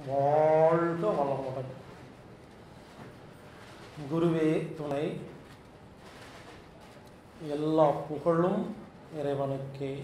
வாழ்க வளமுடன் குருவே துணை எல்லா புகழும் இறைவனுக்கே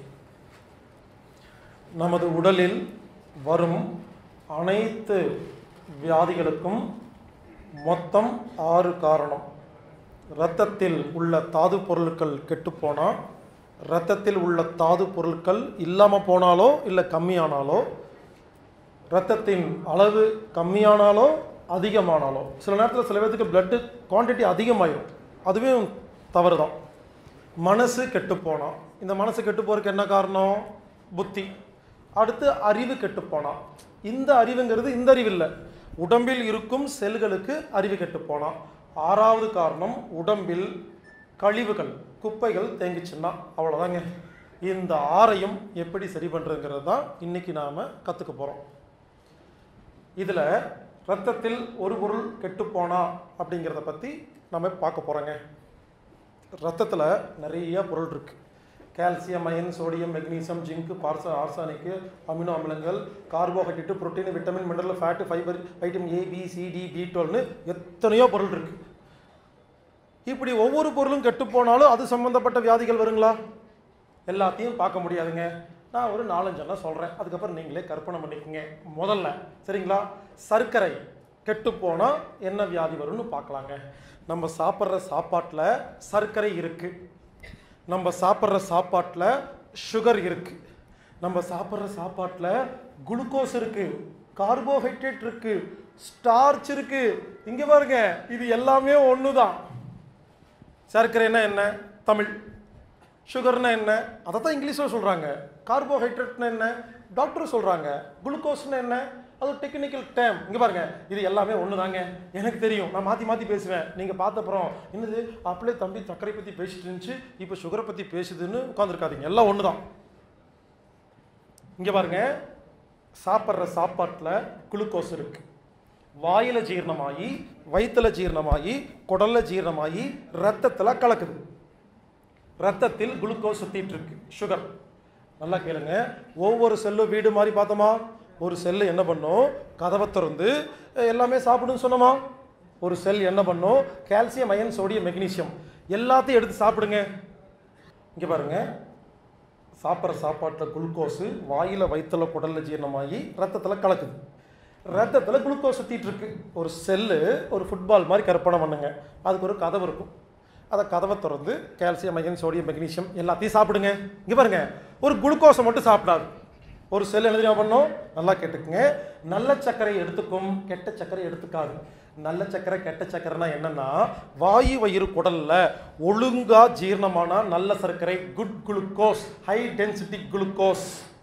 நமது உடலில் வரும் அனைத்து வியாதிகளுக்கும் மொத்தம் ஆறு காரணம் இரத்தத்தில் உள்ள தாது பொருட்கள் கெட்டுப்போனால் இரத்தத்தில் உள்ள தாது பொருட்கள் இல்லாமல் போனாலோ இல்லை கம்மியானாலோ இரத்தத்தின் அளவு கம்மியானாலோ அதிகமானாலோ சில நேரத்தில் சில பேர்த்துக்கு பிளட்டு குவான்டிட்டி அதிகமாயிடும் அதுவே தவறு தான் மனசு கெட்டுப்போனா இந்த மனசு கெட்டு போறதுக்கு என்ன காரணம் புத்தி அடுத்து அறிவு கெட்டுப்போனா இந்த அறிவுங்கிறது இந்த அறிவு இல்லை உடம்பில் இருக்கும் செல்களுக்கு அறிவு கெட்டுப்போனா ஆறாவது காரணம் உடம்பில் கழிவுகள் குப்பைகள் தேங்கிச்சுன்னா அவ்வளோதாங்க இந்த ஆறையும் எப்படி சரி பண்ணுறதுங்கிறது தான் இன்றைக்கி நாம் கற்றுக்க போகிறோம் இதில் ரத்தத்தில் ஒரு பொருள் கெட்டுப்போனா அப்படிங்கிறத பற்றி நம்ம பார்க்க போகிறோங்க ரத்தத்தில் நிறைய பொருள் இருக்குது calcium iron sodium magnesium zinc பார்ச ஆர்சானிக்கு அமினோ அமிலங்கள் carbohydrate protein vitamin mineral fat fibre vitamin A B C D B டுவெல்னு எத்தனையோ பொருள் இருக்குது இப்படி ஒவ்வொரு பொருளும் கெட்டு போனாலும் அது சம்பந்தப்பட்ட வியாதிகள் வருங்களா எல்லாத்தையும் பார்க்க முடியாதுங்க நான் ஒரு நாலஞ்செல்லாம் சொல்கிறேன் அதுக்கப்புறம் நீங்களே கற்பனை பண்ணிக்கோங்க முதல்ல சரிங்களா சர்க்கரை கெட்டு போனால் என்ன வியாதி வரும்னு பார்க்கலாங்க நம்ம சாப்பிட்ற சாப்பாட்டில் சர்க்கரை இருக்குது நம்ம சாப்பிட்ற சாப்பாட்டில் சுகர் இருக்குது நம்ம சாப்பிட்ற சாப்பாட்டில் குளுக்கோஸ் இருக்குது கார்போஹைட்ரேட் இருக்குது ஸ்டார்ச் இருக்குது இங்கே பாருங்க இது எல்லாமே ஒன்று தான் சர்க்கரைனா என்ன தமிழ் சுகர்னா என்ன அதை தான் இங்கிலீஷில் சொல்கிறாங்க கார்போஹைட்ரேட்னா என்ன டாக்டர் சொல்கிறாங்க குளுக்கோஸ்னா என்ன அது டெக்னிக்கல் டேம் இங்கே பாருங்க இது எல்லாமே ஒன்று தாங்க எனக்கு தெரியும் நான் மாற்றி மாற்றி பேசுவேன் நீங்கள் பார்த்தப்புறம் என்னது அப்படியே தம்பி சர்க்கரை பற்றி பேசிட்டு இருந்துச்சு இப்போ சுகரை பற்றி பேசுதுன்னு உட்காந்துருக்காதீங்க எல்லாம் ஒன்று தான் இங்கே பாருங்க சாப்பிட்ற சாப்பாட்டில் குளுக்கோஸ் இருக்குது வாயில் ஜீரணமாகி வயிற்றில் ஜீரணமாகி குடலில் ஜீரணமாகி ரத்தத்தில் கலக்குது ரத்தத்தில் குளுக்கோஸ் சுற்றிட்டு இருக்கு சுகர் நல்லா கேளுங்க ஒவ்வொரு செல்லும் வீடு மாதிரி பார்த்தோமா ஒரு செல்லு என்ன பண்ணும் கதவை திறந்து எல்லாமே சாப்பிடுன்னு சொன்னோமா ஒரு செல் என்ன பண்ணும் கால்சியம் அயன் சோடியம் மெக்னீசியம் எல்லாத்தையும் எடுத்து சாப்பிடுங்க இங்கே பாருங்க சாப்பிட்ற சாப்பாட்டில் குளுக்கோஸு வாயில் வயிற்றில் குடலில் ஜீரணமாகி ரத்தத்தில் கலக்குது ரத்தத்தில் குளுக்கோஸ் சுற்றிட்டு இருக்கு ஒரு செல்லு ஒரு ஃபுட்பால் மாதிரி கற்பனை பண்ணுங்க அதுக்கு ஒரு கதவு இருக்கும் அதை கதவை திறந்து கால்சியம் அயன் சோடியம் மெக்னீசியம் எல்லாத்தையும் சாப்பிடுங்க இங்கே பாருங்க ஒரு குளுக்கோஸை மட்டும் சாப்பிடாது ஒரு செல் என்ன தெரியுமா பண்ணும் நல்லா கேட்டுக்குங்க நல்ல சர்க்கரை எடுத்துக்கும் கெட்ட சர்க்கரை எடுத்துக்காது நல்ல சர்க்கரை கெட்ட சர்க்கரைனா என்னன்னா வாயு வயிறு குடல்ல ஒழுங்கா ஜீரணமான நல்ல சர்க்கரை good glucose high density glucose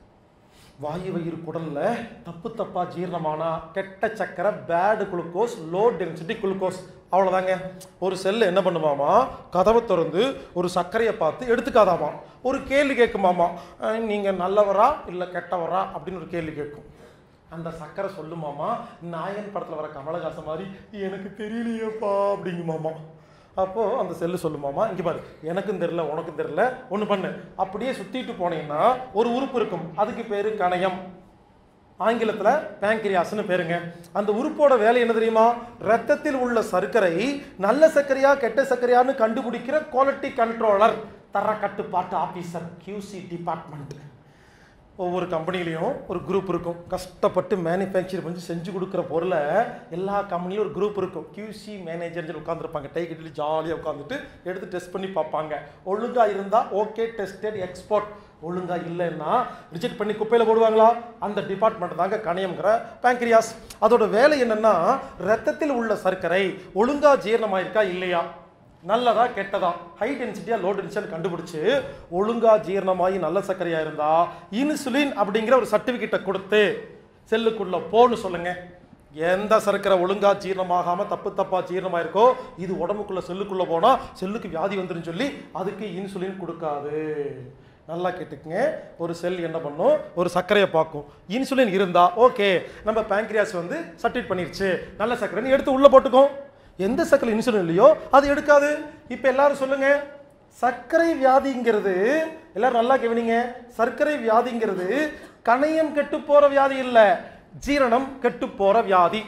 வாயு வயிறு குடல்ல தப்பு தப்பா ஜீரணமானா கெட்ட சக்கரை bad glucose low density glucose அவ்வளோதாங்க ஒரு செல்லு என்ன பண்ணுமாமா கதவை திறந்து ஒரு சர்க்கரையை பார்த்து எடுத்துக்காதாமா ஒரு கேள்வி கேட்குமாமா அஹ், நீங்க நல்லவரா இல்லை கெட்டவரா அப்படின்னு ஒரு கேள்வி கேட்கும் அந்த சக்கரை சொல்லுமாமா நாயன் படத்தில் வர கமலஹாசன் மாதிரி எனக்கு தெரியலையேப்பா அப்படிங்குமாமா அப்போது அந்த செல்லு சொல்லுமாமா இங்கே பாரு எனக்கும் தெரியல உனக்கும் தெரியல ஒன்று பண்ணு அப்படியே சுற்றிட்டு போனீங்கன்னா ஒரு உறுப்பு இருக்கும் அதுக்கு பேர் கணையம் ஆங்கிலத்தில் பேங்கிரியாஸ்னு பேருங்க அந்த உறுப்போட வேலை என்ன தெரியுமா ரத்தத்தில் உள்ள சர்க்கரை நல்ல சர்க்கரையா கெட்ட சர்க்கரையான்னு கண்டுபிடிக்கிற குவாலிட்டி கண்ட்ரோலர் தர கட்டுப்பாட்டு ஆபீசர் QC டிபார்ட்மெண்ட் ஒவ்வொரு கம்பெனிலையும் ஒரு குரூப் இருக்கும் கஷ்டப்பட்டு மேனுஃபேக்சர் பண்ணி செஞ்சு கொடுக்குற பொருளை எல்லா கம்பெனிலும் ஒரு குரூப் இருக்கும் QC மேனேஜர்னு உட்காந்துருப்பாங்க டை கட்டிட்டு ஜாலியாக உட்காந்துட்டு எடுத்து டெஸ்ட் பண்ணி பார்ப்பாங்க ஒழுங்காக இருந்தால் ஓகே டெஸ்டட் எக்ஸ்போர்ட் ஒழுங்காக இல்லைன்னா ரிஜெக்ட் பண்ணி குப்பையில் போடுவாங்களா அந்த டிபார்ட்மெண்ட் தாங்க கணையம்ங்கிற பேங்க்ரியாஸ் அதோட வேலை என்னன்னா ரத்தத்தில் உள்ள சர்க்கரை ஒழுங்காக ஜீரணமாயிருக்கா இல்லையா நல்லதா கெட்டதா ஹை டென்சிட்டியா லோ டென்சிட்டியா கண்டுபிடிச்சு ஒழுங்கா ஜீரணமாகி நல்ல சர்க்கரையா இருந்தா இன்சுலின் அப்படிங்கிற ஒரு சர்டிபிகேட்டை கொடுத்து செல்லுக்குள்ள போன்னு சொல்லுங்க எந்த சர்க்கரை ஒழுங்கா ஜீரணமாகாம தப்பு தப்பா ஜீரணமாயிருக்கோ இது உடம்புக்குள்ள செல்லுக்குள்ள போனா செல்லுக்கு வியாதி வந்துருன்னு சொல்லி அதுக்கு இன்சுலின் கொடுக்காது நல்லா கேட்டுக்குங்க ஒரு செல் என்ன பண்ணும் ஒரு சர்க்கரையை பார்க்கும் இன்சுலின் இருந்தா ஓகே நம்ம பேங்க்ரியாஸ் வந்து சர்டிஃபிகேட் பண்ணிருச்சு நல்ல சர்க்கரைன்னு எடுத்து உள்ள போட்டுக்கும் எந்த சர்க்கரை இன்சுலின் இல்லையோ அது எடுக்காது இப்போ எல்லாரும் சொல்லுங்க சர்க்கரை வியாதிங்கிறது எல்லாரும் நல்லா கவனிங்க சர்க்கரை வியாதிங்கிறது கணையம் கெட்டு போற வியாதி இல்லை ஜீரணம் கெட்டு போற வியாதி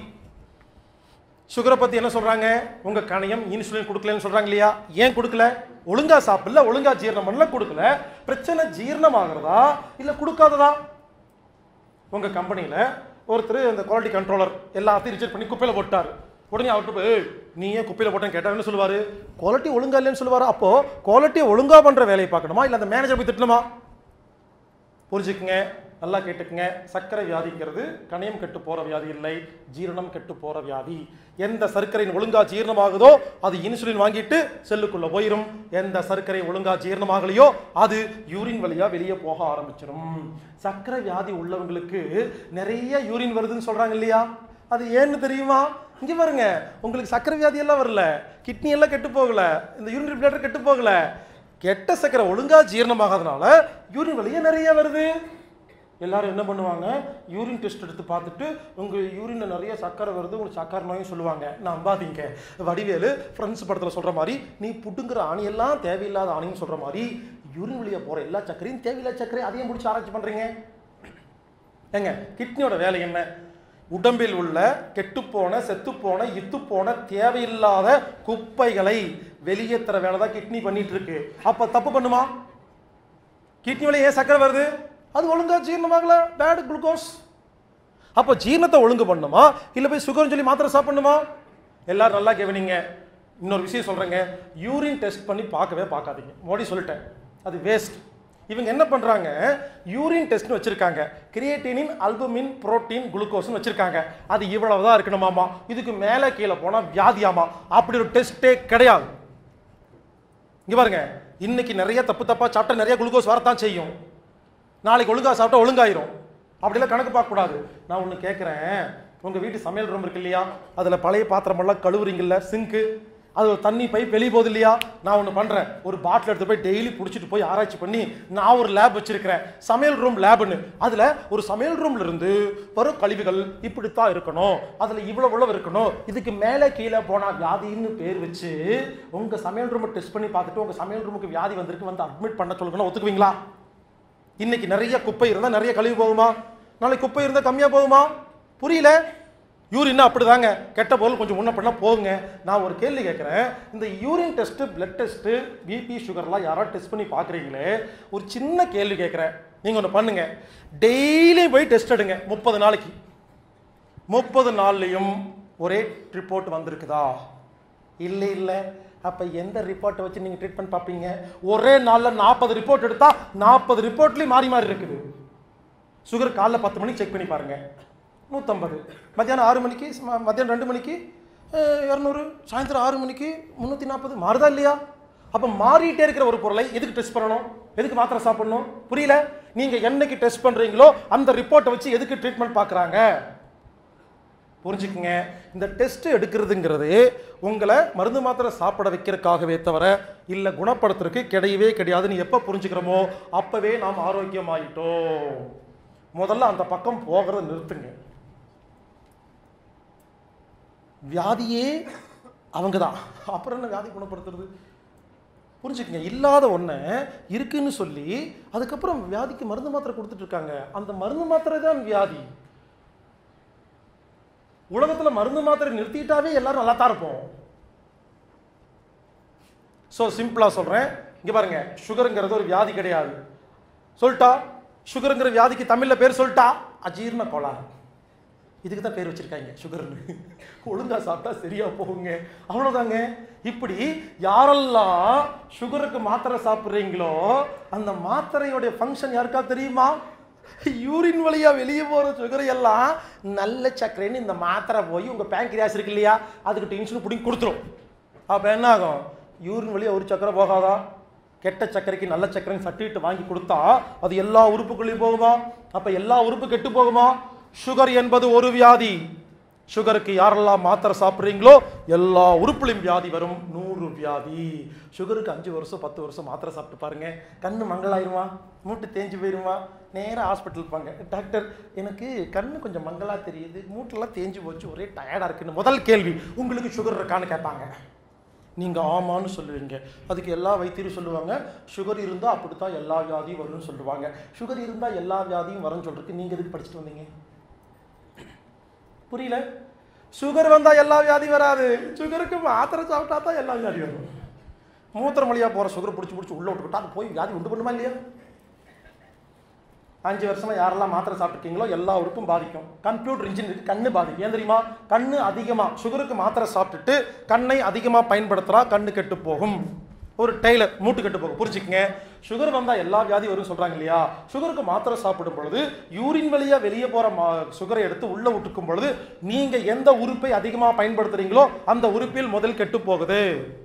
சுகரை பத்தி என்ன சொல்றாங்க உங்க கணையம் இன்சுலின் கொடுக்கலன்னு சொல்றாங்க இல்லையா ஏன் கொடுக்கல ஒழுங்கா சாப்பிடல ஒழுங்கா ஜீரணம் பண்ணல கொடுக்கல பிரச்சனை ஜீரணம் ஆகுறதா இல்ல கொடுக்காததா உங்க கம்பெனியில ஒருத்தர் இந்த குவாலிட்டி கண்ட்ரோலர் எல்லாத்தையும் ரிஜெக்ட் பண்ணி குப்பையில போட்டாரு உடனே அவர்கிட்ட போய் "ஏய், நீ ஏன் குப்பையில போட்டேன்னு கேட்டா என்ன சொல்லுவாரு குவாலிட்டி ஒழுங்கா இல்லைன்னு சொல்லுவாரு அப்போ குவாலிட்டியை ஒழுங்கா பண்ற வேலையை பார்க்கணுமா இல்ல அந்த மேனேஜர் போய் திட்டணுமா புரிஞ்சுக்குங்க நல்லா கேட்டுக்குங்க சர்க்கரை வியாதிங்கிறது கணையம் கெட்டு போற வியாதி இல்லை ஜீரணம் கெட்டு போற வியாதி எந்த சர்க்கரையின் ஒழுங்கா ஜீரணமாகுதோ அது இன்சுலின் வாங்கிட்டு செல்லுக்குள்ள போயிடும் எந்த சர்க்கரை ஒழுங்கா ஜீரணமாகலையோ அது யூரின் வழியா வெளியே போக ஆரம்பிச்சிடும் சர்க்கரை வியாதி உள்ளவங்களுக்கு நிறைய யூரின் வருதுன்னு சொல்றாங்க இல்லையா அது ஏன்னு தெரியுமா இங்க பாருங்க உங்களுக்கு சர்க்கரை வியாதி எல்லாம் வரல கிட்னி எல்லாம் கெட்டு போகல இந்த யூரின் பிளேட்டர் கெட்டு போகல கெட்ட சர்க்கரை ஒழுங்கா ஜீரணமாகாதனால யூரின் வழியே நிறைய வருது எல்லாரும் என்ன பண்ணுவாங்க யூரின் டெஸ்ட் எடுத்து பார்த்துட்டு உங்கள் யூரினில் நிறைய சக்கரை வருது உங்களுக்கு சக்கரை நோயும் சொல்லுவாங்க நம்பாதீங்க வடிவேலு ஃப்ரெண்ட்ஸ் படத்தில் சொல்கிற மாதிரி நீ புட்டுங்கிற ஆணியெல்லாம் தேவையில்லாத ஆணின்னு சொல்கிற மாதிரி யூரின் வழியாக போகிற எல்லா சக்கரையும் தேவையில்லாத சக்கரை அதையும் முடிச்சு ஆராய்ச்சி பண்ணுறீங்க ஏங்க கிட்னியோட வேலை என்ன உடம்பில் உள்ள கெட்டுப்போன செத்துப்போன இத்துப்போன தேவையில்லாத குப்பைகளை வெளியேற்றுற வேலை தான் கிட்னி பண்ணிட்டு இருக்கு அப்ப தப்பு பண்ணுமா கிட்னி வழி ஏன் சக்கரை வருது அது ஒழுங்கா ஜீரணமாகல பேட் குளுக்கோஸ் அப்போ ஜீரணத்தை ஒழுங்கு பண்ணுமா இல்லை போய் சுகர்னு சொல்லி மாத்திரை சாப்பிடணுமா எல்லாரும் நல்லா கவனிங்க இன்னொரு விஷயம் சொல்றேங்க யூரின் டெஸ்ட் பண்ணி பார்க்கவே பார்க்காதீங்க மோடி சொல்லிட்டேன் அது வேஸ்ட் இவங்க என்ன பண்றாங்க யூரின் டெஸ்ட்னு வச்சிருக்காங்க கிரியேட்டினின் அல்புமின் புரோட்டீன் குளுக்கோஸ்னு வச்சிருக்காங்க அது இவ்வளவு தான் இருக்கணுமாமா இதுக்கு மேலே கீழே போனா வியாதியாமா அப்படி ஒரு டெஸ்ட்டே கிடையாது இங்க பாருங்க இன்னைக்கு நிறைய தப்பு தப்பா சாப்பிட்டா நிறைய குளுக்கோஸ் வரத்தான் செய்யும் நாளைக்கு ஒழுங்கா சாப்பிட்டா ஒழுங்காயிரும் அப்படிலாம் கணக்கு பார்க்கக்கூடாது நான் ஒன்று கேட்குறேன் உங்கள் வீட்டு சமையல் ரூம் இருக்கு இல்லையா அதில் பழைய பாத்திரமெல்லாம் கழுவுறீங்கல்ல சிங்க்கு அது ஒரு தண்ணி பைப் வெளியே போகுது இல்லையா நான் ஒன்று பண்ணுறேன் ஒரு பாட்டில் எடுத்து போய் டெய்லி பிடிச்சிட்டு போய் ஆராய்ச்சி பண்ணி நான் ஒரு லேப் வச்சிருக்கிறேன் சமையல் ரூம் லேப்னு அதில் ஒரு சமையல் ரூம்ல இருந்து வரும் கழிவுகள் இப்படித்தான் இருக்கணும் அதில் இவ்வளோ இவ்வளோ இருக்கணும் இதுக்கு மேலே கீழே போனால் வியாதின்னு பேர் வச்சு உங்கள் சமையல் ரூமை டெஸ்ட் பண்ணி பார்த்துட்டு உங்கள் சமையல் ரூமுக்கு வியாதி வந்திருக்கு வந்து அட்மிட் பண்ண சொல்லுங்கன்னா ஒத்துக்குவீங்களா இன்னைக்கு நிறைய குப்பை இருந்தால் நிறைய கழிவு போகுமா நாளைக்கு குப்பை இருந்தால் கம்மியாக போகுமா புரியல யூரின்னா அப்படிதாங்க கெட்ட பொருள் கொஞ்சம் முன்ன பண்ணால் போகுங்க நான் ஒரு கேள்வி கேட்குறேன் இந்த urine test blood test BP சுகர்லாம் யாராவது டெஸ்ட் பண்ணி பார்க்குறீங்களே ஒரு சின்ன கேள்வி கேட்குறேன் நீங்கள் ஒன்று பண்ணுங்க டெய்லி போய் டெஸ்ட் எடுங்க முப்பது நாளைக்கு முப்பது நாள்லையும் ஒரே ரிப்போர்ட் வந்திருக்குதா இல்லை இல்லை அப்போ எந்த ரிப்போர்ட்டை வச்சு நீங்கள் ட்ரீட்மெண்ட் பார்ப்பீங்க ஒரே நாளில் நாற்பது ரிப்போர்ட் எடுத்தா நாற்பது ரிப்போர்ட்லேயும் மாறி மாறி இருக்குது சுகர் காலைல பத்து மணிக்கு செக் பண்ணி பாருங்க நூற்றம்பது மத்தியானம் ஆறு மணிக்கு ம- மத்தியானம் ரெண்டு மணிக்கு அஹ், இரநூறு சாயந்தரம் ஆறு மணிக்கு முந்நூற்றி நாற்பது மாறுதா இல்லையா அப்போ மாறிட்டே இருக்கிற ஒரு பொருளை எதுக்கு டெஸ்ட் பண்ணணும் எதுக்கு மாத்திரை சாப்பிடணும் புரியல நீங்கள் என்னைக்கு டெஸ்ட் பண்ணுறீங்களோ அந்த ரிப்போர்ட்டை வச்சு எதுக்கு ட்ரீட்மெண்ட் பார்க்குறாங்க புரிஞ்சுக்குங்க இந்த டெஸ்ட் எடுக்கிறதுங்கிறது உங்களை மருந்து மாத்திரை சாப்பிட வைக்கிறதுக்காகவே தவிர இல்லை குணப்படுத்துறதுக்கு கிடையவே கிடையாதுன்னு எப்போ புரிஞ்சுக்கிறோமோ அப்போவே நாம் ஆரோக்கியமாயிட்டோம் முதல்ல அந்த பக்கம் போகிறத நிறுத்துங்க வியாதியே அவங்க தான் அப்புறம் என்ன வியாதி குணப்படுத்துறது புரிஞ்சுக்கங்க இல்லாத ஒன்றை இருக்குன்னு சொல்லி அதுக்கப்புறம் வியாதிக்கு மருந்து மாத்திரை கொடுத்துட்டு இருக்காங்க அந்த மருந்து மாத்திரை தான் வியாதி உலகத்துல மருந்து மாத்திரை நிறுத்திட்டாவே எல்லாரும் நல்லா தான் இருப்போம் ஸோ சிம்பிளா சொல்றேன் இங்க பாருங்க சுகருங்கிறது ஒரு வியாதி கிடையாது சொல்லிட்டா சுகருங்கிற வியாதிக்கு தமிழ்ல பேர் சொல்லிட்டா அஜீரண கோளாறு இதுக்கு தான் பேர் வச்சிருக்காங்க சுகர்னு ஒழுங்கா சாப்பிட்டா சரியா போகுங்க அவ்வளவுதாங்க இப்படி யாரெல்லாம் சுகருக்கு மாத்திரை சாப்பிட்றீங்களோ அந்த மாத்திரையோடைய ஃபங்க்ஷன் யாருக்கா தெரியுமா யூரின் வழியா வெளியே போற சுகரை எல்லாம் நல்ல சர்க்கரைன்னு இந்த மாத்திரை போய் உங்க பேங்க்ரியாஸ் இருக்கு இல்லையா அதுக்கு டென்ஷன் பிடிங்கி கொடுத்துரும் அப்ப என்ன ஆகும் யூரின் வழியா ஒரு சக்கரை போகாதா கெட்ட சர்க்கரைக்கு நல்ல சர்க்கரை சர்டிஃபிகேட் வாங்கி கொடுத்தா அது எல்லா உறுப்புகளையும் போகுமா அப்ப எல்லா உறுப்பு கெட்டு போகுமா சுகர் என்பது ஒரு வியாதி சுகருக்கு யாரெல்லாம் மாத்திரை சாப்பிட்றீங்களோ எல்லா உறுப்புலையும் வியாதி வரும் நூறு வியாதி சுகருக்கு அஞ்சு வருஷம் பத்து வருஷம் மாத்திரை சாப்பிட்டு பாருங்க கண்ணு மங்களாயிருமா மூட்டு தேஞ்சு போயிருமா நேரா ஹாஸ்பிட்டல் போங்க டாக்டர் எனக்கு கண்ணு கொஞ்சம் மங்களா தெரியுது மூட்டெல்லாம் தேஞ்சு போச்சு ஒரே டயர்டா இருக்குன்னு முதல் கேள்வி உங்களுக்கு சுகர் இருக்கான்னு கேட்பாங்க நீங்கள் ஆமான்னு சொல்லுவீங்க அதுக்கு எல்லா வைத்தியரும் சொல்லுவாங்க சுகர் இருந்தால் அப்படித்தான் எல்லா வியாதியும் வரும்னு சொல்லுவாங்க சுகர் இருந்தால் எல்லா வியாதியும் வரும்னு சொல்றதுக்கு நீங்கள் எதுக்கு படிச்சுட்டு வந்தீங்க புரியல சுகர் வந்தா எல்லா வியாதி வராது சுகருக்கு மாத்திரை சாப்பிட்டா தான் எல்லா வியாதி வரும் மூத்திரம் வழியா போற சுகர் பிடிச்சி பிடிச்சி உள்ள விட்டுக்கிட்டா அது போய் வியாதி உண்டு பண்ணுமா இல்லையா அஞ்சு வருஷமா யாரெல்லாம் மாத்திரை சாப்பிட்டுருக்கீங்களோ எல்லாருக்கும் பாதிக்கும் கம்ப்யூட்டர் இன்ஜினியருக்கு கண்ணு பாதிக்கும் ஏன் தெரியுமா கண்ணு அதிகமா சுகருக்கு மாத்திரை சாப்பிட்டுட்டு கண்ணை அதிகமா பயன்படுத்துறா கண்ணு கெட்டு போகும் ஒரு டெய்லர் மூட்டு கெட்டு போகும் புரிஞ்சுக்கங்க சுகர் வந்தா எல்லா வியாதி வரும் சொல்றாங்க இல்லையா சுகருக்கு மாத்திரை சாப்பிடும் பொழுது யூரின் வழியா வெளியே போற மா- சுகரை எடுத்து உள்ள விட்டுக்கும் பொழுது நீங்க எந்த உறுப்பை அதிகமா பயன்படுத்துறீங்களோ அந்த உறுப்பில் முதல் கெட்டு போகுது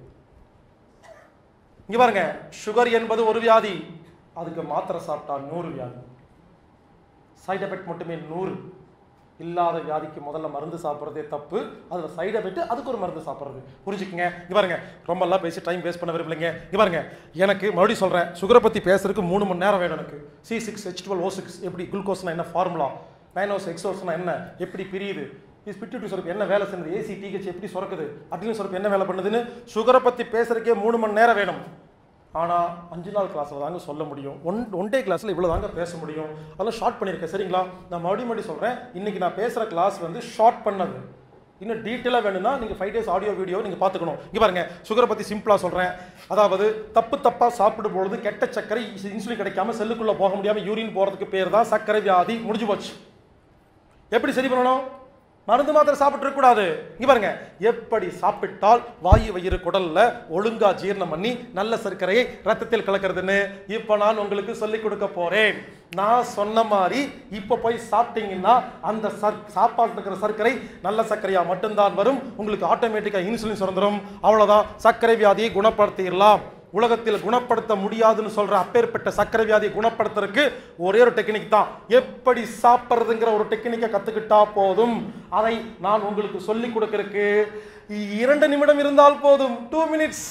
இங்க பாருங்க சுகர் என்பது ஒரு வியாதி அதுக்கு மாத்திரை சாப்பிட்டா நூறு வியாதி சைடு எஃபெக்ட் மட்டுமே நூறு இல்லாத வியாதிக்கு முதல்ல மருந்து சாப்பிட்றதே தப்பு அதில் சைடு எஃபெக்ட் அதுக்கு ஒரு மருந்து சாப்பிட்றது புரிஞ்சுக்கங்க இங்க பாருங்க ரொம்ப எல்லாம் பேசி டைம் வேஸ்ட் பண்ண விரும்பலைங்க இங்க பாருங்க எனக்கு மறுபடியும் சொல்றேன் சுகரை பத்தி பேசுறதுக்கு மூணு மணி நேரம் வேணும் எனக்கு C six H twelve O six எப்படி குளுக்கோஸ்னா என்ன ஃபார்முலா நைனோஸ் எக்ஸோஸ்னா என்ன எப்படி பிரியுது இது பிட்டு சுரப்பு என்ன வேலை செய்யுது ஏசி டிஹெச் எப்படி சுரக்குது அட்ரினல் சுரப்பு என்ன வேலை பண்ணுதுன்னு சுகரை பத்தி பேசுறதுக்கே மூணு மணி நேரம் வேணும் ஆனால் அஞ்சு நாள் கிளாஸில் தாங்க சொல்ல முடியும் ஒன் ஒன் டே கிளாஸில் இவ்வளோ தாங்க பேச முடியும் அதெல்லாம் ஷார்ட் பண்ணியிருக்கேன் சரிங்களா நான் மறுபடியும் மறுபடியும் சொல்கிறேன் இன்றைக்கி நான் பேசுகிற கிளாஸ் வந்து ஷார்ட் பண்ணது இன்னும் டீட்டெயிலாக வேணும்னா நீங்கள் ஃபைவ் டேஸ் ஆடியோ வீடியோ நீங்கள் பார்த்துக்கணும் இங்கே பாருங்க சுகரை பற்றி சிம்பிளாக சொல்கிறேன் அதாவது தப்பு தப்பாக சாப்பிடும் பொழுது கெட்ட சர்க்கரை இன்சுலின் கிடைக்காம செல்லுக்குள்ளே போக முடியாமல் யூரின் போகிறதுக்கு பேர் தான் சர்க்கரை வியாதி முடிஞ்சு போச்சு எப்படி சரி பண்ணணும் மருந்து மாத்திரை சாப்பிட்டு கூடாது இங்க பாருங்க எப்படி சாப்பிட்டால் வாயு வயிறு குடல்ல ஒழுங்கா ஜீரணம் பண்ணி நல்ல சர்க்கரையை ரத்தத்தில் கலக்கிறதுன்னு இப்போ நான் உங்களுக்கு சொல்லிக் கொடுக்க போறேன் நான் சொன்ன மாதிரி இப்போ போய் சாப்பிட்டீங்கன்னா அந்த சர் சாப்பாட்டில் இருக்கிற சர்க்கரை நல்ல சர்க்கரையா மட்டும்தான் வரும் உங்களுக்கு ஆட்டோமேட்டிக்கா இன்சுலின் சுரந்துரும் அவ்வளவுதான் சர்க்கரை வியாதியை குணப்படுத்திடலாம் உலகத்தில் குணப்படுத்த முடியாதுன்னு சொல்ற அப்பேற்பட்ட சர்க்கரை வியாதியை குணப்படுத்துறதுக்கு ஒரே ஒரு டெக்னிக் தான் எப்படி சாப்பிட்றதுங்கிற ஒரு டெக்னிக்கை கத்துக்கிட்டா போதும் அதை நான் உங்களுக்கு சொல்லி கொடுக்கறதுக்கு இரண்டு நிமிடம் இருந்தால் போதும் டூ மினிட்ஸ்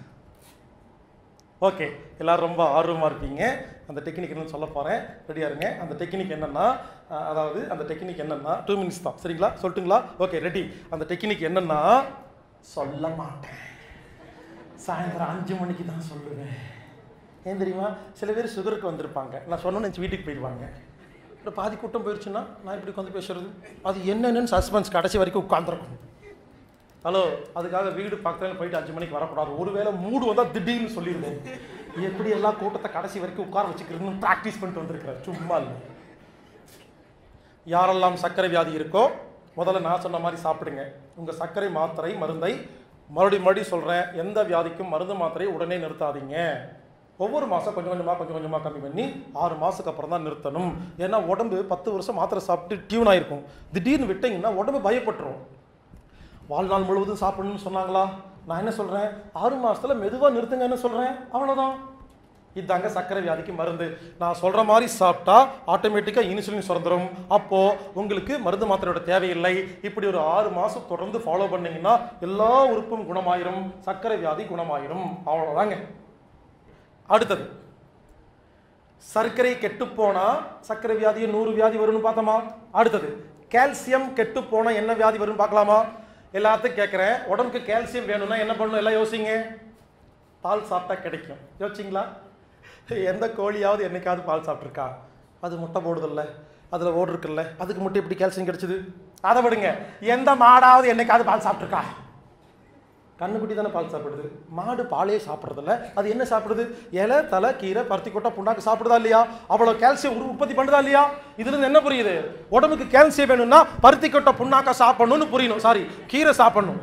ஓகே எல்லாரும் ரொம்ப ஆர்வமாக இருப்பீங்க அந்த டெக்னிக் என்னன்னு சொல்ல போகிறேன் ரெடியாக இருங்க அந்த டெக்னிக் என்னன்னா அஹ், அதாவது அந்த டெக்னிக் என்னன்னா டூ மினிட்ஸ் தான் சரிங்களா சொல்லட்டுங்களா ஓகே ரெடி அந்த டெக்னிக் என்னன்னா சொல்ல மாட்டேன் சாயந்தரம் அஞ்சு மணிக்கு தான் சொல்லுவேன் ஏன் தெரியுமா சில பேர் சுகருக்கு வந்திருப்பாங்க நான் சொன்னேன்னு வீட்டுக்கு போயிடுவாங்க அப்புறம் பாதி கூட்டம் போயிடுச்சுன்னா நான் இப்படி உட்காந்து பேசுறது அது என்னென்னு சஸ்பென்ஸ் கடைசி வரைக்கும் உட்காந்துருக்கும் ஹலோ அதுக்காக வீடு பக்கத்துல போயிட்டு அஞ்சு மணிக்கு வரக்கூடாது ஒருவேளை மூடு வந்தால் திடீர்னு சொல்லியிருந்தேன் எப்படி எல்லாம் கூட்டத்தை கடைசி வரைக்கும் உட்கார வச்சுக்கிறதுன்னு ப்ராக்டிஸ் பண்ணிட்டு வந்திருக்கிறேன் சும்மா இல்லை யாரெல்லாம் சர்க்கரை வியாதி இருக்கோ முதல்ல நான் சொன்ன மாதிரி சாப்பிடுங்க உங்கள் சர்க்கரை மாத்திரை மருந்தை மறுபடியும் மறுபடியும் சொல்கிறேன் எந்த வியாதிக்கும் மருந்து மாத்திரையை உடனே நிறுத்தாதீங்க ஒவ்வொரு மாதம் கொஞ்சம் கொஞ்சமாக கொஞ்சம் கொஞ்சமாக கம்மி பண்ணி ஆறு மாதத்துக்கு அப்புறம் தான் நிறுத்தணும் ஏன்னா உடம்பு பத்து வருஷம் மாத்திரை சாப்பிட்டு டியூன் ஆயிருக்கும் திடீர்னு விட்டீங்கன்னா உடம்பு பயப்பட்டுரும் வாழ்நாள் முழுவதும் சாப்பிடணும்னு சொன்னாங்களா நான் என்ன சொல்கிறேன் ஆறு மாசத்துல மெதுவாக நிறுத்துங்கன்னு சொல்கிறேன் அவ்வளோதான் இதாங்க சர்க்கரை வியாதிக்கு மருந்து நான் சொல்கிற மாதிரி சாப்பிட்டா ஆட்டோமேட்டிக்காக இன்சுலின் சுரந்துரும் அப்போது உங்களுக்கு மருந்து மாத்திரையோட தேவையில்லை இப்படி ஒரு ஆறு மாதம் தொடர்ந்து ஃபாலோ பண்ணீங்கன்னா எல்லா உறுப்பும் குணமாயிரும் சர்க்கரை வியாதி குணமாயிரும் அவ்வளோதாங்க அடுத்தது சர்க்கரை கெட்டு போனா சர்க்கரை வியாதியை நூறு வியாதி வரும்னு பார்த்தோமா அடுத்தது கால்சியம் கெட்டு போனா என்ன வியாதி வரும்னு பார்க்கலாமா எல்லாத்தையும் கேட்குறேன் உடம்புக்கு கால்சியம் வேணும்னா என்ன பண்ணணும் எல்லாம் யோசிங்க பால் சாப்பிட்டா கிடைக்கும் யோசிச்சிங்களா எந்த கோழியாவது என்னைக்காவது பால் சாப்பிட்ருக்கா அது முட்டை போடுதில்ல அதில் ஓடு இருக்குல்ல அதுக்கு மட்டும் எப்படி கால்சியம் கிடைச்சது அதை விடுங்க எந்த மாடாவது என்னைக்காவது பால் சாப்பிட்ருக்கா கண்ணுக்குட்டி தானே பால் சாப்பிடுது மாடு பாலே சாப்பிட்றதில்ல அது என்ன சாப்பிடுது இலை தலை கீரை பருத்தி கொட்டை புண்ணாக்கு சாப்பிடுதா இல்லையா அவ்வளோ கால்சியம் உரு- உற்பத்தி பண்ணுதா இல்லையா இதுல இருந்து என்ன புரியுது உடம்புக்கு கால்சியம் வேணும்னா பருத்தி கொட்டை புண்ணாக்க சாப்பிடணும்னு புரியணும் சாரி கீரை சாப்பிடணும்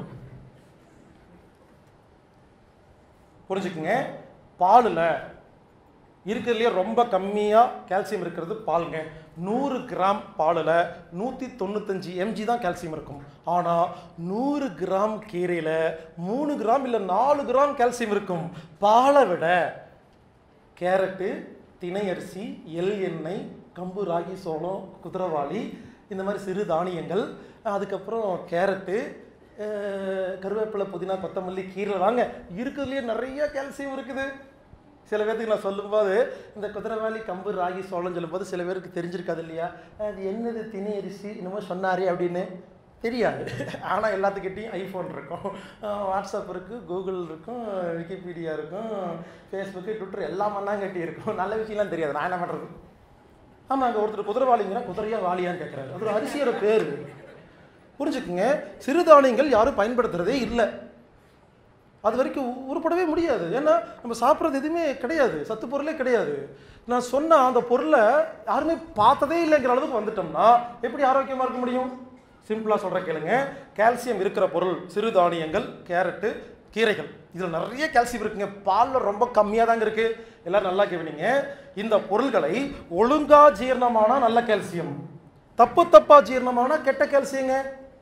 புரிஞ்சுக்குங்க பாலில் இருக்கிறதுலையே ரொம்ப கம்மியாக கால்சியம் இருக்கிறது பாலுங்க நூறு கிராம் பாலில் நூற்றி தொண்ணூத்தஞ்சு எம்ஜி தான் கால்சியம் இருக்கும் ஆனால் நூறு கிராம் கீரையில் மூணு கிராம் இல்லை நாலு கிராம் கால்சியம் இருக்கும் பாலை விட கேரட்டு திணை அரிசி எள் எண்ணெய் கம்பு ராகி சோளம் குதிரவாளி இந்த மாதிரி சிறு தானியங்கள் அதுக்கப்புறம் கேரட்டு அஹ், கருவேப்பிலை புதினா கொத்தமல்லி கீரை தாங்க இருக்கிறதுலையே நிறைய கால்சியம் இருக்குது சில பேர்த்துக்கு நான் சொல்லும்போது இந்த குதிரைவாளி கம்பு ராகி சோளம் சொல்லும்போது சில பேருக்கு தெரிஞ்சிருக்காது இல்லையா அது என்னது திணை அரிசி என்னமோ சொன்னாரே அப்படின்னு தெரியாது ஆனால் எல்லாத்துக்கிட்டையும் ஐஃபோன் இருக்கும் அஹ் வாட்ஸ்அப் இருக்குது கூகுள் இருக்கும் விக்கிபீடியா இருக்கும் ஃபேஸ்புக்கு ட்விட்டர் எல்லாம் மண்ணாங்கட்டி இருக்கும் நல்ல விஷயம்லாம் தெரியாது நான் என்ன பண்ணுறது ஆமாம் அங்கே ஒருத்தர் குதிரைவாளிங்கன்னா குதிரையா வாலியான்னு கேட்குறாரு அது ஒரு அரிசியோட பேர் புரிஞ்சுக்குங்க சிறுதானியங்கள் யாரும் பயன்படுத்துறதே இல்லை அது வரைக்கும் உ- உருப்படவே முடியாது ஏன்னா நம்ம சாப்பிட்றது எதுவுமே கிடையாது சத்து பொருளே கிடையாது நான் சொன்ன அந்த பொருளை யாருமே பார்த்ததே இல்லைங்கிற அளவுக்கு வந்துட்டோம்னா எப்படி ஆரோக்கியமாக இருக்க முடியும் சிம்பிளாக சொல்கிறேன் கேளுங்க கால்சியம் இருக்கிற பொருள் சிறுதானியங்கள் கேரட்டு கீரைகள் இதில் நிறைய கால்சியம் இருக்குங்க பாலில் ரொம்ப கம்மியாக தாங்க இருக்கு எல்லாரும் நல்லா கேவனிங்க இந்த பொருள்களை ஒழுங்கா ஜீரணமானா நல்ல கால்சியம் தப்பு தப்பா ஜீரணமானா கெட்ட கால்சியங்க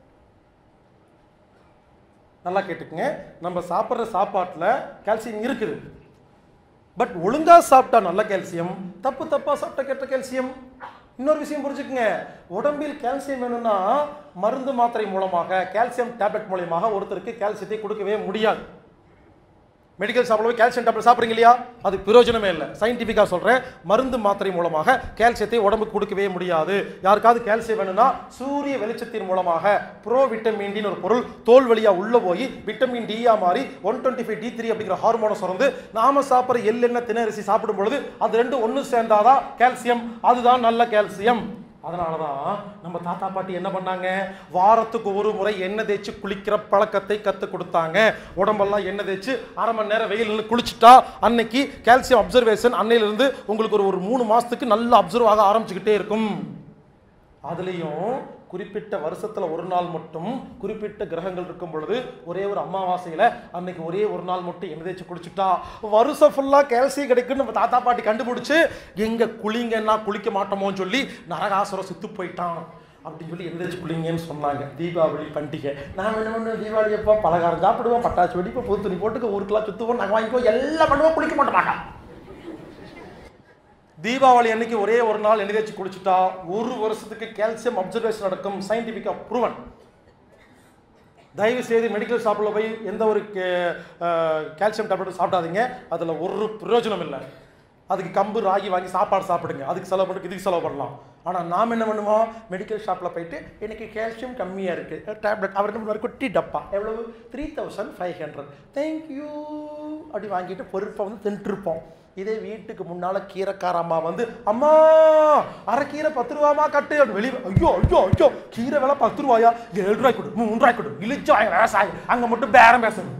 நல்லா கேட்டுக்குங்க நம்ம சாப்பிட்ற சாப்பாட்டில் கால்சியம் இருக்குது பட் ஒழுங்கா சாப்பிட்டா நல்ல கால்சியம் தப்பு தப்பா சாப்பிட்டா கெட்ட கால்சியம் இன்னொரு விஷயம் புரிஞ்சுக்குங்க உடம்பில் கால்சியம் வேணும்னா மருந்து மாத்திரை மூலமாக கால்சியம் டேப்லெட் மூலமாக ஒருத்தருக்கு கால்சியத்தை கொடுக்கவே முடியாது மெடிக்கல் ஷாப்பில் போய் கால்சியம் டேப்லெட் சாப்பிட்றீங்க இல்லையா அது பிரயோஜனமே இல்லை சயின்டிஃபிக்காக சொல்கிறேன் மருந்து மாத்திரை மூலமாக கால்சியத்தை உடம்புக்கு கொடுக்கவே முடியாது யாருக்காவது கால்சியம் வேணும்னா சூரிய வெளிச்சத்தின் மூலமாக ப்ரோ விட்டமின் டின்னு ஒரு பொருள் தோல் வழியாக உள்ளே போய் விட்டமின் டியா மாறி one twenty five D three அப்படிங்கிற ஹார்மோனை சுரந்து நாம சாப்பிட்ற எள்ளெண்ணெய் தினரிசி சாப்பிடும் பொழுது அது ரெண்டு ஒன்று சேர்ந்தாதான் கால்சியம் அதுதான் நல்ல கால்சியம் அதனால தான் நம்ம தாத்தா பாட்டி என்ன பண்ணாங்க வாரத்துக்கு ஒரு முறை எண்ணெய் தேய்ச்சி குளிக்கிற பழக்கத்தை கற்றுக் கொடுத்தாங்க உடம்பெல்லாம் எண்ணெய் தேய்ச்சி அரை மணி நேரம் வெயில் நின்னு குளிச்சுட்டா அன்னைக்கு கால்சியம் அப்சர்வேஷன் அன்னையிலிருந்து உங்களுக்கு ஒரு ஒரு மூணு மாசத்துக்கு நல்லா அப்சர்வ் ஆக ஆரம்பிச்சுக்கிட்டே இருக்கும் அதுலேயும் குறிப்பிட்ட வருஷத்துல ஒரு நாள் மட்டும் குறிப்பிட்ட கிரகங்கள் இருக்கும் பொழுது ஒரே ஒரு அமாவாசையில அன்னைக்கு ஒரே ஒரு நாள் மட்டும் எண்ணெய் தேய்ச்சி குளிச்சுட்டா வருஷம் ஃபுல்லா கால்சியம் கிடைக்குன்னு நம்ம தாத்தா பாட்டி கண்டுபிடிச்சு எங்க குளிங்கன்னா குளிக்க மாட்டோமோன்னு சொல்லி நரகாசுரம் செத்து போயிட்டான் அப்படின்னு சொல்லி எண்ணெய் தேய்ச்சி குளிங்கன்னு சொன்னாங்க தீபாவளி பண்டிகை நான் என்ன பண்ணுவேன் தீபாவளி எப்போ பலகாரம் சாப்பிடுவோம் பட்டாசு வெடிப்போம் புது துணி போட்டுக்க ஊருக்குலாம் சுத்துவோம் நகை வாங்கிக்குவோம் எல்லாம் பண்ணுவோம் குளிக்க மாட்ட மாட்டான் தீபாவளி அன்னைக்கு ஒரே ஒரு நாள் எண்ணெய் தேய்ச்சி குளிச்சுட்டா ஒரு வருஷத்துக்கு கால்சியம் அப்சர்வேஷன் நடக்கும் சயின்டிஃபிக்கா ப்ரூவன் தயவு செய்து மெடிக்கல் ஷாப்பில் போய் எந்த ஒரு கால்சியம் டேப்லெட் சாப்பிடாதீங்க அதில் ஒரு பிரயோஜனம் இல்லை அதுக்கு கம்பு ராகி வாங்கி சாப்பாடு சாப்பிடுங்க அதுக்கு செலவு பண்ணி இதுக்கு செலவு பண்ணலாம் ஆனால் நாம் என்ன பண்ணுவோம் மெடிக்கல் ஷாப்பில் போயிட்டு எனக்கு கால்சியம் கம்மியாக இருக்குது டேப்லெட் அவர் என்ன பண்ணுவார் குட்டி டப்பா எவ்வளவு three thousand five hundred thank you அப்படி வாங்கிட்டு பொறுப்பை வந்து தின்ட்டுருப்போம் இதே வீட்டுக்கு முன்னால கீரைக்கார அம்மா வந்து அம்மா அரை கீரை பத்து ரூபாமா கட்டு அப்படி வெளியே ஐயோ ஐயோ ஐயோ கீரை விலை பத்து ரூபாயா ஏழு ரூபாய் கொடு மூணு ரூபாய் கொடு இழிச்சாய் விவசாயம் அங்க மட்டும் பேரம் பேசணும்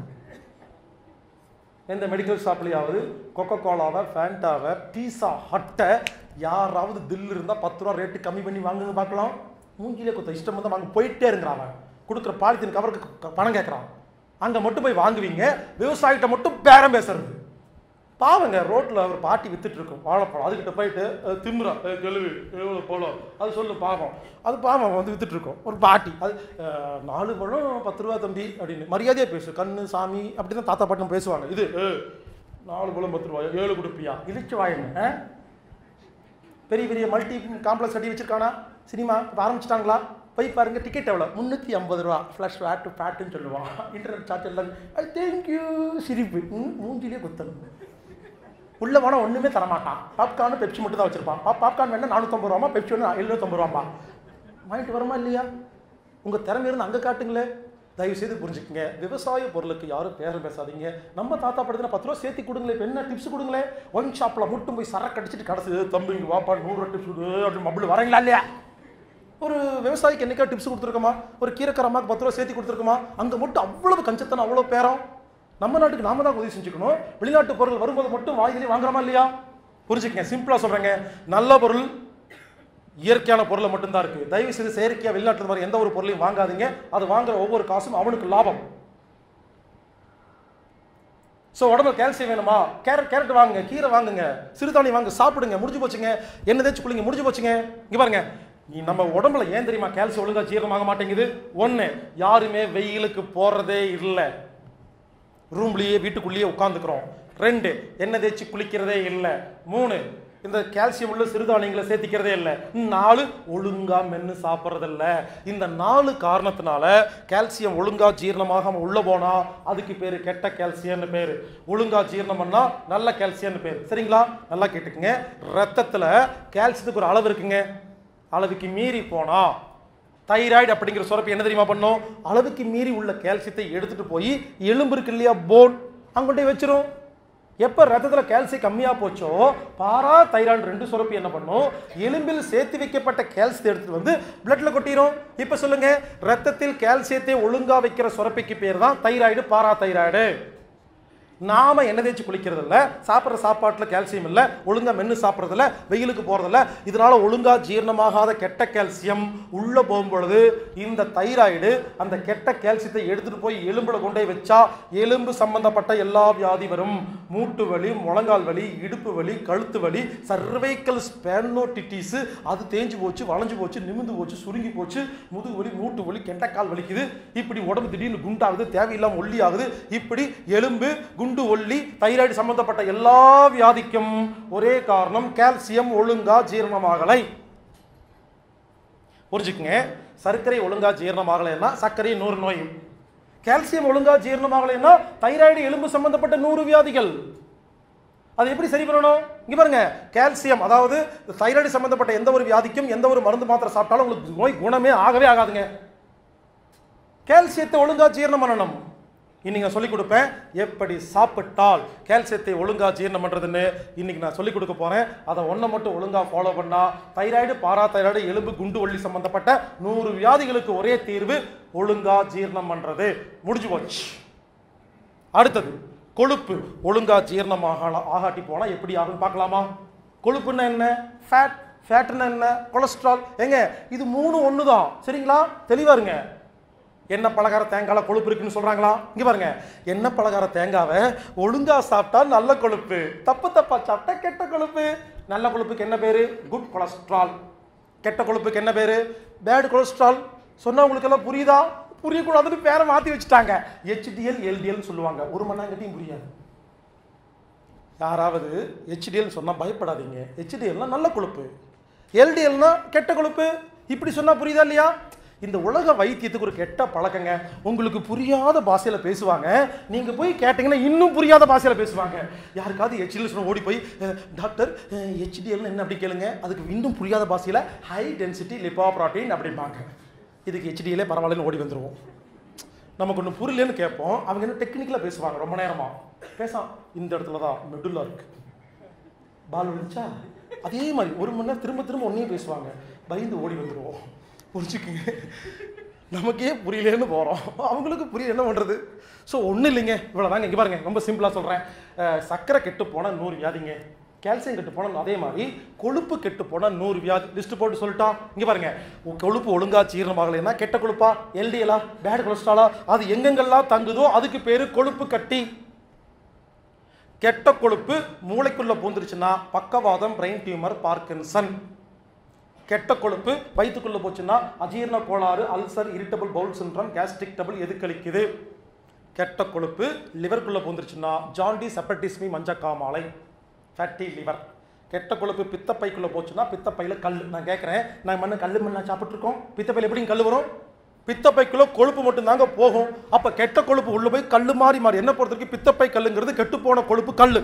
எந்த மெடிக்கல் ஷாப்லையாவது கொக்கோ கோலாவை ஃபேண்டாவை பீஸா ஹட்டை யாராவது தில் இருந்தால் பத்து ரூபா ரேட்டு கம்மி பண்ணி வாங்குங்க பார்க்கலாம் மூஞ்சிலே கொத்த இஷ்டம் வந்து வாங்க போயிட்டே இருக்கிறான் அவன் கொடுக்குற பாலித்தீன் கவருக்கு க- பணம் கேட்குறான் அங்கே மட்டும் போய் வாங்குவீங்க விவசாயிகிட்ட மட்டும் பேரம் பேசுறது பாவங்க ரோட்டில் ஒரு பாட்டி வித்துட்டு இருக்கும் வாழைப்பழம் அதுக்கிட்ட போயிட்டு அது திமுறா கெழுவி எவ்வளோ பழம் அது சொல்லு பாவம் அது பாவம் வந்து வித்துட்டு இருக்கும் ஒரு பாட்டி அது அஹ், நாலு பழம் பத்து ரூபா தம்பி அப்படின்னு மரியாதையாக பேசு கண்ணு சாமி அப்படி தான் தாத்தா பாட்டும் பேசுவாங்க இது ஏய், நாலு பழம் பத்து ரூபாய் ஏழு கொடுப்பியா இழிச்சு வாயுங்க ஆ? பெரிய பெரிய மல்டி காம்ப்ளெக்ஸ் அடி வச்சிருக்கானா சினிமா இப்போ ஆரம்பிச்சிட்டாங்களா போய் பாருங்க டிக்கெட் எவ்வளோ முந்நூற்றி ஐம்பது ரூபா ஃப்ளஷ் வேட்டு பேட்டுன்னு சொல்லுவான் இன்டர்நெட் சார்ஜ் எல்லாம் அது தேங்க்யூ சிரிப்பு ம், மூஞ்சிலே குத்தணும் உள்ள போனால் ஒன்றுமே தரமாட்டான் பாப்கார்னு பெப்சி மட்டும் தான் வச்சிருப்பான் பாப் பாப்கார்ன் வேணா நானூற்றம்பது ரூபாமா பெப்சி வேணா எழுநூற்றம்பது ரூபாம்பா வாங்கிட்டு வருமா இல்லையா உங்கள் திறமை இருந்து அங்கே காட்டுங்களே தயவு செய்து புரிஞ்சுக்கங்க விவசாய பொருளுக்கு யாரும் பேரம் பேசாதீங்க நம்ம தாத்தா படுத்தின பத்து ரூபா சேர்த்து கொடுங்களேன் இப்ப என்ன டிப்ஸ் கொடுங்களேன் ஒயின் ஷாப்பில் மட்டும் போய் சரக்கு அடிச்சிட்டு கடைசி தம்பி இங்க வாப்பா நூறு டிப்ஸ் கொடு அப்படி மப்பிள் வரீங்களா இல்லையா ஒரு விவசாயிக்கு என்னைக்கா டிப்ஸ் கொடுத்துருக்கோமா ஒரு கீரைக்காரமாக்கு பத்து ரூபா சேர்த்து கொடுத்துருக்கோமா அங்கே மட்டும் அவ்வளவு கஞ்சத்தனம் அவ்வளோ பேரம் நம்ம நாட்டுக்கு நாம தான் உதவி செஞ்சுக்கணும் வெளிநாட்டு பொருள் வரும்போது மட்டும் வாங்கிலே வாங்குறோமா இல்லையா புரிஞ்சுக்கங்க சிம்பிளாக சொல்கிறேங்க நல்ல பொருள் இயற்கையான பொருளை மட்டும்தான் இருக்கு தயவு செய்து செயற்கையாக வெளிநாட்டில் வர எந்த ஒரு பொருளையும் வாங்காதீங்க அது வாங்குற ஒவ்வொரு காசும் அவனுக்கு லாபம் ஸோ உடம்புல கால்சியம் வேணுமா கேரட் கேரட் வாங்குங்க கீரை வாங்குங்க சிறுதானியம் வாங்க சாப்பிடுங்க முடிஞ்சு போச்சுங்க என்ன தேய்ச்சி குளிங்க முடிஞ்சு போச்சுங்க இங்க பாருங்க நீ நம்ம உடம்புல ஏன் தெரியுமா கால்சியம் ஒழுங்கா ஜீரணமாக மாட்டேங்குது ஒன்று யாருமே வெயிலுக்கு போறதே இல்லை ரூம்லேயே வீட்டுக்குள்ளேயே உட்காந்துக்கிறோம் ரெண்டு எண்ணெய் தேய்ச்சி குளிக்கிறதே இல்லை மூணு இந்த கால்சியம் உள்ள சிறுதானியங்களை சேர்த்திக்கிறதே இல்லை நாலு ஒழுங்கா மென்று சாப்பிட்றதில்ல இந்த நாலு காரணத்தினால கால்சியம் ஒழுங்கா ஜீரணமாகாம உள்ள போனா அதுக்கு பேர் கெட்ட கால்சியம்னு பேர் ஒழுங்கா ஜீரணம் பண்ணா நல்ல கால்சியம்னு பேர் சரிங்களா நல்லா கேட்டுக்குங்க ரத்தத்துல கால்சியத்துக்கு ஒரு அளவு இருக்குங்க அளவுக்கு மீறி போனா தைராய்டு அப்படிங்கிற சுரப்பு என்ன தெரியுமா பண்ணும் அளவுக்கு மீறி உள்ள கால்சியத்தை எடுத்துட்டு போய் எலும்பு இருக்கு இல்லையா போன் அங்கொண்டே வச்சிரும் எப்போ ரத்தத்தில் கால்சியம் கம்மியாக போச்சோ பாரா தைராய்டு ரெண்டு சுரப்பி என்ன பண்ணும் எலும்பில் சேர்த்து வைக்கப்பட்ட கால்சியத்தை எடுத்துட்டு வந்து பிளட்ல கொட்டிரும் இப்போ சொல்லுங்க ரத்தத்தில் கால்சியத்தை ஒழுங்கா வைக்கிற சுரப்பிக்கு பேர் தான் தைராய்டு பாரா தைராய்டு நாம எண்ணெய் தேய்ச்சி குளிக்கிறது இல்ல சாப்பிட்ற சாப்பாட்டில் கால்சியம் இல்லை ஒழுங்கா மென்று சாப்பிட்றதில்ல வெயிலுக்கு போறதில்ல இதனால ஒழுங்கா ஜீரணமாகாத கெட்ட கால்சியம் உள்ள போகும் பொழுது இந்த தைராய்டு அந்த கெட்ட கால்சியத்தை எடுத்துட்டு போய் எலும்புல கொண்டு போய் வச்சா எலும்பு சம்பந்தப்பட்ட எல்லா வியாதி வரும் மூட்டு வலி முழங்கால் வலி இடுப்பு வலி கழுத்து வலி சர்வைக்கல் ஸ்பேனோட்டிட்டிஸ் அது தேஞ்சு போச்சு வளைஞ்சு போச்சு நிமிந்து போச்சு சுருங்கி போச்சு முதுகு வலி மூட்டு வலி கெண்டக்கால் வலிக்குது இப்படி உடம்பு திடீர்னு குண்டாகுது தேவையில்லாம ஒல்லி ஆகுது இப்படி எலும்பு குண்டு ஒல்லி தைராய்டு சம்பந்தப்பட்ட எல்லா வியாதிக்கும் ஒரே காரணம் கால்சியம் ஒழுங்கா ஜீரணமாகலை புரிஞ்சுக்குங்க சர்க்கரை ஒழுங்கா ஜீரணமாகலைன்னா சர்க்கரை நூறு நோய் கால்சியம் ஒழுங்கா ஜீரணமாகலைன்னா தைராய்டு எலும்பு சம்பந்தப்பட்ட நூறு வியாதிகள் அது எப்படி சரி பண்ணணும் இங்க பாருங்க கால்சியம் அதாவது தைராய்டு சம்பந்தப்பட்ட எந்த ஒரு வியாதிக்கும் எந்த ஒரு மருந்து மாத்திரை சாப்பிட்டாலும் உங்களுக்கு நோய் குணமே ஆகவே ஆகாதுங்க கால்சியத்தை ஒழுங்கா ஜீரணம் பண்ணணும் இன்னைக்கு நான் சொல்லிக் கொடுப்பேன் எப்படி சாப்பிட்டால் கால்சியத்தை ஒழுங்கா ஜீரணம் பண்றதுன்னு இன்னைக்கு நான் சொல்லிக் கொடுக்க போறேன் அதை ஒன்றை மட்டும் ஒழுங்கா ஃபாலோ பண்ணா தைராய்டு பாரா தைராய்டு எலும்பு குண்டு வள்ளி சம்பந்தப்பட்ட நூறு வியாதிகளுக்கு ஒரே தீர்வு ஒழுங்கா ஜீரணம் பண்றது முடிஞ்சு போச்சு அடுத்தது கொழுப்பு ஒழுங்கா ஜீரணமாக ஆகாட்டி போனா எப்படி ஆகும்னு பார்க்கலாமா கொழுப்புன்னா என்ன ஃபேட் ஃபேட்னா என்ன கொலஸ்ட்ரால் ஏங்க இது மூணு ஒன்று தான் சரிங்களா தெளிவா இருங்க எண்ணெய் பலகார தேங்காயில் கொழுப்பு இருக்குன்னு சொல்றாங்களா இங்க பாருங்க எண்ணெய் பலகார தேங்காவை ஒழுங்கா சாப்பிட்டா நல்ல கொழுப்பு தப்பு தப்பா சாப்பிட்டா கெட்ட கொழுப்பு நல்ல கொழுப்புக்கு என்ன பேரு குட் கொலஸ்ட்ரால் கெட்ட கொழுப்புக்கு என்ன பேரு பேட் கொலஸ்ட்ரால் சொன்னா உங்களுக்கு எல்லாம் புரியுதா புரியக்கூடாதுன்னு பேரை மாத்தி வச்சுட்டாங்க ஹெச்டிஎல் எல்டிஎல் சொல்லுவாங்க ஒரு மண்ணாங்கட்டியும் புரியாது யாராவது ஹெச்டிஎல் சொன்னா பயப்படாதீங்க ஹெச்டிஎல்னா நல்ல கொழுப்பு எல்டிஎல்னா கெட்ட கொழுப்பு இப்படி சொன்னா புரியுதா இல்லையா இந்த உலக வைத்தியத்துக்கு ஒரு கெட்ட பழக்கங்க உங்களுக்கு புரியாத பாஷையில பேசுவாங்க நீங்க போய் கேட்டீங்கன்னா இன்னும் புரியாத பாஷையில பேசுவாங்க யாருக்காவது ஹெச்டிஎல் சொன்ன ஓடி போய் "அஹ், டாக்டர் ஹெச்டிஎல் என்ன அப்படி கேளுங்க அதுக்கு இன்னும் புரியாத பாஷையில ஹை டென்சிட்டி லிப்போப்ரோட்டீன் அப்படிம்பாங்க இதுக்கு ஹெச்டிஎல்லே பரவாயில்லன்னு ஓடி வந்துருவோம் நமக்கு ஒன்று புரியலன்னு கேட்போம் அவங்க என்ன டெக்னிக்கலாக பேசுவாங்க ரொம்ப நேரமா பேசாம் இந்த இடத்துல தான் மெடுலாக இருக்கு பால் விழுந்துச்சா அதே மாதிரி ஒரு மணி நேரம் திரும்ப திரும்ப ஒன்றையும் பேசுவாங்க பயந்து ஓடி வந்துடுவோம் புரிஞ்சுக்குங்க நமக்கே புரியலன்னு போகிறோம் அவங்களுக்கு புரியல என்ன பண்ணுறது ஸோ ஒன்றும் இல்லைங்க இவ்வளோதாங்க இங்கே பாருங்க ரொம்ப சிம்பிளாக சொல்கிறேன் சர்க்கரை கெட்டு போனால் நூறு வியாதிங்க கால்சியம் கெட்டு போனால் அதே மாதிரி கொழுப்பு கெட்டு போனால் நூறு வியாதி லிஸ்ட் போட்டு சொல்லிட்டா இங்கே பாருங்க உ- கொழுப்பு ஒழுங்கா ஜீரணமாகலைன்னா கெட்ட கொழுப்பா எல்டிஎலா பேட் கொலஸ்ட்ராலா அது எங்கெங்கெல்லாம் தங்குதோ அதுக்கு பேர் கொழுப்பு கட்டி கெட்ட கொழுப்பு மூளைக்குள்ள பூந்துருச்சுன்னா பக்கவாதம் பிரெயின் டியூமர் பார்க்கின்சன் கெட்ட கொழுப்பு வயிற்றுக்குள்ள போச்சுன்னா அஜீரண கோளாறு ulcer irritable bowel syndrome gastric டபுள் எதுக்களிக்குது கெட்ட கொழுப்பு லிவருக்குள்ள பூந்துருச்சுன்னா ஜாண்டிஸ் ஹெப்படைட்டிஸ்மி மஞ்சக்காமாலை ஃபேட்டி லிவர் கெட்ட கொழுப்பு பித்தப்பைக்குள்ள போச்சுன்னா பித்தப்பையில கல் நான் கேட்குறேன் நான் மண்ணு கல் மண்ணா சாப்பிட்ருக்கோம் பித்தப்பையில் எப்படி கல் வரும் பித்தப்பைக்குள்ள கொழுப்பு மட்டும்தாங்க போகும் அப்ப கெட்ட கொழுப்பு உள்ள போய் கல்லு மாறி மாறி என்ன பொறுத்த வரைக்கும் பித்தப்பை கல்லுங்கிறது கெட்டு போன கொழுப்பு கல்லு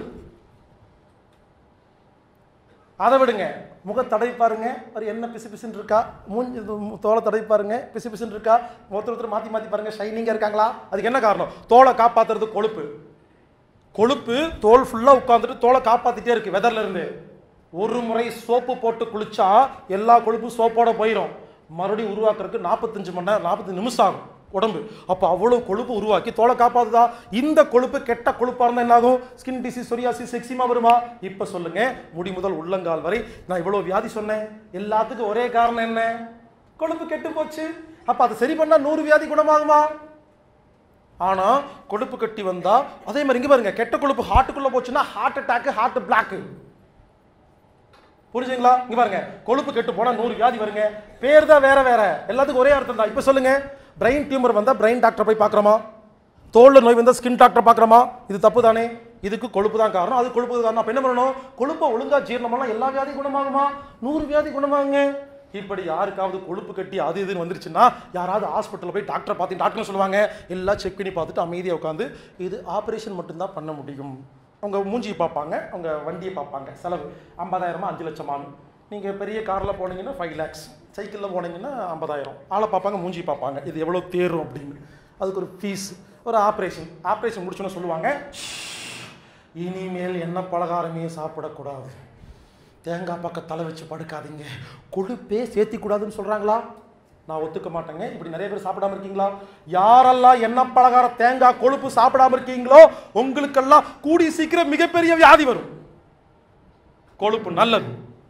அதை விடுங்க முக தடவி பாருங்க அது என்ன பிசு பிசுன்னு இருக்கா மூஞ்சி இது மு- தோலை தடவி பாருங்க பிசு பிசுன்னு இருக்கா ஒருத்தர் ஒருத்தர் மாற்றி மாற்றி பாருங்க ஷைனிங்காக இருக்காங்களா அதுக்கு என்ன காரணம் தோலை காப்பாத்துறது கொழுப்பு கொழுப்பு தோல் ஃபுல்லாக உட்காந்துட்டு தோலை காப்பாத்திட்டே இருக்கு வெதர்ல இருந்து ஒரு முறை சோப்பு போட்டு குளிச்சா எல்லா கொழுப்பும் சோப்போட போயிடும் மறுபடியும் உருவாக்குறதுக்கு நாற்பத்தஞ்சு மணி நேரம் நாற்பத்தஞ்சு நிமிஷம் ஆகும் உடம்பு அப்போ அவ்வளோ கொழுப்பு உருவாக்கி தோலை காப்பாத்துதா இந்த கொழுப்பு கெட்ட கொழுப்பாக இருந்தால் என்ன ஆகும் ஸ்கின் டிசீஸ் சொரியாசிஸ் எக்ஸிமா வருமா இப்போ சொல்லுங்க முடி முதல் உள்ளங்கால் வரை நான் இவ்வளோ வியாதி சொன்னேன் எல்லாத்துக்கும் ஒரே காரணம் என்ன கொழுப்பு கெட்டு போச்சு அப்போ அதை சரி பண்ணா நூறு வியாதி குணமாகுமா ஆனா கொழுப்பு கட்டி வந்தா அதே மாதிரி இங்க பாருங்க கெட்ட கொழுப்பு ஹார்ட்டுக்குள்ள போச்சுன்னா ஹார்ட் அட்டாக் ஹார்ட் பிளாக் புரிஞ்சுங்களா இங்க பாருங்க கொழுப்பு கெட்டு போனா நூறு வியாதி வருங்க பேர் தான் வேற வேற எல்லாத்துக்கும் ஒரே அர்த்தம் தான் இப்ப சொல்லுங்க பிரெயின் டியூமர் வந்தா பிரெயின் டாக்டர் போய் பார்க்கறோமா தோல்ல நோய் வந்தா ஸ்கின் டாக்டர் பார்க்கறோமா இது தப்பு தானே இதுக்கு கொழுப்பு தான் காரணம் அது கொழுப்பு தான் காரணம் அப்ப என்ன பண்ணணும் கொழுப்பை ஒழுங்கா ஜீரணம் பண்ணா எல்லா வியாதி குணமாகுமா நூறு வியாதி குணமாகுங்க இப்படி யாருக்காவது கொழுப்பு கட்டி அது இதுன்னு வந்துருச்சுன்னா யாராவது ஹாஸ்பிட்டலில் போய் டாக்டரை பார்த்து டாக்டர் சொல்லுவாங்க எல்லாம் செக் பண்ணி பார்த்துட்டு அமைதியாக உட்காந்து இது ஆப்ரேஷன் மட்டும்தான் பண்ண முடியும் அவங்க மூஞ்சியை பார்ப்பாங்க அவங்க வண்டியை பார்ப்பாங்க செலவு ஐம்பதாயிரமா அஞ்சு லட்சமானு நீங்கள் பெரிய காரில் போனீங்கன்னா ஃபைவ் லேக்ஸ் சைக்கிளில் போனீங்கன்னா ஐம்பதாயிரம் ஆளை பார்ப்பாங்க மூஞ்சி பார்ப்பாங்க இது எவ்வளோ தேரும் அப்படின்னு அதுக்கு ஒரு ஃபீஸ் ஒரு ஆப்ரேஷன் ஆப்ரேஷன் முடிச்சோன்னு சொல்லுவாங்க இனிமேல் என்ன பலகாரமே சாப்பிடக்கூடாது தேங்காய் பக்கம் தலை வச்சு படுக்காதீங்க கொழுப்பே சேர்த்தி கூடாதுன்னு சொல்றாங்களா நான் ஒத்துக்க மாட்டேங்க இப்படி நிறைய பேர் சாப்பிடாம இருக்கீங்களா யாரெல்லாம் என்ன பலகாரம் தேங்காய் கொழுப்பு சாப்பிடாம இருக்கீங்களோ உங்களுக்கெல்லாம் கூடி சீக்கிரம் மிகப்பெரிய வியாதி வரும் கொழுப்பு நல்லது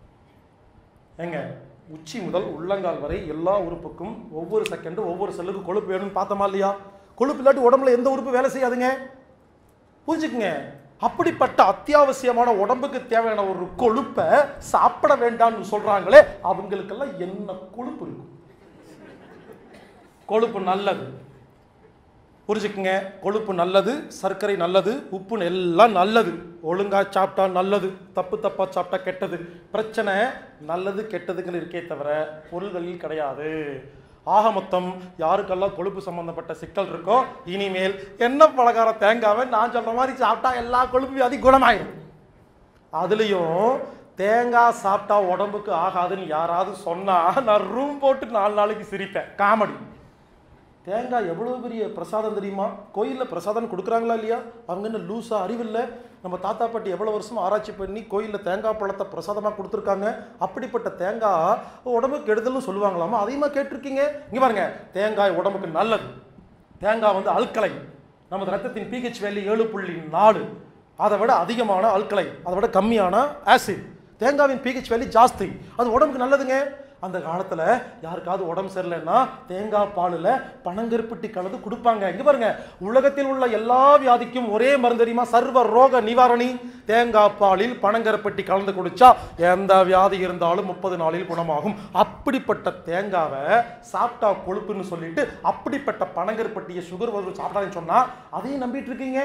ஏங்க உச்சி முதல் உள்ளங்கால் வரை எல்லா உறுப்புக்கும் ஒவ்வொரு செகண்டும் ஒவ்வொரு செல்லுக்கு கொழுப்பு வேணும்னு பார்த்தோமா இல்லையா கொழுப்பு இல்லாட்டி உடம்புல எந்த உறுப்பு வேலை செய்யாதுங்க புரிஞ்சுக்குங்க அப்படிப்பட்ட அத்தியாவசியமான உடம்புக்கு தேவையான ஒரு கொழுப்பை சாப்பிட வேண்டாம்னு சொல்றாங்களே அவங்களுக்கெல்லாம் என்ன கொழுப்பு இருக்கும் கொழுப்பு நல்லது புரிஞ்சுக்குங்க கொழுப்பு நல்லது சர்க்கரை நல்லது உப்பு எல்லாம் நல்லது ஒழுங்கா சாப்பிட்டா நல்லது தப்பு தப்பா சாப்பிட்டா கெட்டது பிரச்சனை நல்லது கெட்டதுகள் இருக்கே தவிர பொருள்களில் கிடையாது ஆக மொத்தம் யாருக்கெல்லாம் கொழுப்பு சம்பந்தப்பட்ட சிக்கல் இருக்கோ இனிமேல் என்ன பலகார தேங்காவை நான் சொல்ற மாதிரி சாப்பிட்டா எல்லா கொழுப்பு வியாதி குணமாயிடும் அதுலேயும் தேங்காய் சாப்பிட்டா உடம்புக்கு ஆகாதுன்னு யாராவது சொன்னா நான் ரூம் போட்டு நாலு நாளைக்கு சிரிப்பேன் காமெடி தேங்காய் எவ்வளோ பெரிய பிரசாதம் தெரியுமா கோயிலில் பிரசாதம் கொடுக்குறாங்களா இல்லையா அவங்க என்ன லூஸா அறிவில்லை நம்ம தாத்தா பாட்டி எவ்வளோ வருஷம் ஆராய்ச்சி பண்ணி கோயிலில் தேங்காய் பழத்தை பிரசாதமாக கொடுத்துருக்காங்க அப்படிப்பட்ட தேங்காய் உடம்புக்கு கெடுதல்னு சொல்லுவாங்களாமா அதையுமா கேட்டிருக்கீங்க இங்கே பாருங்க தேங்காய் உடம்புக்கு நல்லது தேங்காய் வந்து அல்கலை நமது ரத்தத்தின் பிஹெச் வேல்யூ ஏழு புள்ளி நாலு அதை விட அதிகமான அல்கலை அதை விட கம்மியான ஆசிட் தேங்காவின் பிஹெச் வேல்யூ ஜாஸ்தி அது உடம்புக்கு நல்லதுங்க அந்த காலத்தில் யாருக்காவது உடம்பு சரியில்லைன்னா தேங்காய் பாலில் பனங்கருப்பட்டி கலந்து கொடுப்பாங்க இங்க பாருங்க உலகத்தில் உள்ள எல்லா வியாதிக்கும் ஒரே மருந்து தெரியுமா சர்வ ரோக நிவாரணி தேங்காய் பாலில் பனங்கருப்பட்டி கலந்து குடிச்சா எந்த வியாதி இருந்தாலும் முப்பது நாளில் குணமாகும் அப்படிப்பட்ட தேங்காவை சாப்பிட்டா கொழுப்புன்னு சொல்லிட்டு அப்படிப்பட்ட பனங்கருப்பட்டியை சுகர் வந்து சாப்பிட்டாங்கன்னு சொன்னா அதையும் நம்பிட்டு இருக்கீங்க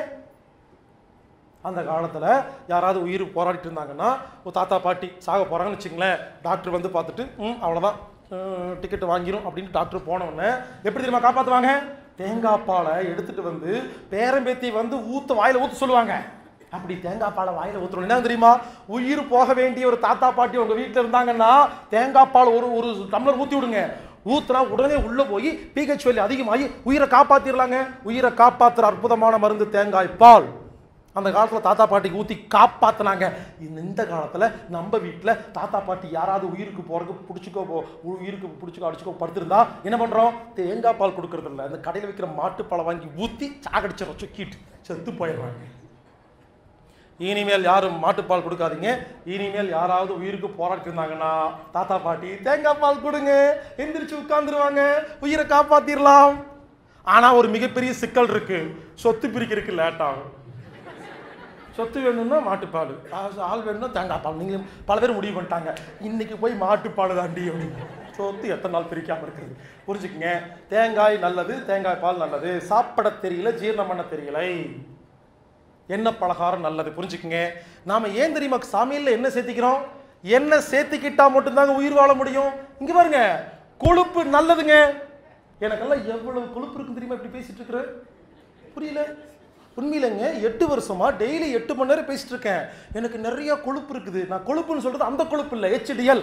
அந்த காலத்தில் யாராவது உயிர் போராடிட்டு இருந்தாங்கன்னா ஒரு தாத்தா பாட்டி சாக போகிறாங்கன்னு வச்சுங்களேன் டாக்டர் வந்து பார்த்துட்டு ம் அவ்வளோதான் டிக்கெட் வாங்கிரும் அப்படின்னு டாக்டர் போனவுடனே எப்படி தெரியுமா காப்பாற்றுவாங்க தேங்காய் பாலை எடுத்துட்டு வந்து பேரம்பேத்தி வந்து ஊற்ற வாயில ஊற்ற சொல்லுவாங்க அப்படி தேங்காய் பாலை வாயில ஊற்றுறோம் என்ன தெரியுமா உயிர் போக வேண்டிய ஒரு தாத்தா பாட்டி உங்க வீட்டில் இருந்தாங்கன்னா தேங்காய் பால் ஒரு ஒரு டம்ளர் ஊற்றி விடுங்க ஊத்துனா உடனே உள்ள போய் பிஹெச் வேல்யூ அதிகமாகி உயிரை காப்பாத்திரலாங்க உயிரை காப்பாத்துற அற்புதமான மருந்து தேங்காய் பால் அந்த காலத்தில் தாத்தா பாட்டிக்கு ஊற்றி காப்பாற்றினாங்க இந்த காலத்தில் நம்ம வீட்டில் தாத்தா பாட்டி யாராவது உயிருக்கு போகிறதுக்கு பிடிச்சிக்கோ போ உயிருக்கு பிடிச்சிக்கோ அடிச்சுக்கோ படுத்திருந்தா என்ன பண்ணுறோம் தேங்காய் பால் கொடுக்கறது இல்ல இந்த கடையில் விற்கிற மாட்டுப்பாலை வாங்கி ஊற்றி சாகடிச்சிடும் சுக்கிட்டு செத்து போயிடுறாங்க இனிமேல் யாரும் மாட்டுப்பால் கொடுக்காதீங்க இனிமேல் யாராவது உயிருக்கு போராடிட்டு இருந்தாங்கன்னா தாத்தா பாட்டி தேங்காய் பால் கொடுங்க எந்திரிச்சு உட்கார்ந்துருவாங்க உயிரை காப்பாத்திரலாம் ஆனா ஒரு மிகப்பெரிய சிக்கல் இருக்கு சொத்து பிரிக்கிறதுக்கு லேட் ஆகும் சொத்து வேணும்னா மாட்டுப்பால் ஆ- ஆள் வேணும்னா தேங்காய் பால் நீங்க பல பேர் முடிவு பண்ணிட்டாங்க இன்னைக்கு போய் மாட்டுப்பால் தாண்டி அப்படின்னு சொத்து எத்தனை நாள் பிரிக்காம இருக்குது புரிஞ்சுக்குங்க தேங்காய் நல்லது தேங்காய் பால் நல்லது சாப்பிட தெரியல ஜீரணம் பண்ண தெரியலை என்ன பலகாரம் நல்லது புரிஞ்சுக்குங்க நாம ஏன் தெரியுமா சமையல்ல என்ன சேர்த்திக்கிறோம் என்ன சேர்த்துக்கிட்டா மட்டும்தாங்க உயிர் வாழ முடியும் இங்க பாருங்க கொழுப்பு நல்லதுங்க எனக்கெல்லாம் எவ்வளவு கொழுப்பு இருக்குன்னு தெரியுமா இப்படி பேசிட்டு இருக்கிற புரியல உண்மையிலங்க எட்டு வருஷமா டெய்லி எட்டு மணி நேரம் பேசிட்டு இருக்கேன் எனக்கு நிறைய கொழுப்பு இருக்குது நான் கொழுப்புன்னு சொல்றது அந்த கொழுப்பு இல்லை ஹெச்டிஎல்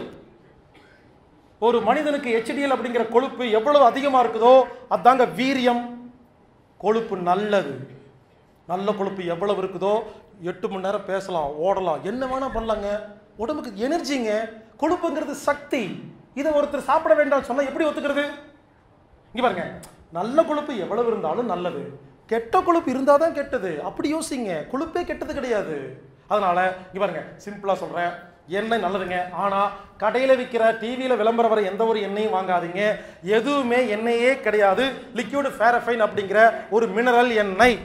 ஒரு மனிதனுக்கு ஹெச்டிஎல் அப்படிங்கிற கொழுப்பு எவ்வளவு அதிகமா இருக்குதோ அதாங்க வீரியம் கொழுப்பு நல்லது நல்ல கொழுப்பு எவ்வளவு இருக்குதோ எட்டு மணி நேரம் பேசலாம் ஓடலாம் என்ன வேணா பண்ணலாங்க உடம்புக்கு எனர்ஜிங்க கொழுப்புங்கிறது சக்தி இதை ஒருத்தர் சாப்பிட வேண்டாம்னு சொன்னா எப்படி ஒத்துக்கிறது இங்க பாருங்க நல்ல கொழுப்பு எவ்வளவு இருந்தாலும் நல்லது கெட்ட கொழுப்பு இருந்தால் தான் கெட்டது அப்படி யோசிங்க கொழுப்பே கெட்டது கிடையாது அதனால இங்க பாருங்க சிம்பிளா சொல்றேன் எண்ணெய் நல்லதுங்க ஆனா கடையில விற்கிற டிவியில விளம்பரம் வர எந்த ஒரு எண்ணெயும் வாங்காதீங்க எதுவுமே எண்ணெயே கிடையாது லிக்விட் ஃபேரஃபைன் அப்படிங்கிற ஒரு மினரல் எண்ணெய்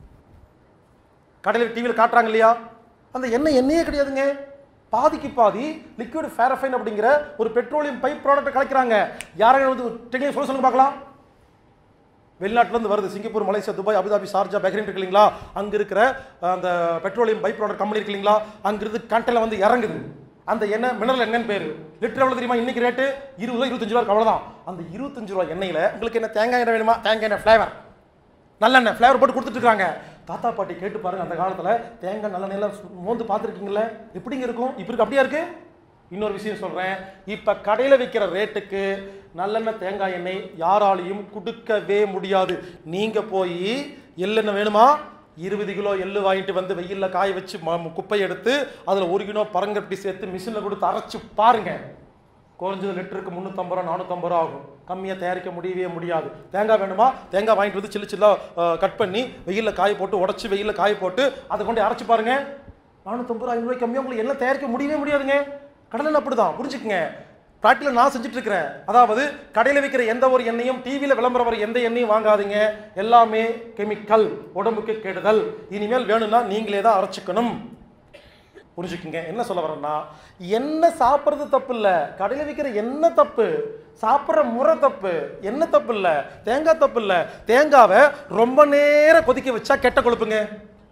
கடையில் டிவியில் காட்டுறாங்க இல்லையா அந்த எண்ணெய் எண்ணெயே கிடையாதுங்க பாதிக்கு பாதி லிக்விட் ஃபேரஃபைன் அப்படிங்கிற ஒரு பெட்ரோலியம் பைப் ப்ராடக்ட்டை கலக்கிறாங்க யாராவது வந்து டெக்னிக் சொல்ல சொல்லுங்க பார்க்கலாம் வெளிநாட்டுல இருந்து வருது Singapore Malaysia Dubai Abu Dhabi Sharjah Bahrain இருக்கு இல்லைங்களா அங்க இருக்கிற அஹ், அந்த பெட்ரோலியம் பை ப்ராடக்ட் கம்பெனி இருக்கு இல்லைங்களா அங்கிருந்து கண்டெய்னர் வந்து இறங்குது அந்த எண்ணெய் மினரல் எண்ணெய்னு பேரு லிட்டர் எவ்வளவு தெரியுமா இன்னைக்கு ரேட்டு இருபது ரூபா இருபத்தஞ்சு ரூபா இருக்கு, அவ்வளவுதான் அந்த இருபத்தஞ்சு ரூபா எண்ணெயில உங்களுக்கு என்ன தேங்காய் எண்ணெய் வேணுமா தேங்காய் எண்ணெய் ஃப்ளேவர் நல்லெண்ணெய் ஃப்ளேவர் போட்டு கொடுத்துட்டு இருக்காங்க தாத்தா பாட்டி கேட்டு பாருங்க அந்த காலத்துல தேங்காய் நல்லெண்ணெய்லாம் சு- மோந்து பார்த்துருக்கீங்களே எப்படிங்க இருக்கும் இப்போ இருக்கு அப்படியா இருக்கு இன்னொரு விஷயம் சொல்றேன் இப்ப கடையில விற்கிற ரேட்டுக்கு நல்லெண்ணெய் தேங்காய் எண்ணெய் யாராலையும் கொடுக்கவே முடியாது நீங்க போய் எள்ளெண்ணெய் வேணுமா இருபது கிலோ எள்ளு வாங்கிட்டு வந்து வெயிலில் காய வச்சு ம- குப்பையை எடுத்து அதில் ஒரு கிலோ பரங்கட்டி சேர்த்து மிஷினில் கொடுத்து அரைச்சு பாருங்க குறைஞ்சது லிட்டருக்கு முந்நூற்றம்பது ரூபா நானூற்றம்பது ரூபா ஆகும் கம்மியாக தயாரிக்க முடியவே முடியாது தேங்காய் வேணுமா தேங்காய் வாங்கிட்டு வந்து சில்லு சில்லாக கட் பண்ணி வெயிலில் காய போட்டு உடச்சி வெயிலில் காய போட்டு அதை கொண்டு அரைச்சு பாருங்க நானூற்றம்பது ரூபா ஐநூறுவாய் கம்மியாக உங்களுக்கு எல்லாம் தயாரிக்க முடியவே முடியாதுங்க கடலில் அப்படிதான் புரிஞ்சுக்குங்க ப்ராக்டிக்கல் நான் செஞ்சுட்டு இருக்கிறேன் அதாவது கடையில் விற்கிற எந்த ஒரு எண்ணெயும் டிவியில் விளம்பரம் வர எந்த எண்ணெயும் வாங்காதீங்க எல்லாமே கெமிக்கல் உடம்புக்கு கெடுதல் இனிமேல் வேணும்னா நீங்களே தான் அரைச்சிக்கணும் புரிஞ்சுக்குங்க என்ன சொல்ல வரேன்னா என்ன சாப்பிட்றது தப்பு இல்லை கடையில் விற்கிற என்ன தப்பு சாப்பிட்ற முறை தப்பு என்ன தப்பு இல்லை தேங்காய் தப்பு இல்லை தேங்காவை ரொம்ப நேரம் கொதிக்க வச்சா கெட்ட கொழுப்புங்க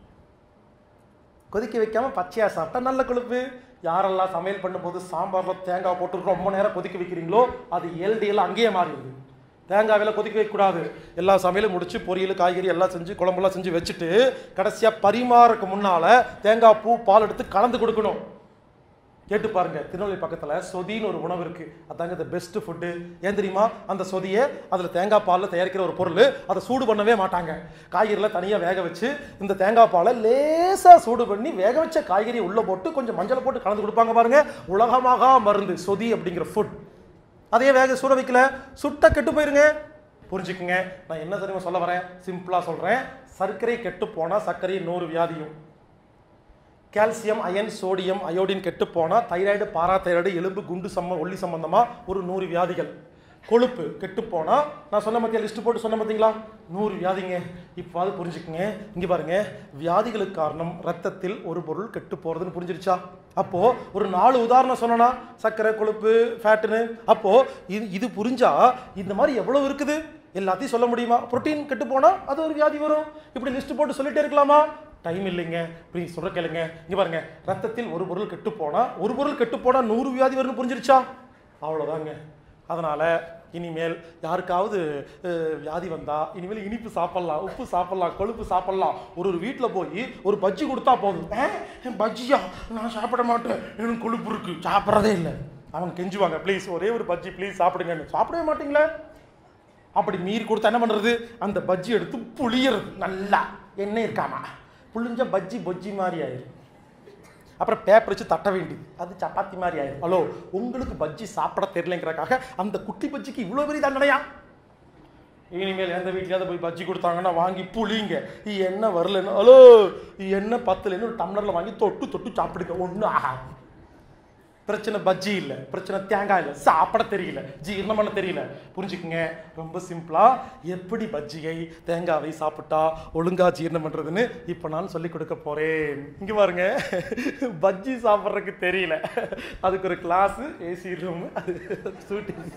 கொதிக்க வைக்காம பச்சையா சாப்பிட்டா நல்ல கொழுப்பு யாரெல்லாம் சமையல் பண்ணும்போது சாம்பார்ல தேங்காய் போட்டு ரொம்ப நேரம் கொதிக்க வைக்கிறீங்களோ அது எல்டிஎல் அங்கேயே மாறிடுது தேங்காயில் கொதிக்க வைக்கக்கூடாது எல்லா சமையலும் முடிச்சு பொரியல் காய்கறி எல்லாம் செஞ்சு குழம்புலாம் செஞ்சு வச்சுட்டு கடைசியாக பரிமாறக்கு முன்னால் தேங்காய் பூ பால் எடுத்து கலந்து கொடுக்கணும் கேட்டு பாருங்க திருநெல்வேலி பக்கத்தில் சொதின்னு ஒரு உணவு இருக்கு அதாங்க இந்த பெஸ்ட் ஃபுட்டு ஏன் தெரியுமா அந்த சொதியை அதில் தேங்காய் பாலில் தயாரிக்கிற ஒரு பொருள் அதை சூடு பண்ணவே மாட்டாங்க காய்கறிலாம் தனியாக வேக வச்சு இந்த தேங்காய் பாலை லேசாக சூடு பண்ணி வேக வச்ச காய்கறியை உள்ளே போட்டு கொஞ்சம் மஞ்சள் போட்டு கலந்து கொடுப்பாங்க பாருங்க உலகமாக மருந்து சொதி அப்படிங்கிற ஃபுட் அதையே வேக சூட வைக்கல சுட்ட கெட்டு போயிருங்க புரிஞ்சுக்குங்க நான் என்ன தெரியுமா சொல்ல வரேன் சிம்பிளாக சொல்கிறேன் சர்க்கரை கெட்டு போனால் சர்க்கரை நூறு வியாதியும் கால்சியம் அயன் சோடியம் அயோடின் கெட்டு போனால் தைராய்டு பாராதைராய்டு எலும்பு குண்டு சம்ம ஒல்லி சம்பந்தமாக ஒரு நூறு வியாதிகள் கொழுப்பு கெட்டு போனால் நான் சொன்ன மத்திய லிஸ்ட் போட்டு சொன்ன பார்த்தீங்களா நூறு வியாதிங்க இப்போ அது புரிஞ்சுக்குங்க இங்கே பாருங்க வியாதிகளுக்கு காரணம் ரத்தத்தில் ஒரு பொருள் கெட்டு போகிறதுன்னு புரிஞ்சிருச்சா அப்போ ஒரு நாலு உதாரணம் சொன்னனா சர்க்கரை கொழுப்பு ஃபேட்டுன்னு அப்போ இது இது புரிஞ்சா இந்த மாதிரி எவ்வளவு இருக்குது எல்லாத்தையும் சொல்ல முடியுமா புரோட்டீன் கெட்டு போனா அது ஒரு வியாதி வரும் இப்படி லிஸ்ட் போட்டு சொல்லிட்டே இருக்கலாமா டைம் இல்லைங்க ப்ளீஸ் சொல்ற கேளுங்க இங்க பாருங்க ரத்தத்தில் ஒரு பொருள் கெட்டு போனா ஒரு பொருள் கெட்டு போனா நூறு வியாதி வரும்னு புரிஞ்சிருச்சா அவ்வளவுதாங்க அதனால இனிமேல் யாருக்காவது அஹ், வியாதி வந்தா இனிமேல் இனிப்பு சாப்பிடலாம் உப்பு சாப்பிடலாம் கொழுப்பு சாப்பிடலாம் ஒரு ஒரு வீட்டில் போய் ஒரு பஜ்ஜி கொடுத்தா போதும் "ஆ, பஜ்ஜியா நான் சாப்பிட மாட்டேன் எனக்கு கொழுப்பு இருக்கு சாப்பிட்றதே இல்லை அவங்க கெஞ்சுவாங்க ப்ளீஸ் ஒரே ஒரு பஜ்ஜி ப்ளீஸ் சாப்பிடுங்கன்னு சாப்பிடவே மாட்டீங்களே அப்படி மீறி கொடுத்தா என்ன பண்றது அந்த பஜ்ஜி எடுத்து புளியறது நல்லா எண்ணெய் இருக்காமா புளிஞ்ச பஜ்ஜி பொஜ்ஜி மாதிரி ஆயிரும் அப்புறம் பேப்பர் வச்சு தட்ட வேண்டியது அது சப்பாத்தி மாதிரி ஆயிரும் ஹலோ உங்களுக்கு பஜ்ஜி சாப்பிட தெரியலங்கிறக்காக அந்த குட்டி பஜ்ஜிக்கு இவ்வளோ பெரிய தண்டனையா இனிமேல் எந்த வீட்லயாவது போய் பஜ்ஜி கொடுத்தாங்கன்னா வாங்கி புளிங்க என்ன வரலன்னு ஹலோ என்ன பத்துலன்னு ஒரு டம்ளர்ல வாங்கி தொட்டு தொட்டு சாப்பிடுங்க ஒன்றும் ஆகாது பிரச்சனை பஜ்ஜி இல்லை பிரச்சனை தேங்காய் இல்லை சாப்பிட தெரியல ஜீரணம் பண்ண தெரியல புரிஞ்சுக்குங்க ரொம்ப சிம்பிளா எப்படி பஜ்ஜியை தேங்காவை சாப்பிட்டா ஒழுங்கா ஜீரணம் பண்றதுன்னு இப்போ நான் சொல்லி கொடுக்க போறேன் இங்க பாருங்க பஜ்ஜி சாப்பிட்றதுக்கு தெரியல அதுக்கு ஒரு கிளாஸ் ஏசி ரூம் அது ஷூட்டிங்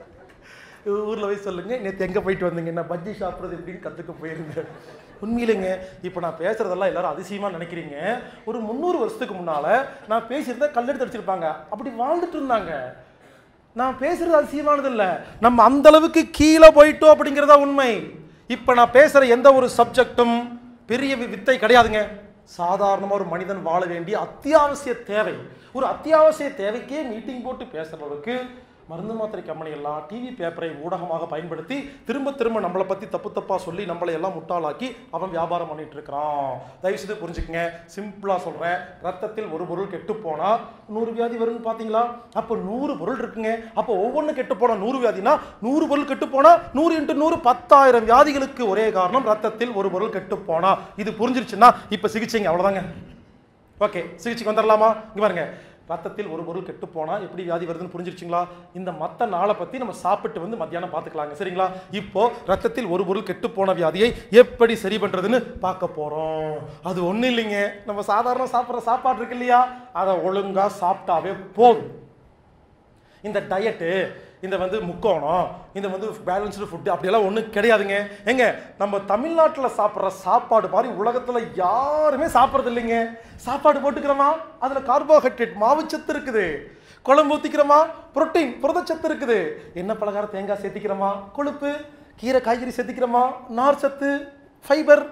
ஊரில் போய் சொல்லுங்க நேற்று எங்கே போயிட்டு வந்தீங்க நான் பஜ்ஜி சாப்பிட்றது எப்படின்னு கற்றுக்க போயிருந்தேன் உண்மையிலேங்க இப்போ நான் பேசுறதெல்லாம் எல்லாரும் அதிசயமாக நினைக்கிறீங்க ஒரு முந்நூறு வருஷத்துக்கு முன்னால் நான் பேசியிருந்தா கல்லெடுத்து அடிச்சிருப்பாங்க அப்படி வாழ்ந்துட்டு இருந்தாங்க நான் பேசுறது அதிசயமானது இல்லை நம்ம அந்த அளவுக்கு கீழே போயிட்டோம் அப்படிங்கிறதா உண்மை இப்போ நான் பேசுகிற எந்த ஒரு சப்ஜெக்டும் பெரிய வி- வித்தை கிடையாதுங்க சாதாரணமாக ஒரு மனிதன் வாழ வேண்டிய அத்தியாவசிய தேவை ஒரு அத்தியாவசிய தேவைக்கே மீட்டிங் போட்டு பேசுகிற அளவுக்கு மருந்து மாத்திரை கம்பெனி எல்லாம் டிவி பேப்பரை ஊடகமாக பயன்படுத்தி திரும்ப திரும்ப நம்மளை பற்றி தப்பு தப்பாக சொல்லி நம்மளை எல்லாம் முட்டாளாக்கி அவன் வியாபாரம் பண்ணிட்டு இருக்கிறான் தயவுசெய்து புரிஞ்சுக்கங்க சிம்பிளாக சொல்கிறேன் ரத்தத்தில் ஒரு பொருள் கெட்டு போனால் நூறு வியாதி வரும்னு பார்த்தீங்களா அப்போ நூறு பொருள் இருக்குங்க அப்போ ஒவ்வொன்று கெட்டு போனால் நூறு வியாதினா நூறு பொருள் கெட்டு போனால் நூறு இன்ட்டு நூறு பத்தாயிரம் வியாதிகளுக்கு ஒரே காரணம் ரத்தத்தில் ஒரு பொருள் கெட்டு போனா இது புரிஞ்சிருச்சுன்னா இப்போ சிகிச்சைங்க அவ்வளோதாங்க ஓகே சிகிச்சைக்கு வந்துடலாமா இங்க பாருங்க ரத்தத்தில் ஒரு பொருள் கெட்டு போனா எப்படி வியாதி வருதுன்னு புரிஞ்சிருச்சுங்களா இந்த மத்த நாளை பத்தி நம்ம சாப்பிட்டு வந்து மத்தியானம் பார்த்துக்கலாங்க சரிங்களா இப்போ ரத்தத்தில் ஒரு பொருள் கெட்டு போன வியாதியை எப்படி சரி பண்றதுன்னு பார்க்க போறோம் அது ஒண்ணும் இல்லைங்க நம்ம சாதாரண சாப்பிட்ற சாப்பாடு இருக்கு இல்லையா அதை ஒழுங்கா சாப்பிட்டாவே போதும் இந்த டயட்டு இந்த வந்து முக்கோணம் இந்த வந்து பேலன்ஸ்டு ஃபுட்டு அப்படியெல்லாம் ஒன்றும் கிடையாதுங்க ஏங்க நம்ம தமிழ்நாட்டில் சாப்பிட்ற சாப்பாடு மாதிரி உலகத்தில் யாருமே சாப்பிட்றது இல்லைங்க சாப்பாடு போட்டுக்கிறோமா அதில் கார்போஹைட்ரேட் மாவுச்சத்து இருக்குது குழம்பு ஊற்றிக்கிறோமா புரோட்டீன் புரதச்சத்து இருக்குது என்ன பலகாரம் தேங்காய் சேர்த்திக்கிறோமா கொழுப்பு கீரை காய்கறி சேர்த்திக்கிறோமா நார் சத்து ஃபைபர்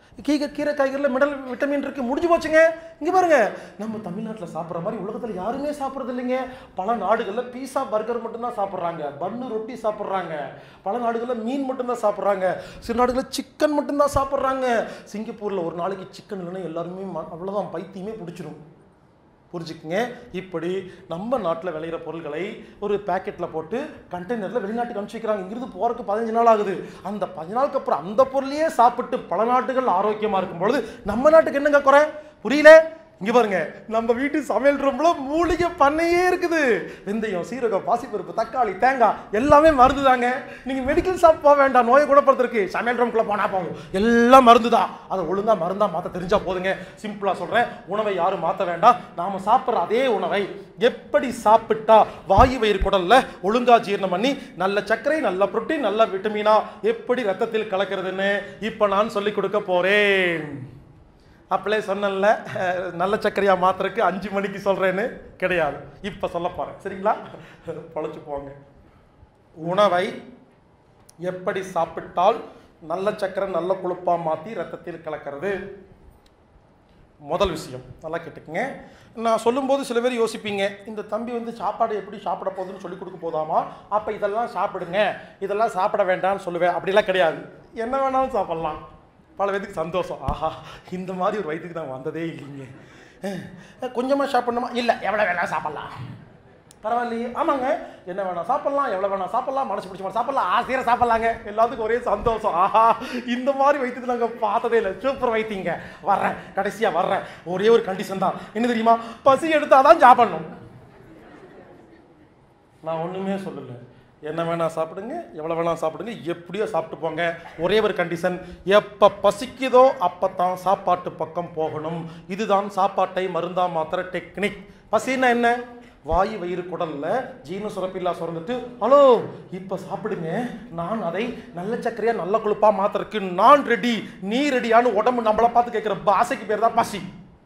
கீரை கீரை காய்கறியில் மிடல் விட்டமின் இருக்கு முடிஞ்சு போச்சுங்க இங்க பாருங்க நம்ம தமிழ்நாட்டில் சாப்பிட்ற மாதிரி உலகத்தில் யாருமே சாப்பிட்றது இல்லைங்க பல நாடுகளில் பீஸா பர்கர் மட்டும்தான் சாப்பிட்றாங்க பன்னு ரொட்டி சாப்பிட்றாங்க பல நாடுகளில் மீன் மட்டும்தான் சாப்பிட்றாங்க சில நாடுகளில் சிக்கன் மட்டும்தான் சாப்பிட்றாங்க சிங்கப்பூரில் ஒரு நாளைக்கு சிக்கன் இல்லைன்னா எல்லாருமே ம- அவ்வளவுதான் பைத்தியமே பிடிச்சிரும் புரிஞ்சுக்குங்க இப்படி நம்ம நாட்டில் விளையிற பொருள்களை ஒரு பேக்கெட்டில் போட்டு கண்டெய்னரில் வெளிநாட்டுக்கு அனுப்பிச்சு வைக்கிறாங்க இங்கிருந்து போகிறதுக்கு பதினஞ்சு நாள் ஆகுது அந்த பதினஞ்சு நாளுக்கு அப்புறம் அந்த பொருளையே சாப்பிட்டு பல நாட்டுகள் ஆரோக்கியமாக இருக்கும் பொழுது நம்ம நாட்டுக்கு என்னங்க குறை புரியல இங்க பாருங்க நம்ம வீட்டு சமையல் ரூம்ல மூலிகை பண்ணையே இருக்குது வெந்தயம் சீரகம் பாசிப்பருப்பு தக்காளி தேங்காய் எல்லாமே மருந்து தாங்க நீங்க மெடிக்கல் ஷாப் போக வேண்டாம் நோயை குணப்படுத்துறதுக்கு சமையல் ரூம்குள்ள போனா போதும் எல்லாம் மருந்து தான் அதை ஒழுங்கா மருந்தா மாத்த தெரிஞ்சா போதுங்க சிம்பிளா சொல்றேன் உணவை யாரும் மாத்த வேண்டாம் நாம சாப்பிட்ற அதே உணவை எப்படி சாப்பிட்டா வாயு வயிறு குடல்ல ஒழுங்கா ஜீரணம் பண்ணி நல்ல சர்க்கரை நல்ல புரோட்டீன் நல்ல விட்டமினா எப்படி ரத்தத்தில் கலக்கிறதுன்னு இப்ப நான் சொல்லி கொடுக்க போறேன் அப்பளே சொன்னேன்ல அஹ், நல்ல சர்க்கரையா மாத்திரக்கு அஞ்சு மணிக்கு சொல்றேன்னு கிடையாது இப்ப சொல்ல போறேன் சரிங்களா பொழைச்சு போங்க உணவை எப்படி சாப்பிட்டால் நல்ல சர்க்கரை நல்ல கொழுப்பா மாத்தி ரத்தத்தில் கலக்கிறது முதல் விஷயம் நல்லா கேட்டுக்கங்க நான் சொல்லும்போது சில பேர் யோசிப்பீங்க இந்த தம்பி வந்து சாப்பாடு எப்படி சாப்பிட போகுதுன்னு சொல்லி கொடுக்க போதாமா அப்போ இதெல்லாம் சாப்பிடுங்க இதெல்லாம் சாப்பிட வேண்டாம்னு சொல்லுவேன் அப்படிலாம் கிடையாது என்ன வேணாலும் சாப்பிட்லாம் பல பேருக்கு சந்தோஷம் ஆஹா இந்த மாதிரி ஒரு வயிற்றுக்கு நான் வந்ததே இல்லைங்க அஹ், கொஞ்சமா சாப்பிடணுமா இல்லை எவ்வளோ வேணாலும் சாப்பிட்லாம் பரவாயில்லையே ஆமாங்க என்ன வேணா சாப்பிடலாம் எவ்வளோ வேணா சாப்பிடலாம் மனசு பிடிச்ச மாதிரி சாப்பிடலாம் ஆசையாக சாப்பிடலாங்க எல்லாத்துக்கும் ஒரே சந்தோஷம் ஆஹா இந்த மாதிரி வைத்தியத்தை நாங்கள் பார்த்ததே இல்லை சூப்பர் வைத்தியங்க வர்றேன் கடைசியாக வர்றேன் ஒரே ஒரு கண்டிஷன் தான் என்ன தெரியுமா பசி எடுத்தால் தான் சாப்பிடணும் நான் ஒன்றுமே சொல்லலை என்ன வேணா சாப்பிடுங்க எவ்வளோ வேணா சாப்பிடுங்க எப்படியோ சாப்பிட்டு போங்க ஒரே ஒரு கண்டிஷன் எப்போ பசிக்குதோ அப்போ தான் சாப்பாட்டு பக்கம் போகணும் இதுதான் சாப்பாட்டை மருந்தா மாத்திர டெக்னிக் பசின்னா என்ன வாயு வயிறு குடல்ல ஜீரண சுரப்பில்லா சுரந்துட்டு ஹலோ இப்போ சாப்பிடுங்க நான் அதை நல்ல சர்க்கரையா நல்ல கொழுப்பா மாத்திரக்கு நான் ரெடி நீ ரெடியான்னு உடம்பு நம்மளை பார்த்து கேட்குற பாசைக்கு பேர் தான் பசி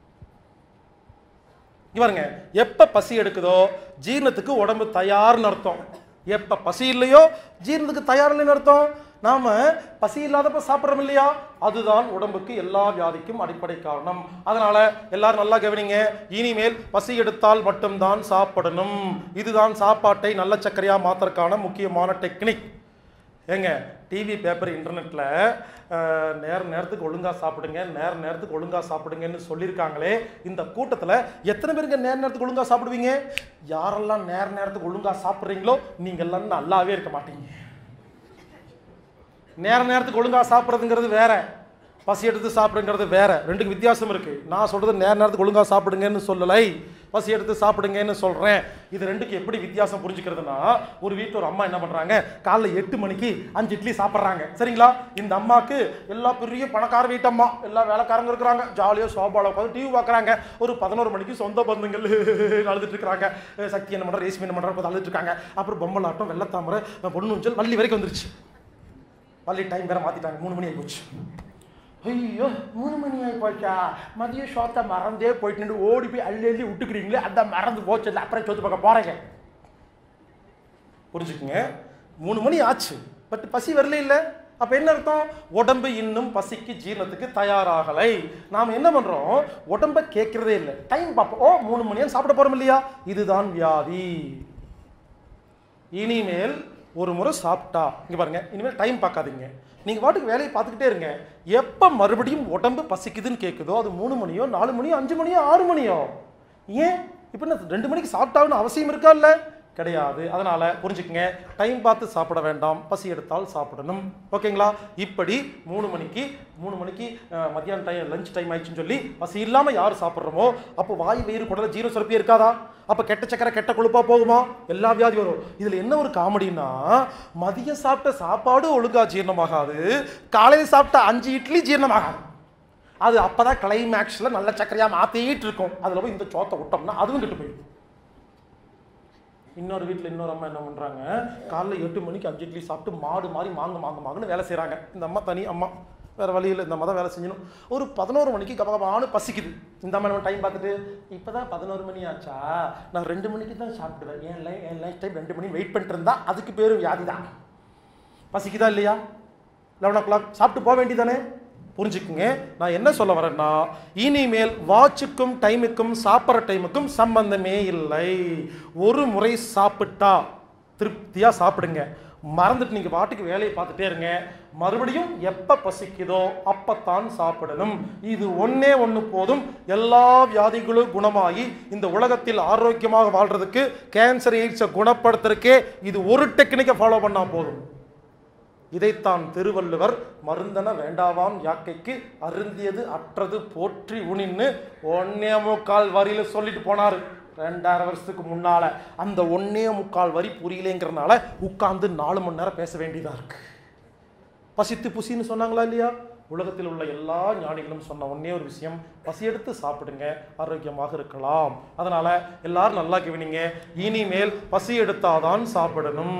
இங்க பாருங்க எப்ப பசி எடுக்குதோ ஜீரணத்துக்கு உடம்பு தயார்னு அர்த்தம் எப்ப பசி இல்லையோ ஜீரணத்துக்கு தயார் இல்லைன்னு அர்த்தம் நாம பசி இல்லாதப்ப சாப்பிட்றோம் இல்லையா அதுதான் உடம்புக்கு எல்லா வியாதிக்கும் அடிப்படை காரணம் அதனால எல்லாரும் நல்லா கவனிங்க இனிமேல் பசி எடுத்தால் மட்டும்தான் சாப்பிடணும் இதுதான் சாப்பாட்டை நல்ல சர்க்கரையா மாத்திரக்கான முக்கியமான டெக்னிக் ஏங்க டிவி பேப்பர் இன்டர்நெட்டில் நேர நேரத்துக்கு ஒழுங்காக சாப்பிடுங்க நேர நேரத்துக்கு ஒழுங்காக சாப்பிடுங்கன்னு சொல்லியிருக்காங்களே இந்த கூட்டத்தில் எத்தனை பேருங்க நேர நேரத்துக்கு ஒழுங்காக சாப்பிடுவீங்க யாரெல்லாம் நேர நேரத்துக்கு ஒழுங்காக சாப்பிட்றீங்களோ நீங்கள்லாம் நல்லாவே இருக்க மாட்டீங்க நேர நேரத்துக்கு ஒழுங்காக சாப்பிட்றதுங்கிறது வேற பசி எடுத்து சாப்பிடுங்கிறது வேற ரெண்டுக்கு வித்தியாசம் இருக்கு நான் சொல்றது நேர நேரத்துக்கு ஒழுங்காக சாப்பிடுங்கன்னு சொல்லலை பசி எடுத்து சாப்பிடுங்கன்னு சொல்றேன் இது ரெண்டுக்கு எப்படி வித்தியாசம் புரிஞ்சுக்கிறதுனா ஒரு வீட்டில் ஒரு அம்மா என்ன பண்றாங்க காலைல எட்டு மணிக்கு அஞ்சு இட்லி சாப்பிட்றாங்க சரிங்களா இந்த அம்மாக்கு எல்லா பெரிய பணக்கார வீட்டம்மா எல்லா வேலைக்காரங்க இருக்கிறாங்க ஜாலியாக சோபாவில் உட்காந்து டிவி பார்க்குறாங்க ஒரு பதினோரு மணிக்கு சொந்த பந்தங்கள் அழுதுட்டு இருக்கிறாங்க அஹ் சக்தி என்ன பண்ணுற ரேஷ்மி என்ன பண்ணுற அழுதுட்டு இருக்காங்க அப்புறம் பொம்மலாட்டம் வெள்ளத்தாமரை பொண்ணு வள்ளி வரைக்கும் வந்துருச்சு பள்ளி டைம் வேற மாத்திட்டாங்க மூணு மணி ஆகி போச்சு ஐயோ மூணு மணி ஆகி போச்சா மதிய சோத்தை மறந்தே போயிட்டு நின்று ஓடி போய் அள்ளி அள்ளி விட்டுக்கிறீங்களே அதான் மறந்து போச்சு இல்லை அப்புறம் சோத்து பார்க்க போறேங்க புரிஞ்சுக்குங்க மூணு மணி ஆச்சு பட் பசி வரல இல்லை அப்ப என்ன அர்த்தம் உடம்பு இன்னும் பசிக்கு ஜீரணத்துக்கு தயாராகலை நாம் என்ன பண்றோம் உடம்ப கேட்கறதே இல்லை டைம் பார்ப்போம் ஓ மூணு மணியா சாப்பிட போறோம் இல்லையா இதுதான் வியாதி இனிமேல் ஒரு முறை சாப்பிட்டா இங்க பாருங்க இனிமேல் டைம் பார்க்காதீங்க நீங்க பாட்டுக்கு வேலையை பார்த்துக்கிட்டே இருங்க எப்ப மறுபடியும் உடம்பு பசிக்குதுன்னு கேட்குதோ அது மூணு மணியோ நாலு மணியோ அஞ்சு மணியோ ஆறு மணியோ ஏன் இப்போ என்ன ரெண்டு மணிக்கு சாப்பிட்டாகணும் அவசியம் இருக்கா இல்ல கிடையாது அதனால புரிஞ்சுக்கங்க டைம் பார்த்து சாப்பிட வேண்டாம் பசி எடுத்தால் சாப்பிடணும் ஓகேங்களா இப்படி மூணு மணிக்கு மூணு மணிக்கு அஹ், மத்தியான டைம் லஞ்ச் டைம் ஆயிடுச்சுன்னு சொல்லி பசி இல்லாம யார் சாப்பிட்றோமோ அப்போ வாய் வயிறு குடல ஜீரோ சுரப்பி இருக்காதா அப்ப கெட்ட சக்கரை கெட்ட கொழுப்பா போகுமா எல்லா வியாதி வரும் இதுல என்ன ஒரு காமெடினா மதியம் சாப்பிட்ட சாப்பாடு ஒழுங்கா ஜீரணமாகாது காலையில சாப்பிட்ட அஞ்சு இட்லி ஜீரணமாகாது அது அப்பதான் கிளைமேக்ஸ்ல நல்ல சக்கரையா மாத்திட்டு இருக்கும் அதுல போய் இந்த சோத்தை விட்டோம்னா அதுவும் கெட்டு போயிடும் இன்னொரு வீட்டில் இன்னொரு அம்மா என்ன பண்ணுறாங்க காலைல எட்டு மணிக்கு அஞ்சு இட்லி சாப்பிட்டு மாடு மாதிரி மாங்கு மாங்கு மாங்குன்னு வேலை செய்கிறாங்க இந்த அம்மா தனி அம்மா வேறு வழியில் இந்த அம்மா தான் வேலை செஞ்சணும் ஒரு பதினோரு மணிக்கு கபகபான்னு பசிக்குது இந்த அம்மா நம்ம டைம் பார்த்துட்டு இப்போ தான் பதினோரு மணி ஆச்சா நான் ரெண்டு மணிக்கு தான் சாப்பிடுவேன் என் லை என் லைஃப் டைம் ரெண்டு மணி வெயிட் பண்ணிட்டு இருந்தா அதுக்கு பேர் வியாதி தான் பசிக்குதா இல்லையா லெவன் ஓ கிளாக் சாப்பிட்டு போக வேண்டியதானே புரிஞ்சுக்குங்க நான் என்ன சொல்ல வரேன்னா இனிமேல் வாட்சுக்கும் டைமுக்கும் சாப்பிட்ற டைமுக்கும் சம்பந்தமே இல்லை ஒரு முறை சாப்பிட்டா திருப்தியா சாப்பிடுங்க மறந்துட்டு நீங்க பாட்டுக்கு வேலையை பார்த்துட்டே இருங்க மறுபடியும் எப்ப பசிக்குதோ அப்பத்தான் சாப்பிடணும் இது ஒண்ணே ஒண்ணு போதும் எல்லா வியாதிகளும் குணமாகி இந்த உலகத்தில் ஆரோக்கியமாக வாழ்றதுக்கு கேன்சர் எய்ட்ஸை குணப்படுத்துறதுக்கே இது ஒரு டெக்னிக்கை ஃபாலோ பண்ணா போதும் இதைத்தான் திருவள்ளுவர் மருந்தன வேண்டாவாம் யாக்கைக்கு அருந்தியது அற்றது போற்றி உணின்னு ஒன்னே முக்கால் வரியில சொல்லிட்டு போனாரு ரெண்டாயிரம் வருஷத்துக்கு முன்னால அந்த ஒன்னே முக்கால் வரி புரியலேங்கிறனால உட்கார்ந்து நாலு மணி நேரம் பேச வேண்டியதா இருக்கு பசித்து புசின்னு சொன்னாங்களா இல்லையா உலகத்தில் உள்ள எல்லா ஞானிகளும் சொன்ன ஒன்னே ஒரு விஷயம் பசி எடுத்து சாப்பிடுங்க ஆரோக்கியமாக இருக்கலாம் அதனால எல்லாரும் நல்லா கவனிங்க இனிமேல் பசி எடுத்தாதான் சாப்பிடணும்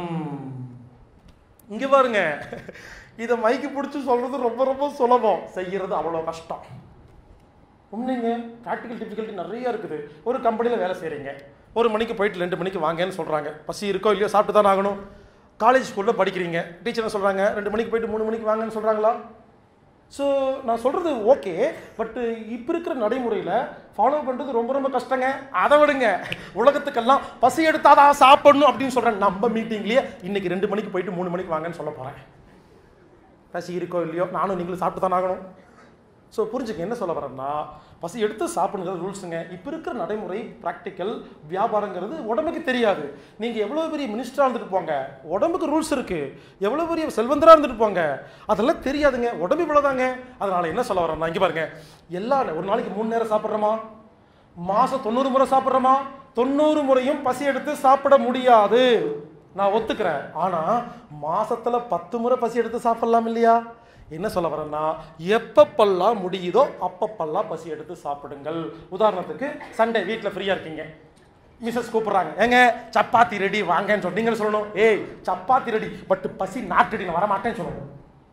இங்க பாருங்க இதை மைக்கு பிடிச்சி சொல்றது ரொம்ப ரொம்ப சுலபம் செய்யறது அவ்வளோ கஷ்டம் உண்மைங்க ப்ராக்டிக்கல் டிஃபிகல்ட்டி நிறைய இருக்குது ஒரு கம்பெனியில் வேலை செய்கிறீங்க ஒரு மணிக்கு போயிட்டு ரெண்டு மணிக்கு வாங்கன்னு சொல்கிறாங்க பசி இருக்கோ இல்லையோ சாப்பிட்டு தான் ஆகணும் காலேஜ் ஸ்கூலில் படிக்கிறீங்க டீச்சர் என்ன சொல்கிறாங்க ரெண்டு மணிக்கு போயிட்டு மூணு மணிக்கு வாங்கன்னு சொல்கிறாங்களா ஸோ நான் சொல்கிறது ஓகே பட்டு இப்போ இருக்கிற நடைமுறையில் ஃபாலோ பண்ணுறது ரொம்ப ரொம்ப கஷ்டங்க அதை விடுங்க உலகத்துக்கெல்லாம் பசி எடுத்தாதான் சாப்பிடணும் அப்படின்னு சொல்கிறேன் நம்ம மீட்டிங்லேயே இன்னைக்கு ரெண்டு மணிக்கு போயிட்டு மூணு மணிக்கு வாங்கன்னு சொல்ல போகிறேன் பசி இருக்கோ இல்லையோ நானும் நீங்களும் சாப்பிட்டு தான் ஆகணும் ஸோ புரிஞ்சுக்க என்ன சொல்ல வரேன்னா பசி எடுத்து சாப்பிடுங்கிறது ரூல்ஸுங்க இப்போ இருக்கிற நடைமுறை ப்ராக்டிக்கல் வியாபாரங்கிறது உடம்புக்கு தெரியாது நீங்கள் எவ்வளோ பெரிய மினிஸ்டராக இருந்துட்டு போங்க உடம்புக்கு ரூல்ஸ் இருக்குது எவ்வளோ பெரிய செல்வந்தராக இருந்துட்டு போங்க அதெல்லாம் தெரியாதுங்க உடம்பு இவ்வளோதாங்க அதனால் என்ன சொல்ல வரேன்னா இங்கே பாருங்க எல்லா ஒரு நாளைக்கு மூணு நேரம் சாப்பிட்றோமா மாதம் தொண்ணூறு முறை சாப்பிட்றோமா தொண்ணூறு முறையும் பசி எடுத்து சாப்பிட முடியாது நான் ஒத்துக்கிறேன் ஆனால் மாசத்துல பத்து முறை பசி எடுத்து சாப்பிடலாம் இல்லையா என்ன சொல்ல வரேன்னா எப்பப்பெல்லாம் முடியுதோ அப்பப்பெல்லாம் பசி எடுத்து சாப்பிடுங்கள் உதாரணத்துக்கு சண்டே வீட்டில் ஃப்ரீயாக இருக்கீங்க மிஸ்ஸஸ் கூப்பிட்றாங்க ஏங்க சப்பாத்தி ரெடி வாங்கன்னு சொல்லி நீங்கள் சொல்லணும் ஏய் சப்பாத்தி ரெடி பட் பசி நாட்டுடி நான் வரமாட்டேன்னு சொல்லணும்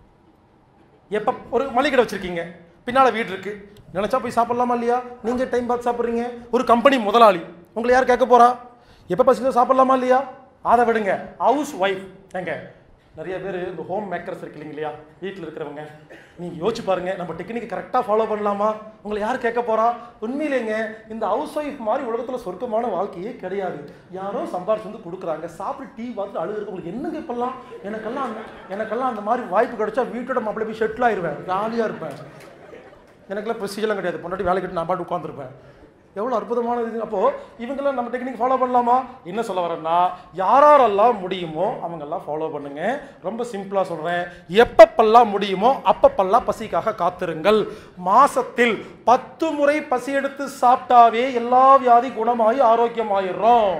எப்போ ஒரு மளிகை வச்சிருக்கீங்க பின்னால் வீடு இருக்கு நினச்சா போய் சாப்பிடலாமா இல்லையா நீங்கள் டைம் பார்த்து சாப்பிட்றீங்க ஒரு கம்பெனி முதலாளி உங்களை யார் கேட்க போறா எப்போ பசிக்குதோ சாப்பிடலாமா இல்லையா அதை விடுங்க ஹவுஸ் ஒய்ஃப் ஏங்க நிறைய பேர் இந்த ஹோம் மேக்கர்ஸ் இருக்கு இல்லைங்களா வீட்டில் இருக்கிறவங்க நீங்கள் யோசிச்சு பாருங்க நம்ம டெக்னிக் கரெக்டாக ஃபாலோ பண்ணலாமா உங்களை யார் கேட்க போறா உண்மையிலேங்க இந்த ஹவுஸ் ஒய்ஃப் மாதிரி உலகத்தில் சொர்க்கமான வாழ்க்கையே கிடையாது யாரோ சம்பாரிச்சு வந்து கொடுக்குறாங்க சாப்பிட்டு டீ பார்த்துட்டு அழுது உங்களுக்கு என்னங்க இப்பெல்லாம் எனக்கெல்லாம் அந்த எனக்கெல்லாம் அந்த மாதிரி வாய்ப்பு கிடைச்சா வீட்டோட மாப்பிள்ளை போய் ஷெட்டில் ஆயிருவேன் ஜாலியாக இருப்பேன் எனக்கெல்லாம் ப்ரொசீஜர்லாம் கிடையாது பொண்டாட்டி வேலை கட்டி நான் பாட்டு உட்காந்துருப்பேன் எவ்வளோ அற்புதமான இது அப்போது இவங்கெல்லாம் நம்ம டெக்னிக் ஃபாலோ பண்ணலாமா என்ன சொல்ல வரேன்னா யாரெல்லாம் முடியுமோ அவங்கெல்லாம் ஃபாலோ பண்ணுங்க ரொம்ப சிம்பிளாக சொல்கிறேன் எப்பப்பெல்லாம் முடியுமோ அப்பப்பெல்லாம் பசிக்காக காத்திருங்கள் மாசத்தில் பத்து முறை பசி எடுத்து சாப்பிட்டாவே எல்லா வியாதி குணமாகி ஆரோக்கியமாயிரும்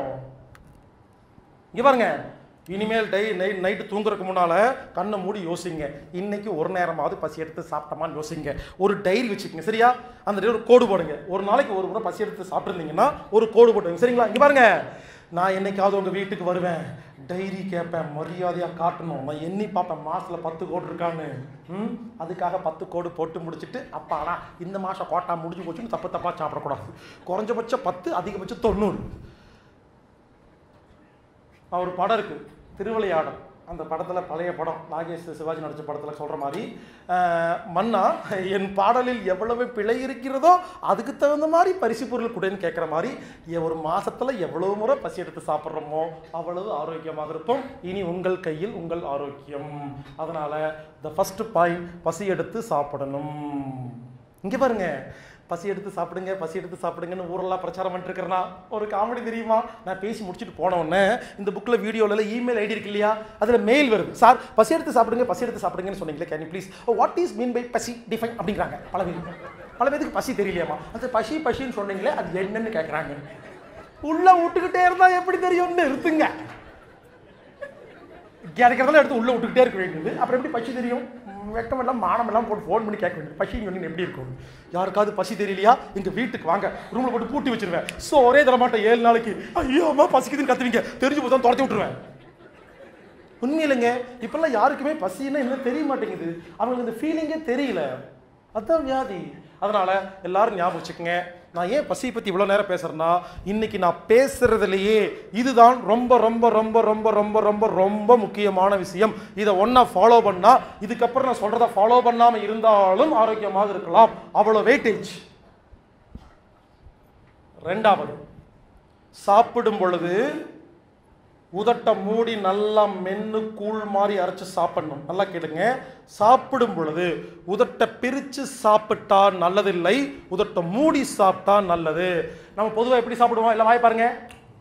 இங்க பாருங்க இனிமேல் டை நைட் நைட்டு தூங்குறதுக்கு முன்னால கண்ணை மூடி யோசிங்க இன்னைக்கு ஒரு நேரமாவது பசி எடுத்து சாப்பிட்டோமான்னு யோசிங்க ஒரு டைரி வச்சுக்கோங்க சரியா அந்த டைரி ஒரு கோடு போடுங்க ஒரு நாளைக்கு ஒரு முறை பசி எடுத்து சாப்பிட்டுருந்தீங்கன்னா ஒரு கோடு போட்டுங்க சரிங்களா இங்க பாருங்க நான் என்னைக்காவது உங்க வீட்டுக்கு வருவேன் டைரி கேட்பேன் மரியாதையாக காட்டணும் நான் எண்ணி பார்ப்பேன் மாசத்துல பத்து கோடு இருக்கான்னு ம் அதுக்காக பத்து கோடு போட்டு முடிச்சுட்டு அப்பாடா இந்த மாதம் கோட்டா முடிஞ்சு போச்சுன்னு தப்பு தப்பாக சாப்பிடக்கூடாது குறைஞ்சபட்சம் பத்து அதிகபட்சம் தொண்ணூறு அவர் ஒரு படம் இருக்கு திருவிளையாடல் அந்த படத்தில் பழைய படம் நாகேஷ் சிவாஜி நடித்த படத்தில் சொல்கிற மாதிரி அஹ், மன்னா என் பாடலில் எவ்வளவு பிழை இருக்கிறதோ அதுக்கு தகுந்த மாதிரி பரிசு பொருள் கொடுன்னு கேட்குற மாதிரி எ- ஒரு மாசத்துல எவ்வளவு முறை பசி எடுத்து சாப்பிட்றோமோ அவ்வளவு ஆரோக்கியமாக இருப்போம் இனி உங்கள் கையில் உங்கள் ஆரோக்கியம் அதனால த ஃபர்ஸ்ட் பாயிண்ட் பசி எடுத்து சாப்பிடணும் இங்கே பாருங்க பசி எடுத்து சாப்பிடுங்க பசி எடுத்து சாப்பிடுங்கன்னு ஊரெல்லாம் பிரச்சாரம் பண்ணிட்டு இருக்கிறனா ஒரு காமெடி தெரியுமா நான் பேசி முடிச்சுட்டு போன உடனே இந்த புக்கில் வீடியோவில் இமெயில் ஐடி இருக்கு இல்லையா அதில் மெயில் வருது சார் பசி எடுத்து சாப்பிடுங்க பசி எடுத்து சாப்பிடுங்கன்னு சொன்னீங்களே can please what is mean by பசி டிஃபைன் அப்படிங்கிறாங்க பல பேர் பல பேருக்கு பசி தெரியலையாமா அந்த பசி பசின்னு சொன்னீங்களே அது என்னன்னு கேட்குறாங்க உள்ள விட்டுக்கிட்டே இருந்தா எப்படி தெரியும்னு நிறுத்துங்க கிடைக்கிறதெல்லாம் எடுத்து உள்ள விட்டுக்கிட்டே இருக்க வேண்டியது அப்புறம் எப்படி பசி தெரியும் வெக்கம் எல்லாம் மானம் எல்லாம் போட்டு ஃபோன் பண்ணி கேட்க வேண்டியது பசின்னு சொன்னீங்க எப்படி இருக்கும் யாருக்காவது பசி தெரியலையா எங்க வீட்டுக்கு வாங்க ரூம்ல போட்டு பூட்டி வச்சிருவேன் ஸோ ஒரே தர மாட்டேன் ஏழு நாளைக்கு ஐயோ அம்மா பசிக்குதுன்னு கத்துவீங்க தெரிஞ்சு போதான் துரத்தி விட்டுருவேன் உண்மையிலங்க இப்பெல்லாம் யாருக்குமே பசின்னா என்ன தெரிய மாட்டேங்குது அவங்களுக்கு இந்த ஃபீலிங்கே தெரியல அதான் வியாதி அதனால எல்லாரும் ஞாபகம் வச்சுக்கோங்க நான் ஏன் பசியை பற்றி இவ்வளோ நேரம் பேசுகிறேன்னா இன்னைக்கு நான் பேசுறதுலையே இதுதான் ரொம்ப ரொம்ப ரொம்ப ரொம்ப ரொம்ப ரொம்ப ரொம்ப முக்கியமான விஷயம் இதை ஒன்றா ஃபாலோ பண்ணால் இதுக்கப்புறம் நான் சொல்கிறத ஃபாலோ பண்ணாமல் இருந்தாலும் ஆரோக்கியமாக இருக்கலாம் அவ்வளோ வெயிட்டேஜ் ரெண்டாவது சாப்பிடும் பொழுது உதட்டை மூடி நல்லா மென்னு கூழ் மாதிரி அரைச்சு சாப்பிடணும் நல்லா கேளுங்க சாப்பிடும் பொழுது உதட்டை பிரித்து சாப்பிட்டா நல்லதில்லை உதட்டை மூடி சாப்பிட்டா நல்லது நம்ம பொதுவாக எப்படி சாப்பிடுவோம் இல்லை வாய் பாருங்க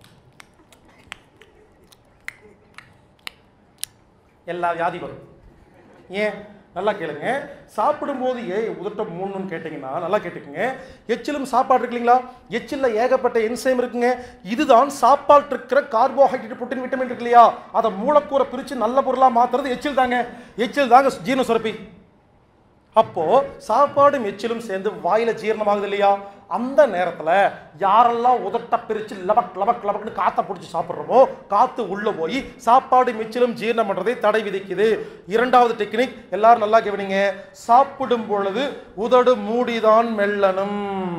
எல்லா வியாதி வரும் ஏன் நல்லா கேளுங்க சாப்பிடும்போது ஏன் உதட்ட மூணுன்னு கேட்டிங்கன்னா நல்லா கேட்டுக்குங்க எச்சிலும் சாப்பாடு இருக்கு இல்லைங்களா எச்சில்ல ஏகப்பட்ட என்சைம் இருக்குங்க இதுதான் சாப்பாட்டு இருக்கிற கார்போஹைட்ரேட் புரோட்டீன் விட்டமின் இருக்கு இல்லையா அதை மூலக்கூறை பிரித்து நல்ல பொருளாக மாத்துறது எச்சில் தாங்க எச்சில் தாங்க ஜீரண சுரப்பி அப்போ சாப்பாடும் எச்சிலும் சேர்ந்து வாயில ஜீரணமாகுது இல்லையா அந்த நேரத்துல யாரெல்லாம் உதட்ட பிரிச்சு லபக் லபக் லபக்னு காத்த பிடிச்சி சாப்பிட்றோமோ காத்து உள்ள போய் சாப்பாடு எச்சிலும் ஜீரணம் பண்றதை தடை விதிக்குது இரண்டாவது டெக்னிக் எல்லாரும் நல்லா கவனிங்க சாப்பிடும் பொழுது உதடு மூடிதான் மெல்லணும்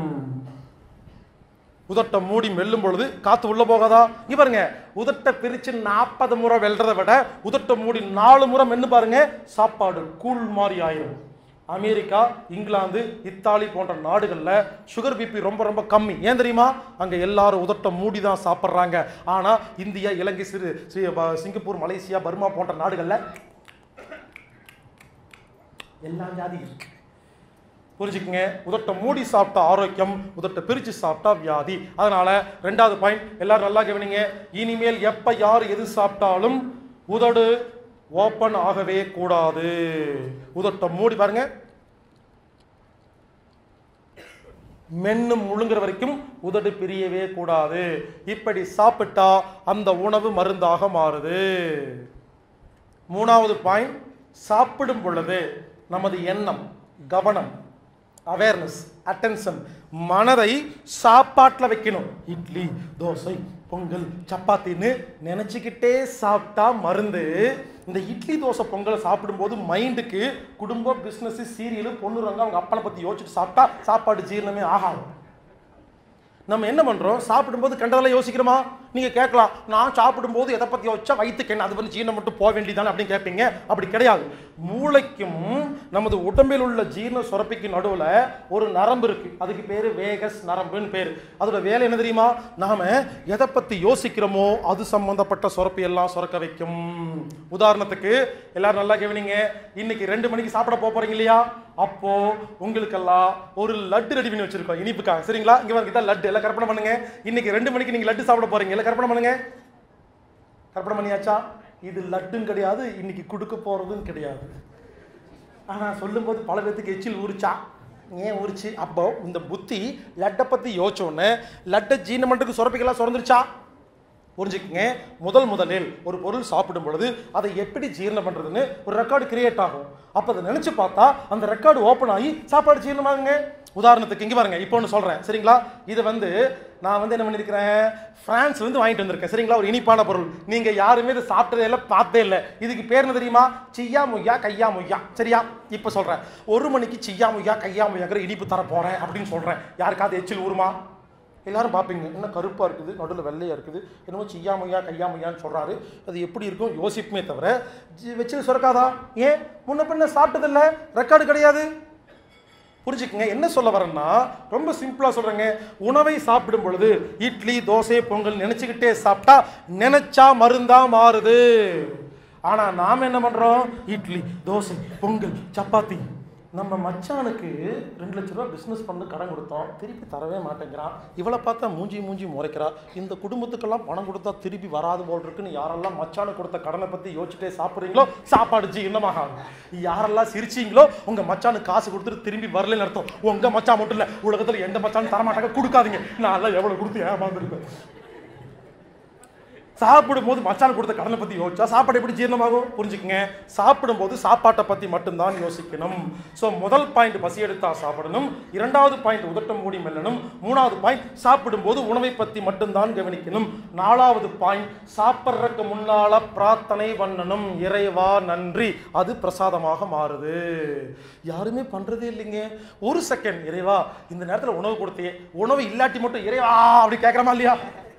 உதட்டை மூடி மெல்லும் பொழுது காத்து உள்ள போகாதா இங்க பாருங்க உதட்டை பிரிச்சு நாற்பது முறை வெல்றதை விட உதட்டை மூடி நாலு முறை மென்னு பாருங்க சாப்பாடு கூழ் மாதிரி ஆயிரும் அமெரிக்கா இங்கிலாந்து இத்தாலி போன்ற நாடுகளில் சுகர் பிபி ரொம்ப ரொம்ப கம்மி ஏன் தெரியுமா அங்கே எல்லாரும் உதட்டை மூடி தான் சாப்பிட்றாங்க ஆனால் இந்தியா இலங்கை சிறு சி- ப- சிங்கப்பூர் மலேசியா பர்மா போன்ற நாடுகளில் எல்லா ஜாதி இருக்கு புரிஞ்சுக்குங்க உதட்டை மூடி சாப்பிட்டா ஆரோக்கியம் உதட்டை பிரித்து சாப்பிட்டா வியாதி அதனால ரெண்டாவது பாயிண்ட் எல்லாரும் நல்லா கவனிங்க இனிமேல் எப்போ யார் எது சாப்பிட்டாலும் உதடு ஓப்பன் ஆகவே கூடாது உதட்டை மூடி பாருங்க மென்னு முழுங்குற வரைக்கும் உதடு பிரியவே கூடாது இப்படி சாப்பிட்டா அந்த உணவு மருந்தாக மாறுது மூணாவது பாயிண்ட் சாப்பிடும் பொழுது நமது எண்ணம் கவனம் அவேர்னஸ் அட்டென்ஷன் மனதை சாப்பாட்டில் வைக்கணும் இட்லி தோசை பொங்கல் சப்பாத்தின்னு நினச்சிக்கிட்டே சாப்பிட்டா மருந்து இந்த இட்லி தோசை பொங்கலை சாப்பிடும்போது மைண்டுக்கு குடும்பம் பிஸ்னஸ் சீரியல் பொண்ணுறாங்க அவங்க அப்பனை பற்றி யோசிச்சுட்டு சாப்பிட்டா சாப்பாடு ஜீரணமே ஆகாது நம்ம என்ன பண்ணுறோம் சாப்பிடும்போது கண்டதெல்லாம் யோசிக்கிறோமா நீங்கள் கேட்கலாம் நான் சாப்பிடும்போது எதை பற்றி யோசிச்சா வயிற்றுக்கு என்ன அது வந்து ஜீரணம் மட்டும் போக வேண்டியதானே அப்படின்னு கேட்பீங்க அப்படி கிடையாது மூளைக்கும் நமது உடம்பில் உள்ள ஜீரண சுரப்பிக்கு நடுவில் ஒரு நரம்பு இருக்குது அதுக்கு பேர் வேகஸ் நரம்புன்னு பேர் அதோட வேலை என்ன தெரியுமா நாம் எதை பற்றி யோசிக்கிறோமோ அது சம்பந்தப்பட்ட சுரப்பி எல்லாம் சுரக்க வைக்கும் உதாரணத்துக்கு எல்லாரும் நல்லா கவனிங்க இன்னைக்கு ரெண்டு மணிக்கு சாப்பிட போக போறீங்க இல்லையா அப்போ உங்களுக்கெல்லாம் ஒரு லட்டு ரெடி பண்ணி வச்சிருக்கோம் இனிப்புக்காக சரிங்களா இங்க வந்து இதான் லட்டு எல்லாம் கற்பனை பண்ணுங்க இன்னைக்கு ரெண்டு மணிக்கு நீங்க லட்டு சாப்பிட போறீங்க எல்லாம் கற்பனை பண்ணுங்க கற்பனை பண்ணியாச்சா இது லட்டும் கிடையாது இன்னைக்கு கொடுக்க போறதும் கிடையாது ஆனா சொல்லும்போது பல பேத்துக்கு எச்சில் ஊறிச்சா ஏன் ஊறிச்சு அப்போ இந்த புத்தி லட்டை பத்தி யோசிச்ச உடனே லட்டை ஜீரணம் பண்ணுறதுக்கு சுரப்பிக்கலாம் சுரந்துருச்சா புரிஞ்சுக்கங்க முதல் முதலில் ஒரு பொருள் சாப்பிடும் பொழுது அதை எப்படி ஜீரணம் பண்றதுன்னு ஒரு ரெக்கார்டு கிரியேட் ஆகும் அப்போ அதை நினைச்சு பார்த்தா அந்த ரெக்கார்டு ஓப்பன் ஆகி சாப்பாடு ஜீரணமாகுங்க உதாரணத்துக்கு இங்கே பாருங்க இப்போ ஒன்று சொல்கிறேன் சரிங்களா இது வந்து நான் வந்து என்ன பண்ணியிருக்கிறேன் பிரான்ஸ்ல இருந்து வாங்கிட்டு வந்திருக்கேன் சரிங்களா ஒரு இனிப்பான பொருள் நீங்கள் யாருமே இதை சாப்பிட்டதே இல்லை பார்த்ததே இல்லை இதுக்கு பேர் என்ன தெரியுமா சியா முய்யா கையா முய்யா சரியா இப்போ சொல்கிறேன் ஒரு மணிக்கு சியா முய்யா கையா முய்யாங்கிற இனிப்பு தர போகிறேன் அப்படின்னு சொல்கிறேன் யாருக்காவது எச்சில் ஊருமா எல்லாரும் பார்ப்பீங்க என்ன கருப்பாக இருக்குது நடுவில் வெள்ளையாக இருக்குது என்னமோ சியா முய்யா கையா முய்யான்னு சொல்கிறாரு அது எப்படி இருக்கும் யோசிப்புமே தவிர ஜி- வச்சு சுரக்காதா ஏன் முன்ன பின்ன சாப்பிட்டதில்ல ரெக்கார்டு கிடையாது புரிஞ்சுக்கங்க என்ன சொல்ல வரேன்னா ரொம்ப சிம்பிளாக சொல்கிறேங்க உணவை சாப்பிடும் பொழுது இட்லி தோசை பொங்கல் நினச்சிக்கிட்டே சாப்பிட்டா நினைச்சா மருந்தா மாறுது ஆனால் நாம் என்ன பண்ணுறோம் இட்லி தோசை பொங்கல் சப்பாத்தி நம்ம மச்சானுக்கு ரெண்டு லட்ச ரூபா பிஸ்னஸ் பண்ணி கடன் கொடுத்தோம் திருப்பி தரவே மாட்டேங்கிறான் இவளை பார்த்தா மூஞ்சி மூஞ்சி முறைக்கிறா இந்த குடும்பத்துக்கெல்லாம் பணம் கொடுத்தா திருப்பி வராது போல் இருக்குன்னு யாரெல்லாம் மச்சானுக்கு கொடுத்த கடனை பற்றி யோசிச்சுட்டே சாப்பிட்றீங்களோ சாப்பாடு ஜீரணமாக யாரெல்லாம் சிரிச்சீங்களோ உங்கள் மச்சானுக்கு காசு கொடுத்துட்டு திரும்பி வரலன்னு அர்த்தம் உங்கள் மச்சான் மட்டும் இல்லை உலகத்தில் எந்த மச்சானும் தரமாட்டாங்க கொடுக்காதீங்க நான் எல்லாம் எவ்வளோ கொடுத்து ஏமாந்துருக்கேன் சாப்பிடும்போது மச்சான் கொடுத்த கடனை பற்றி யோசிச்சா சாப்பாடு எப்படி ஜீரணமாகும் புரிஞ்சுக்கங்க சாப்பிடும்போது சாப்பாட்டை பற்றி மட்டும்தான் யோசிக்கணும் ஸோ முதல் பாயிண்ட் பசி எடுத்தா சாப்பிடணும் இரண்டாவது பாயிண்ட் உதட்டம் மூடி மெல்லணும் மூணாவது பாயிண்ட் சாப்பிடும்போது உணவை பற்றி மட்டும்தான் கவனிக்கணும் நாலாவது பாயிண்ட் சாப்பிட்றதுக்கு முன்னால பிரார்த்தனை பண்ணணும் இறைவா நன்றி அது பிரசாதமாக மாறுது யாருமே பண்றதே இல்லைங்க ஒரு செகண்ட் இறைவா இந்த நேரத்தில் உணவு கொடுத்தே உணவு இல்லாட்டி மட்டும் இறைவா அப்படி கேட்குறமா இல்லையா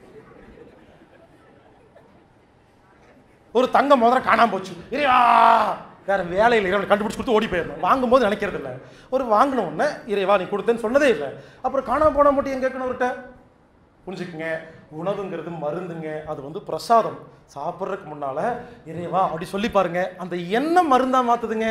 ஒரு தங்க முதல்ல காணாம போச்சு இறைவா வேற வேலையில் இறைவனை கண்டுபிடிச்சு கொடுத்து ஓடி போயிடணும் வாங்கும்போது நினைக்கிறது இல்லை ஒரு வாங்கின உடனே இறைவா நீ கொடுத்தேன்னு சொன்னதே இல்லை அப்புறம் காணாம போன மட்டும் எங்க கேட்கணும் அவர்கிட்ட புரிஞ்சுக்குங்க உணவுங்கிறது மருந்துங்க அது வந்து பிரசாதம் சாப்பிட்றதுக்கு முன்னால இறைவா அப்படி சொல்லி பாருங்க அந்த எண்ணம் மருந்தா மாத்துதுங்க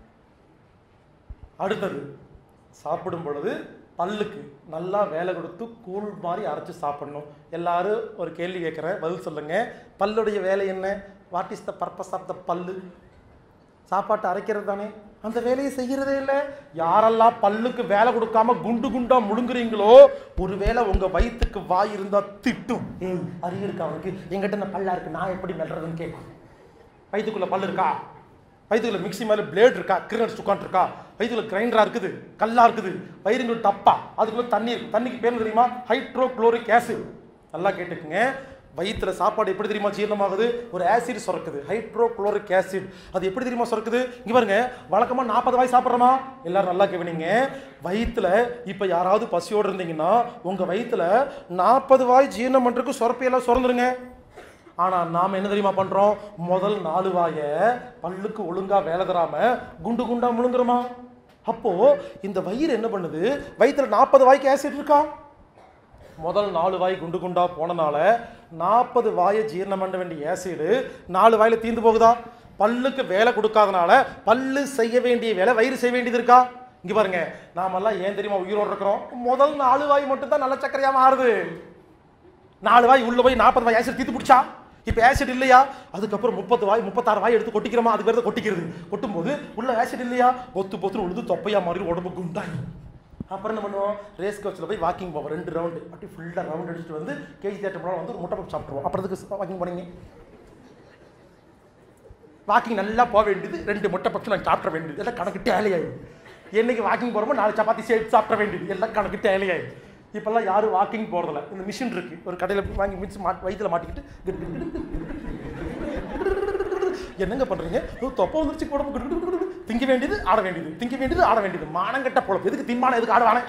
அடுத்தது சாப்பிடும் பொழுது பல்லுக்கு நல்லா வேலை கொடுத்து கூழ் மாதிரி அரைச்சு சாப்பிடணும் எல்லாரும் ஒரு கேள்வி கேட்குறேன் பதில் சொல்லுங்க பல்லுடைய வேலை என்ன what is the purpose of the பல்லு சாப்பாட்டை அரைக்கிறது தானே அந்த வேலையை செய்கிறதே இல்லை யாரெல்லாம் பல்லுக்கு வேலை கொடுக்காம குண்டு குண்டா முழுங்குறீங்களோ ஒருவேளை உங்க வயிற்றுக்கு வாய் இருந்தா திட்டும் ஏய் அறிவு இருக்கா அவனுக்கு எங்கிட்ட என்ன பல்லா இருக்கு நான் எப்படி மெல்றதுன்னு கேட்கும் வயிற்றுக்குள்ள பல்லு இருக்கா வயிற்றுக்குள்ள மிக்ஸி மேலே பிளேட் இருக்கா கிரினட் உட்காந்துருக்கா வயிற்றுக்குள்ள கிரைண்டரா இருக்குது கல்லா இருக்குது வயிறுங்குள்ள டப்பா அதுக்குள்ள தண்ணி இருக்கு தண்ணிக்கு பேர் தெரியுமா ஹைட்ரோக்ளோரிக் ஆசிட் நல்லா கேட்டுக்குங்க வயிற்றுல சாப்பாடு எப்படி தெரியுமா ஜீரணமாகுது ஒரு ஆசிட் சுரக்குது ஹைட்ரோக்ளோரிக் ஆசிட் அது எப்படி தெரியுமா சுரக்குது இங்க பாருங்க வழக்கமா நாற்பது வாய் சாப்பிட்றோமா எல்லாரும் நல்லா கவனிங்க வயிற்றுல இப்போ யாராவது பசியோடு இருந்தீங்கன்னா உங்க வயிற்றுல நாற்பது வாய் ஜீரணம் பண்றதுக்கு சுரப்பியெல்லாம் சுரந்துருங்க ஆனா நாம என்ன தெரியுமா பண்றோம் முதல் நாலு வாய பல்லுக்கு ஒழுங்கா வேலை தராம குண்டு குண்டா முழுங்குறோமா அப்போ இந்த வயிறு என்ன பண்ணுது வயிற்றுல நாற்பது வாய்க்கு ஆசிட் இருக்கா முதல் நாலு வாய் குண்டு குண்டா போனனால நாற்பது வாயை ஜீரணம் பண்ண வேண்டிய ஆசிடு நாலு வாயில தீந்து போகுதா பல்லுக்கு வேலை கொடுக்காதனால பல்லு செய்ய வேண்டிய வேலை வயிறு செய்ய வேண்டியது இருக்கா இங்க பாருங்க நாமெல்லாம் ஏன் தெரியுமா உயிரோடு இருக்கிறோம் முதல் நாலு வாய் மட்டும் தான் நல்ல சக்கரையா மாறுது நாலு வாய் உள்ள போய் நாற்பது வாய் ஆசிட் தீத்து பிடிச்சா இப்போ ஆசிட் இல்லையா அதுக்கப்புறம் முப்பது வாய் முப்பத்தாறு வாய் எடுத்து கொட்டிக்கிறோமா அதுக்கு பேர் தான் கொட்டிக்கிறது கொட்டும்போது உள்ள ஆசிட் இல்லையா பொத்து பொத்துன்னு உழுது தொப்பையா மாறி உடம்பு குண்டாயி அப்புறம் என்ன பண்ணுவோம் ரேஸ் கோச்சில் போய் வாக்கிங் போவோம் ரெண்டு ரவுண்டு அப்படி ஃபுல்லாக ரவுண்ட் அடிச்சுட்டு வந்து கேஜி தேட்டர் போனால் வந்து ஒரு முட்டை பப்பு சாப்பிட்ருவோம் அப்புறம் அதுக்கு வாக்கிங் போனீங்க வாக்கிங் நல்லா போக வேண்டியது ரெண்டு முட்டை பப்ஸ் நான் சாப்பிட வேண்டியது எல்லாம் கணக்கு டேலியாயிடும் என்னைக்கு வாக்கிங் போகிறோமோ நாலு சப்பாத்தி சேர்த்து சாப்பிட வேண்டியது எல்லாம் கணக்கு டேலியாயிடும் இப்போல்லாம் யாரும் வாக்கிங் போகிறதில்ல இந்த மிஷின் இருக்கு ஒரு கடையில் வாங்கி மிக்ஸ் மாட் வயிற்றுல மாட்டிக்கிட்டு கிடு கிடு கிடு கிடு கிடு. என்னங்க பண்றீங்க ஓ, தொப்பை வந்துருச்சு உடம்பு கிடு கிடு கிடு கிடு. திங்க வேண்டியது ஆட வேண்டியது திங்க வேண்டியது ஆட வேண்டியது மானங்கட்ட பொழப்பு எதுக்கு திம்பான எதுக்கு ஆடுவானே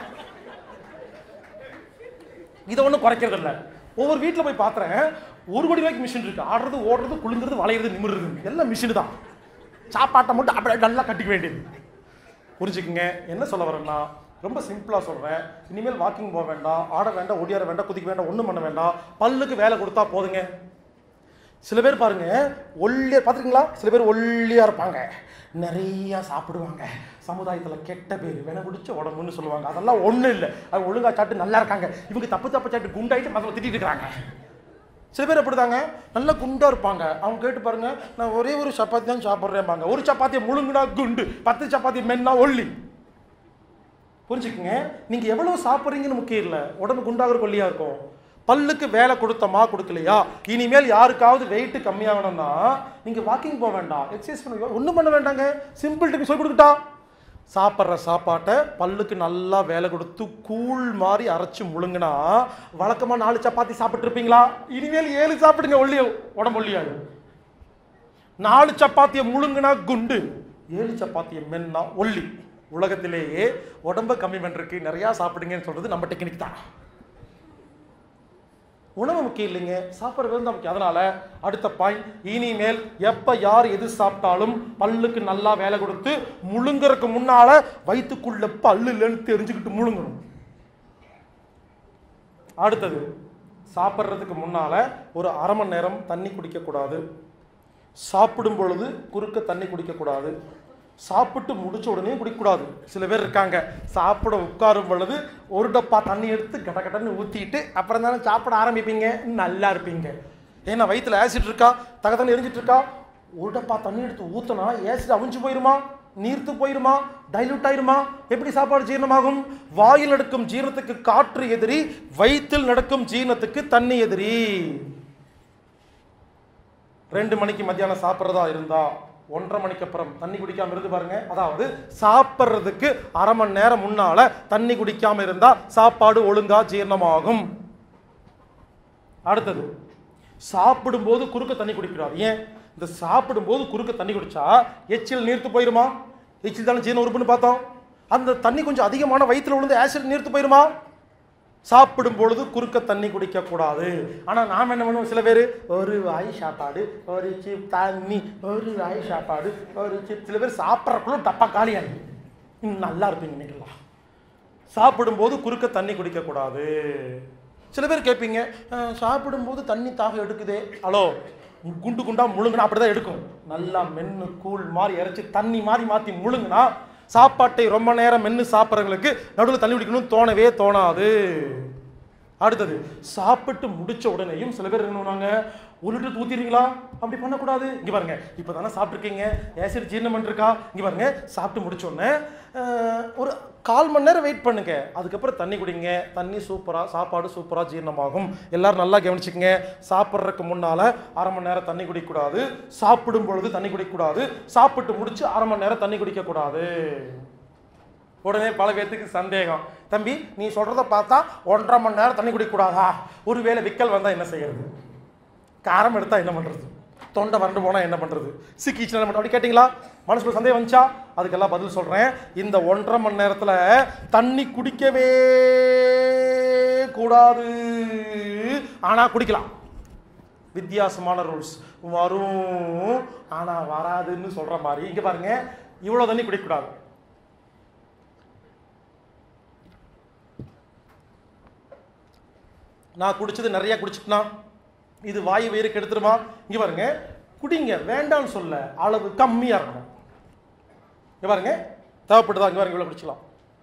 இதை ஒன்றும் குறைக்கிறது இல்லை ஒவ்வொரு வீட்டில் போய் பார்த்துறேன் ஒரு கோடி ரூபாய்க்கு மிஷின் இருக்கு ஆடுறது ஓடுறது குளுங்கிறது வளையிறது நிமிர்றது எல்லாம் மிஷின் தான் சாப்பாட்டை மட்டும் அப்படியே நல்லா கட்டிக்க வேண்டியது புரிஞ்சுக்குங்க என்ன சொல்ல வரேன்னா ரொம்ப சிம்பிளாக சொல்கிறேன் இனிமேல் வாக்கிங் போக வேண்டாம் ஆட வேண்டாம் ஒடியார வேண்டாம் குதிக்க வேண்டாம் ஒன்றும் பண்ண வேண்டாம் பல்லுக்கு வேலை கொடுத்தா போதுங்க சில பேர் பாருங்க ஒல்லியா பார்த்துருக்கீங்களா சில பேர் ஒல்லியா இருப்பாங்க நிறைய சாப்பிடுவாங்க சமுதாயத்தில் கெட்ட பேர் வேண குடிச்ச உடம்புன்னு சொல்லுவாங்க அதெல்லாம் ஒன்றும் இல்லை அவங்க ஒழுங்கா சாப்பிட்டு நல்லா இருக்காங்க இவங்க தப்பு தப்பு சாப்பிட்டு குண்டாயிட்டு மற்றவங்க திட்டிட்டு இருக்கிறாங்க சில பேர் அப்படிதாங்க நல்லா குண்டா இருப்பாங்க அவங்க கேட்டு பாருங்க நான் ஒரே ஒரு சப்பாத்தி தான் சாப்பிட்றேன்பாங்க ஒரு சப்பாத்தியை முழுங்குனா குண்டு பத்து சப்பாத்தி மென்னா ஒல்லி புரிஞ்சுக்குங்க நீங்க எவ்வளவு சாப்பிட்றீங்கன்னு முக்கியம் இல்லை உடம்பு குண்டாகிற கொல்லியா இருக்கும் பல்லுக்கு வேலை கொடுத்தமா கொடுக்கலையா இனிமேல் யாருக்காவது வெயிட் கம்மியாகணும்னா நீங்க வாக்கிங் போக வேண்டாம் எக்ஸசைஸ் பண்ண ஒன்றும் பண்ண வேண்டாங்க சிம்பிள் டிப் சொல்லி கொடுத்துட்டா சாப்பிட்ற சாப்பாட்டை பல்லுக்கு நல்லா வேலை கொடுத்து கூழ் மாதிரி அரைச்சு முழுங்கினா வழக்கமாக நாலு சப்பாத்தி சாப்பிட்டு இருப்பீங்களா இனிமேல் ஏழு சாப்பிடுங்க ஒல்லிய உடம்பு ஒல்லியாகும் நாலு சப்பாத்தியை முழுங்குனா குண்டு ஏழு சப்பாத்தியை மென்னா ஒல்லி உலகத்திலேயே உடம்ப கம்மி பண்ணுறதுக்கு நிறையா சாப்பிடுங்கன்னு சொல்றது நம்ம டெக்னிக் தான் உணவு முக்கியம் இல்லைங்க சாப்பிட்றது தான் முக்கியம் அதனால அடுத்த பாயிண்ட் இனிமேல் எப்ப யார் எது சாப்பிட்டாலும் பல்லுக்கு நல்லா வேலை கொடுத்து முழுங்கறதுக்கு முன்னால வயிற்றுக்குள்ள பல்லு இல்லைன்னு தெரிஞ்சுக்கிட்டு முழுங்கணும் அடுத்தது சாப்பிட்றதுக்கு முன்னால ஒரு அரை மணி நேரம் தண்ணி குடிக்கக்கூடாது சாப்பிடும் பொழுது குறுக்க தண்ணி குடிக்கக்கூடாது சாப்பிட்டு முடிச்ச உடனே குடிக்கக்கூடாது சில பேர் இருக்காங்க சாப்பிட உட்காரும் பொழுது ஒரு டப்பா தண்ணி எடுத்து கட கடன்னு ஊற்றிட்டு அப்புறம் தானே சாப்பிட ஆரம்பிப்பீங்க நல்லா இருப்பீங்க ஏன்னா வயிற்றுல ஆசிட் இருக்கா தக தண்ணி எரிஞ்சிட்டு இருக்கா ஒரு டப்பா தண்ணி எடுத்து ஊற்றினா ஆசிட் அவிஞ்சு போயிருமா நீர்த்து போயிருமா டைலூட் ஆயிருமா எப்படி சாப்பாடு ஜீரணமாகும் வாயில் நடக்கும் ஜீரணத்துக்கு காற்று எதிரி வயிற்றில் நடக்கும் ஜீரணத்துக்கு தண்ணி எதிரி ரெண்டு மணிக்கு மத்தியானம் சாப்பிட்றதா இருந்தா ஒன்றரை மணிக்கு அப்புறம் தண்ணி குடிக்காம இருந்து பாருங்க அதாவது சாப்பிட்றதுக்கு அரை மணி நேரம் முன்னால தண்ணி குடிக்காம இருந்தா சாப்பாடு ஒழுங்கா ஜீரணமாகும் அடுத்தது சாப்பிடும்போது குறுக்க தண்ணி குடிக்கிறார் ஏன் இந்த சாப்பிடும்போது குறுக்க தண்ணி குடிச்சா எச்சில் நீர்த்து போயிருமா எச்சில் தானே ஜீரண உறுப்புன்னு பார்த்தோம் அந்த தண்ணி கொஞ்சம் அதிகமான வயிற்றுல விழுந்து ஆசிட் நீர்த்து போயிருமா சாப்பிடும் பொழுது குறுக்க தண்ணி குடிக்க கூடாது ஆனா நாம என்ன பண்ணுவோம் சில பேர் ஒரு வாய் சாப்பாடு ஒரு சிப் தண்ணி ஒரு வாய் சாப்பாடு ஒரு சிப் சில பேர் சாப்பிட்றக்குள்ள டப்பா காலியாகி இன்னும் நல்லா இருப்பீங்க இன்னைக்கெல்லாம் சாப்பிடும்போது குறுக்க தண்ணி குடிக்க கூடாது சில பேர் கேட்பீங்க "அஹ், சாப்பிடும்போது தண்ணி தாக எடுக்குதே ஹலோ குண்டு குண்டா முழுங்கினா அப்படிதான் எடுக்கும் நல்லா மென்னு கூழ் மாதிரி இறைச்சி தண்ணி மாதிரி மாற்றி முழுங்கினா சாப்பாட்டை ரொம்ப நேரம் மென்று சாப்பிட்றவங்களுக்கு நடுவில் தண்ணி குடிக்கணும்னு தோணவே தோணாது அடுத்தது சாப்பிட்டு முடிச்ச உடனேயும் சில பேர் என்ன பண்ணுவாங்க ஒரு லிட்டர் ஊத்திடுவீங்களா அப்படி பண்ணக்கூடாது இங்க பாருங்க இப்போ தானே சாப்பிட்ருக்கீங்க ஆசிட் ஜீரணம் பண்ணிருக்கா இங்க பாருங்க சாப்பிட்டு முடிச்ச உடனே அஹ், ஒரு கால் மணி நேரம் வெயிட் பண்ணுங்க அதுக்கப்புறம் தண்ணி குடிங்க தண்ணி சூப்பரா சாப்பாடு சூப்பரா ஜீரணமாகும் எல்லாரும் நல்லா கவனிச்சுக்கங்க சாப்பிட்றதுக்கு முன்னால அரை மணி நேரம் தண்ணி குடிக்கக்கூடாது சாப்பிடும் பொழுது தண்ணி குடிக்கக்கூடாது சாப்பிட்டு முடிச்சு அரை மணி நேரம் தண்ணி குடிக்கக்கூடாது உடனே பல பேர்த்துக்கு சந்தேகம் தம்பி நீ சொல்றத பார்த்தா ஒன்றரை மணி நேரம் தண்ணி குடிக்கக்கூடாதா ஒருவேளை விக்கல் வந்தா என்ன செய்யறது காரம் எடுத்தா என்ன பண்றது தொண்டை வறண்டு போனா என்ன பண்றது சிக்கிச்சுனா என்ன பண்றது? அப்படி கேட்டிங்களா மனசுக்குள்ள சந்தேகம் வந்துச்சா அதுக்கெல்லாம் பதில் சொல்றேன் இந்த ஒன்றரை மணி நேரத்துல தண்ணி குடிக்கவே கூடாது ஆனா குடிக்கலாம் வித்தியாசமான ரூல்ஸ் வரும் ஆனா வராதுன்னு சொல்ற மாதிரி இங்க பாருங்க இவ்வளவு தண்ணி குடிக்கக்கூடாது நான் குடிச்சது நிறைய குடிச்சிட்டனா இது வாயு வயிறு கெடுத்துருமா இங்க பாருங்க குடிங்க வேண்டாம்னு சொல்ல அளவு கம்மியா இருக்கணும் இங்க பாருங்க தேவைப்படுதா இங்க பாருங்க இவ்வளவு குடிக்கலாம்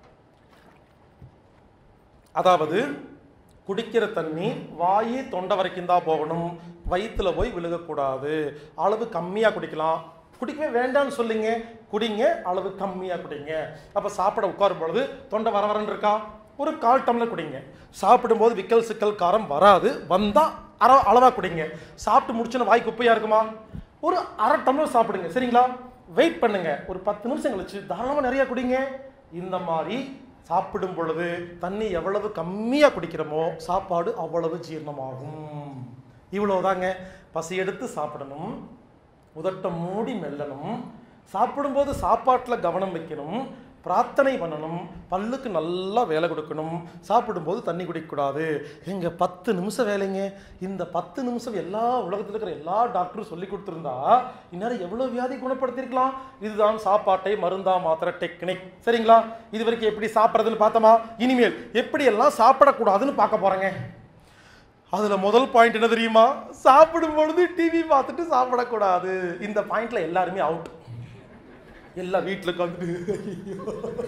அதாவது குடிக்கிற தண்ணி வாயு தொண்டை வரைக்கும் தான் போகணும் வயிற்றுல போய் விழுகக்கூடாது அளவு கம்மியாக குடிக்கலாம் குடிக்கவே வேண்டாம்னு சொல்லுங்க குடிங்க அளவு கம்மியாக குடிங்க அப்போ சாப்பிட உட்காரும் பொழுது தொண்டை வர வரன்னு இருக்கா ஒரு கால் டம்ளர் குடிங்க சாப்பிடும்போது விக்கல் சிக்கல் காரம் வராது வந்தால் அரை அளவாக குடிங்க சாப்பிட்டு முடிச்சோன்னு வாய் குப்பையாக இருக்குமா ஒரு அரை டம்ளர் சாப்பிடுங்க சரிங்களா வெயிட் பண்ணுங்க ஒரு பத்து நிமிஷம் கழிச்சு தாராளமாக நிறைய குடிங்க இந்த மாதிரி சாப்பிடும் பொழுது தண்ணி எவ்வளவு கம்மியாக குடிக்கிறோமோ சாப்பாடு அவ்வளவு ஜீரணமாகும் இவ்வளவுதாங்க பசி எடுத்து சாப்பிடணும் உதட்ட மூடி மெல்லணும் சாப்பிடும்போது சாப்பாட்டில் கவனம் வைக்கணும் பிரார்த்தனை பண்ணணும் பல்லுக்கு நல்லா வேலை கொடுக்கணும் சாப்பிடும்போது தண்ணி குடிக்கக்கூடாது எங்க பத்து நிமிஷம் வேலைங்க இந்த பத்து நிமிஷம் எல்லா உலகத்தில் இருக்கிற எல்லா டாக்டரும் சொல்லி கொடுத்துருந்தா இந்நேரம் எவ்வளோ வியாதி குணப்படுத்திருக்கலாம் இதுதான் சாப்பாட்டை மருந்தா மாத்திர டெக்னிக் சரிங்களா இது வரைக்கும் எப்படி சாப்பிட்றதுன்னு பார்த்தோமா இனிமேல் எப்படி எல்லாம் சாப்பிடக்கூடாதுன்னு பார்க்க போறேங்க அதுல முதல் பாயிண்ட் என்ன தெரியுமா சாப்பிடும் பொழுது டிவி பார்த்துட்டு சாப்பிடக்கூடாது இந்த பாயிண்ட்ல எல்லாருமே அவுட் எல்லா வீட்டில் உட்காந்துட்டு ஐயோ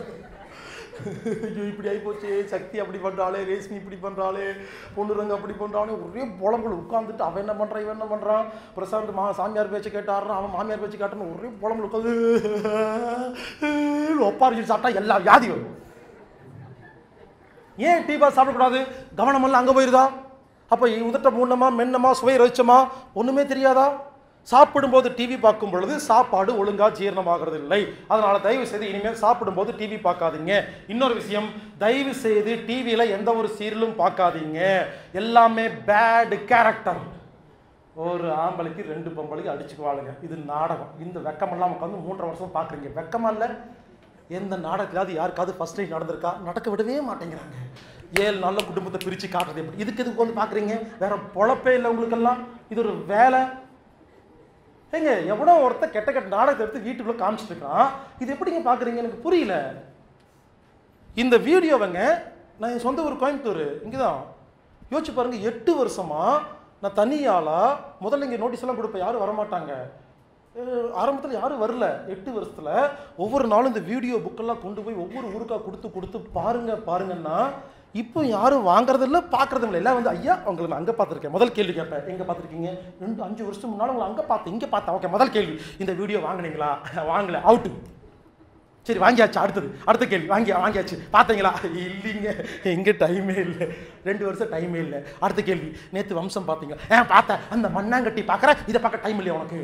ஐயோ இப்படி ஆகிப்போச்சு சக்தி அப்படி பண்றாளே ரேஷ்மி இப்படி பண்றாளே பொண்ணுரங்க அப்படி பண்றாளே ஒரே புலம்புல உட்காந்துட்டு அவன் என்ன பண்றான் இவன் என்ன பண்றான் பிரசாந்த் மா சாமியார் பேச்சு கேட்டாடுறான் அவன் மாமியார் பேச்சு கேட்டான்னு ஒரே புலம்புல உட்காந்து ஒப்பாரிச்சு சாப்பிட்டா எல்லா வியாதி வரும் ஏன் டீ பாஸ் சாப்பிடக்கூடாது கவனமெல்லாம் அங்கே போயிருதா அப்போ உதட்ட மூணமா மென்னமா சுவை ரசிச்சமா ஒன்றுமே தெரியாதா சாப்பிடும்போது டிவி பார்க்கும் பொழுது சாப்பாடு ஒழுங்கா ஜீரணமாகிறது இல்லை அதனால தயவு செய்து இனிமேல் சாப்பிடும்போது டிவி பார்க்காதீங்க இன்னொரு விஷயம் தயவு செய்து டிவியில் எந்த ஒரு சீரியலும் பார்க்காதீங்க எல்லாமே பேட் கேரக்டர் ஒரு ஆம்பளைக்கு ரெண்டு பொம்பளைக்கு அடிச்சுக்குவாளுங்க இது நாடகம் இந்த வெக்கமெல்லாம் உட்காந்து மூன்றரை வருஷம் பார்க்குறீங்க வெக்கமா இல்லை எந்த நாடகத்திலாவது யாருக்காவது ஃபர்ஸ்ட் டைம் நடந்திருக்கா நடக்க விடவே மாட்டேங்கிறாங்க ஏழு நல்ல குடும்பத்தை பிரித்து காட்டுறது எப்படி இதுக்கு எதுக்கு வந்து பார்க்குறீங்க வேற பொழப்பே இல்லை உங்களுக்கெல்லாம் இது ஒரு வேலை ஏங்க எவனோ ஒருத்த கெட்ட கெட்ட நாடகத்தை எடுத்து வீட்டுக்குள்ளே காமிச்சிட்டு இருக்கான் இது எப்படிங்க பார்க்குறீங்க எனக்கு புரியல இந்த வீடியோவைங்க நான் என் சொந்த ஊர் கோயம்புத்தூர் இங்கே தான் யோசிச்சு பாருங்க எட்டு வருஷமா நான் தனியாளா முதல்ல இங்கே நோட்டீஸ் எல்லாம் கொடுப்பேன் யாரும் வரமாட்டாங்க ஆரம்பத்தில் யாரும் வரல எட்டு வருஷத்தில் ஒவ்வொரு நாளும் இந்த வீடியோ புக்கெல்லாம் கொண்டு போய் ஒவ்வொரு ஊருக்கா கொடுத்து கொடுத்து பாருங்க பாருங்கன்னா இப்போ யாரும் வாங்குறதும் இல்லை பார்க்கறதும் இல்லை எல்லாம் வந்து ஐயா உங்களை நான் அங்கே பார்த்துருக்கேன் முதல் கேள்வி கேட்பேன் எங்கே பார்த்துருக்கீங்க ரெண்டு அஞ்சு வருஷம் முன்னால் உங்களை அங்கே பார்த்தேன் இங்கே பார்த்தேன் ஓகே முதல் கேள்வி இந்த வீடியோ வாங்குனீங்களா வாங்கல அவுட்டு சரி வாங்கியாச்சு அடுத்தது அடுத்த கேள்வி வாங்கி வாங்கியாச்சு பார்த்தீங்களா இல்லைங்க எங்கே டைமே இல்லை ரெண்டு வருஷம் டைமே இல்லை அடுத்த கேள்வி நேற்று வம்சம் பார்த்தீங்க ஏன் பார்த்தேன் அந்த மண்ணாங்கட்டி பார்க்குற இதை பார்க்க டைம் இல்லையா உனக்கு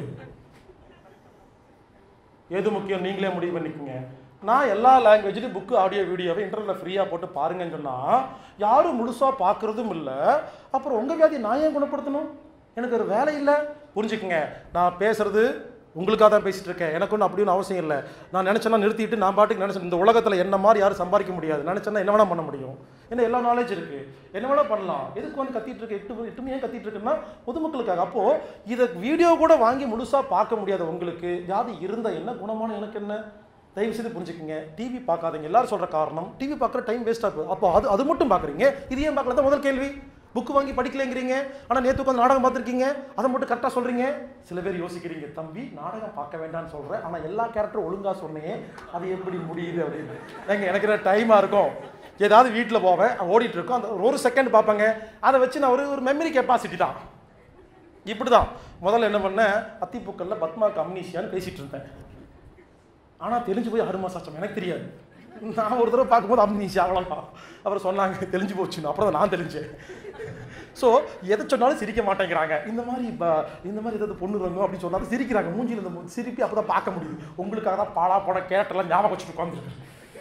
எது முக்கியம் நீங்களே முடிவு பண்ணிக்கோங்க நான் எல்லா லாங்குவேஜ்லையும் புக்கு ஆடியோ வீடியோவை இன்டர்நெட்டில் ஃப்ரீயாக போட்டு பாருங்கன்னு சொன்னால் யாரும் முழுசாக பார்க்குறதும் இல்லை அப்புறம் உங்கள் வியாதி நான் ஏன் குணப்படுத்தணும் எனக்கு ஒரு வேலை இல்லை புரிஞ்சுக்குங்க நான் பேசுறது உங்களுக்காக தான் பேசிட்டு இருக்கேன் எனக்கு ஒன்றும் அப்படி ஒன்றும் அவசியம் இல்லை நான் நினச்சேன்னா நிறுத்திட்டு நான் பாட்டுக்கு நினச்சேன் இந்த உலகத்தில் என்ன மாதிரி யாரும் சம்பாதிக்க முடியாது நினச்சேன்னா என்ன வேணால் பண்ண முடியும் ஏன்னா எல்லா நாலேஜ் இருக்குது என்ன வேணால் பண்ணலாம் எதுக்கு வந்து கத்திட்டு இருக்கு எட்டு எட்டுமே ஏன் கத்திட்டு இருக்குன்னா பொதுமக்களுக்காக அப்போது இதை வீடியோ கூட வாங்கி முழுசாக பார்க்க முடியாத உங்களுக்கு ஜாதி இருந்த என்ன குணமான எனக்கு என்ன தயவு செய்து புரிஞ்சுக்கங்க டிவி பார்க்காதீங்க எல்லாரும் சொல்கிற காரணம் டிவி பார்க்குற டைம் வேஸ்ட் ஆகுது அப்போ அது அது மட்டும் பார்க்குறீங்க இது ஏன் பார்க்கல தான் முதல் கேள்வி புக்கு வாங்கி படிக்கலைங்கிறீங்க ஆனால் நேற்று உட்காந்து நாடகம் பார்த்துருக்கீங்க அதை மட்டும் கரெக்டாக சொல்கிறீங்க சில பேர் யோசிக்கிறீங்க தம்பி நாடகம் பார்க்க வேண்டாம்னு சொல்கிறேன் ஆனால் எல்லா கேரக்டரும் ஒழுங்காக சொன்னேன் அது எப்படி முடியுது அப்படின்னு ஏங்க எனக்கு என்ன டைமாக இருக்கும் ஏதாவது வீட்டில் போவேன் ஓடிட்டு இருக்கோம் அந்த ஒரு செகண்ட் பார்ப்பேங்க அதை வச்சு நான் ஒரு ஒரு மெமரி கெப்பாசிட்டி தான் இப்படி தான் முதல்ல என்ன பண்ணேன் அத்திப்பூக்கல்ல பத்மா கம்னீஷியான்னு பேசிகிட்டு இருந்தேன் ஆனால் தெரிஞ்சு போய் ஆறு மாதம் ஆச்சு எனக்கு தெரியாது நான் ஒரு தடவை பார்க்கும்போது அம்னீஷியா அவ்வளோதான் அப்புறம் சொன்னாங்க தெரிஞ்சு போச்சுன்னு அப்புறம் தான் நான் தெரிஞ்சேன் ஸோ எதை சொன்னாலும் சிரிக்க மாட்டேங்கிறாங்க இந்த மாதிரி இப்போ இந்த மாதிரி ஏதாவது பொண்ணு ரங்கும் அப்படின்னு சொன்னாலும் சிரிக்கிறாங்க மூஞ்சியில் இந்த மு- சிரிப்பி அப்போ தான் பார்க்க முடியுது உங்களுக்காக தான் பாடா போட கேட்டெல்லாம் ஞாபகம் வச்சுட்டு உட்காந்துருக்கு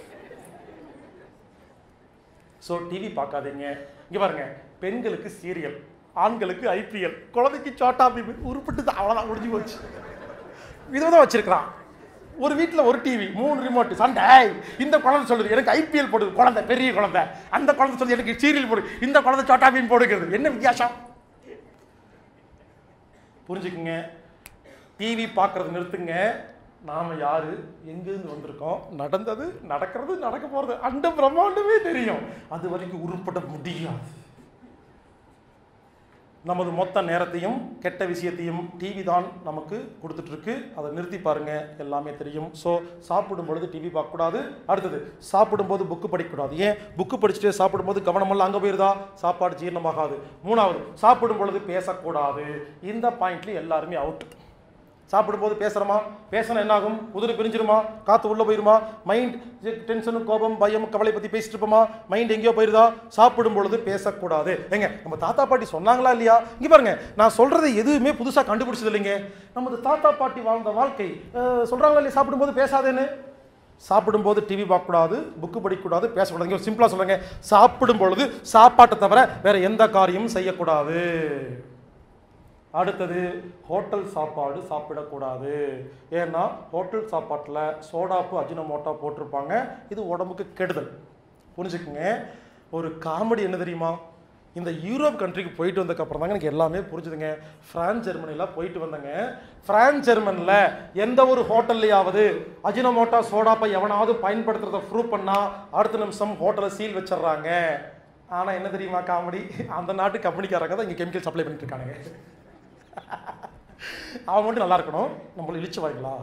ஸோ டிவி பார்க்காதீங்க இங்கே பாருங்க பெண்களுக்கு சீரியல் ஆண்களுக்கு ஐபிஎல் குழந்தைக்கு சோட்டா பீபி உருப்பிட்டு தான் அவ்வளோதான் முடிஞ்சு போச்சு இதை தான் வச்சிருக்கிறான் ஒரு வீட்டில் ஒரு டிவி மூணு ரிமோட் சண்டை ஏய், இந்த குழந்தை சொல்லுது எனக்கு ஐபிஎல் போடுது குழந்தை பெரிய குழந்தை அந்த குழந்தை சொல்லுது எனக்கு சீரியல் போடு இந்த குழந்தை சோட்டா பீன் போடுகிறது என்ன வித்தியாசம் புரிஞ்சுக்குங்க டிவி பார்க்கறது நிறுத்துங்க நாம யாரு எங்கேருந்து வந்திருக்கோம் நடந்தது நடக்கிறது நடக்க போறது அந்த பிரம்மாண்டமே தெரியும் அது வரைக்கும் உருப்பட முடியாது நமது மொத்த நேரத்தையும் கெட்ட விஷயத்தையும் டிவி தான் நமக்கு கொடுத்துட்டு இருக்கு அதை நிறுத்தி பாருங்க எல்லாமே தெரியும் ஸோ சாப்பிடும் பொழுது டிவி பார்க்கக்கூடாது அடுத்தது சாப்பிடும்போது புக்கு படிக்கக்கூடாது ஏன் புக்கு படிச்சுட்டு சாப்பிடும்போது கவனமெல்லாம் அங்கே போயிருதா சாப்பாடு ஜீரணமாகாது மூணாவது சாப்பிடும் பொழுது பேசக்கூடாது இந்த பாயிண்ட்ல எல்லாருமே அவுட் சாப்பிடும்போது பேசுகிறோமா பேசினா என்ன ஆகும் உதிரி பிரிஞ்சிருமா காற்று உள்ளே போயிருமா மைண்ட் டென்ஷனு கோபம் பயம் கவலை பற்றி பேசிட்டு இருப்போமா மைண்ட் எங்கேயோ போயிருதா சாப்பிடும் பொழுது பேசக்கூடாது ஏங்க நம்ம தாத்தா பாட்டி சொன்னாங்களா இல்லையா இங்கே பாருங்க நான் சொல்கிறது எதுவுமே புதுசாக கண்டுபிடிச்சது இல்லைங்க நமது தாத்தா பாட்டி வாழ்ந்த வாழ்க்கை அஹ், சொல்றாங்களா இல்லையா சாப்பிடும்போது பேசாதேன்னு சாப்பிடும்போது டிவி பார்க்கக்கூடாது புக்கு படிக்கக்கூடாது பேசக்கூடாது இங்கே சிம்பிளாக சொல்லுங்க சாப்பிடும் பொழுது சாப்பாட்டை தவிர வேற எந்த காரியமும் செய்யக்கூடாது அடுத்தது ஹோட்டல் சாப்பாடு சாப்பிடக்கூடாது ஏன்னா ஹோட்டல் சாப்பாட்டில் சோடாப்பு அஜினமோட்டா போட்டிருப்பாங்க இது உடம்புக்கு கெடுதல் புரிஞ்சுக்குங்க ஒரு காமெடி என்ன தெரியுமா இந்த யூரோப் கண்ட்ரிக்கு போயிட்டு வந்ததுக்கப்புறம் தாங்க எனக்கு எல்லாமே புரிஞ்சுதுங்க பிரான்ஸ் ஜெர்மனிலாம் போயிட்டு வந்தேங்க பிரான்ஸ் ஜெர்மனில் எந்த ஒரு ஹோட்டல்லையாவது அஜினமோட்டா சோடாப்பை எவனாவது பயன்படுத்துறத ப்ரூவ் பண்ணால் அடுத்த நிமிஷம் ஹோட்டலை சீல் வச்சிடுறாங்க ஆனால் என்ன தெரியுமா காமெடி அந்த நாட்டு கம்பெனிக்காரங்க தான் இங்கே கெமிக்கல் சப்ளை பண்ணிட்டு இருக்கானுங்க அவன் மட்டும் நல்லா இருக்கணும் நம்மள இழிச்சு வாய்ங்களா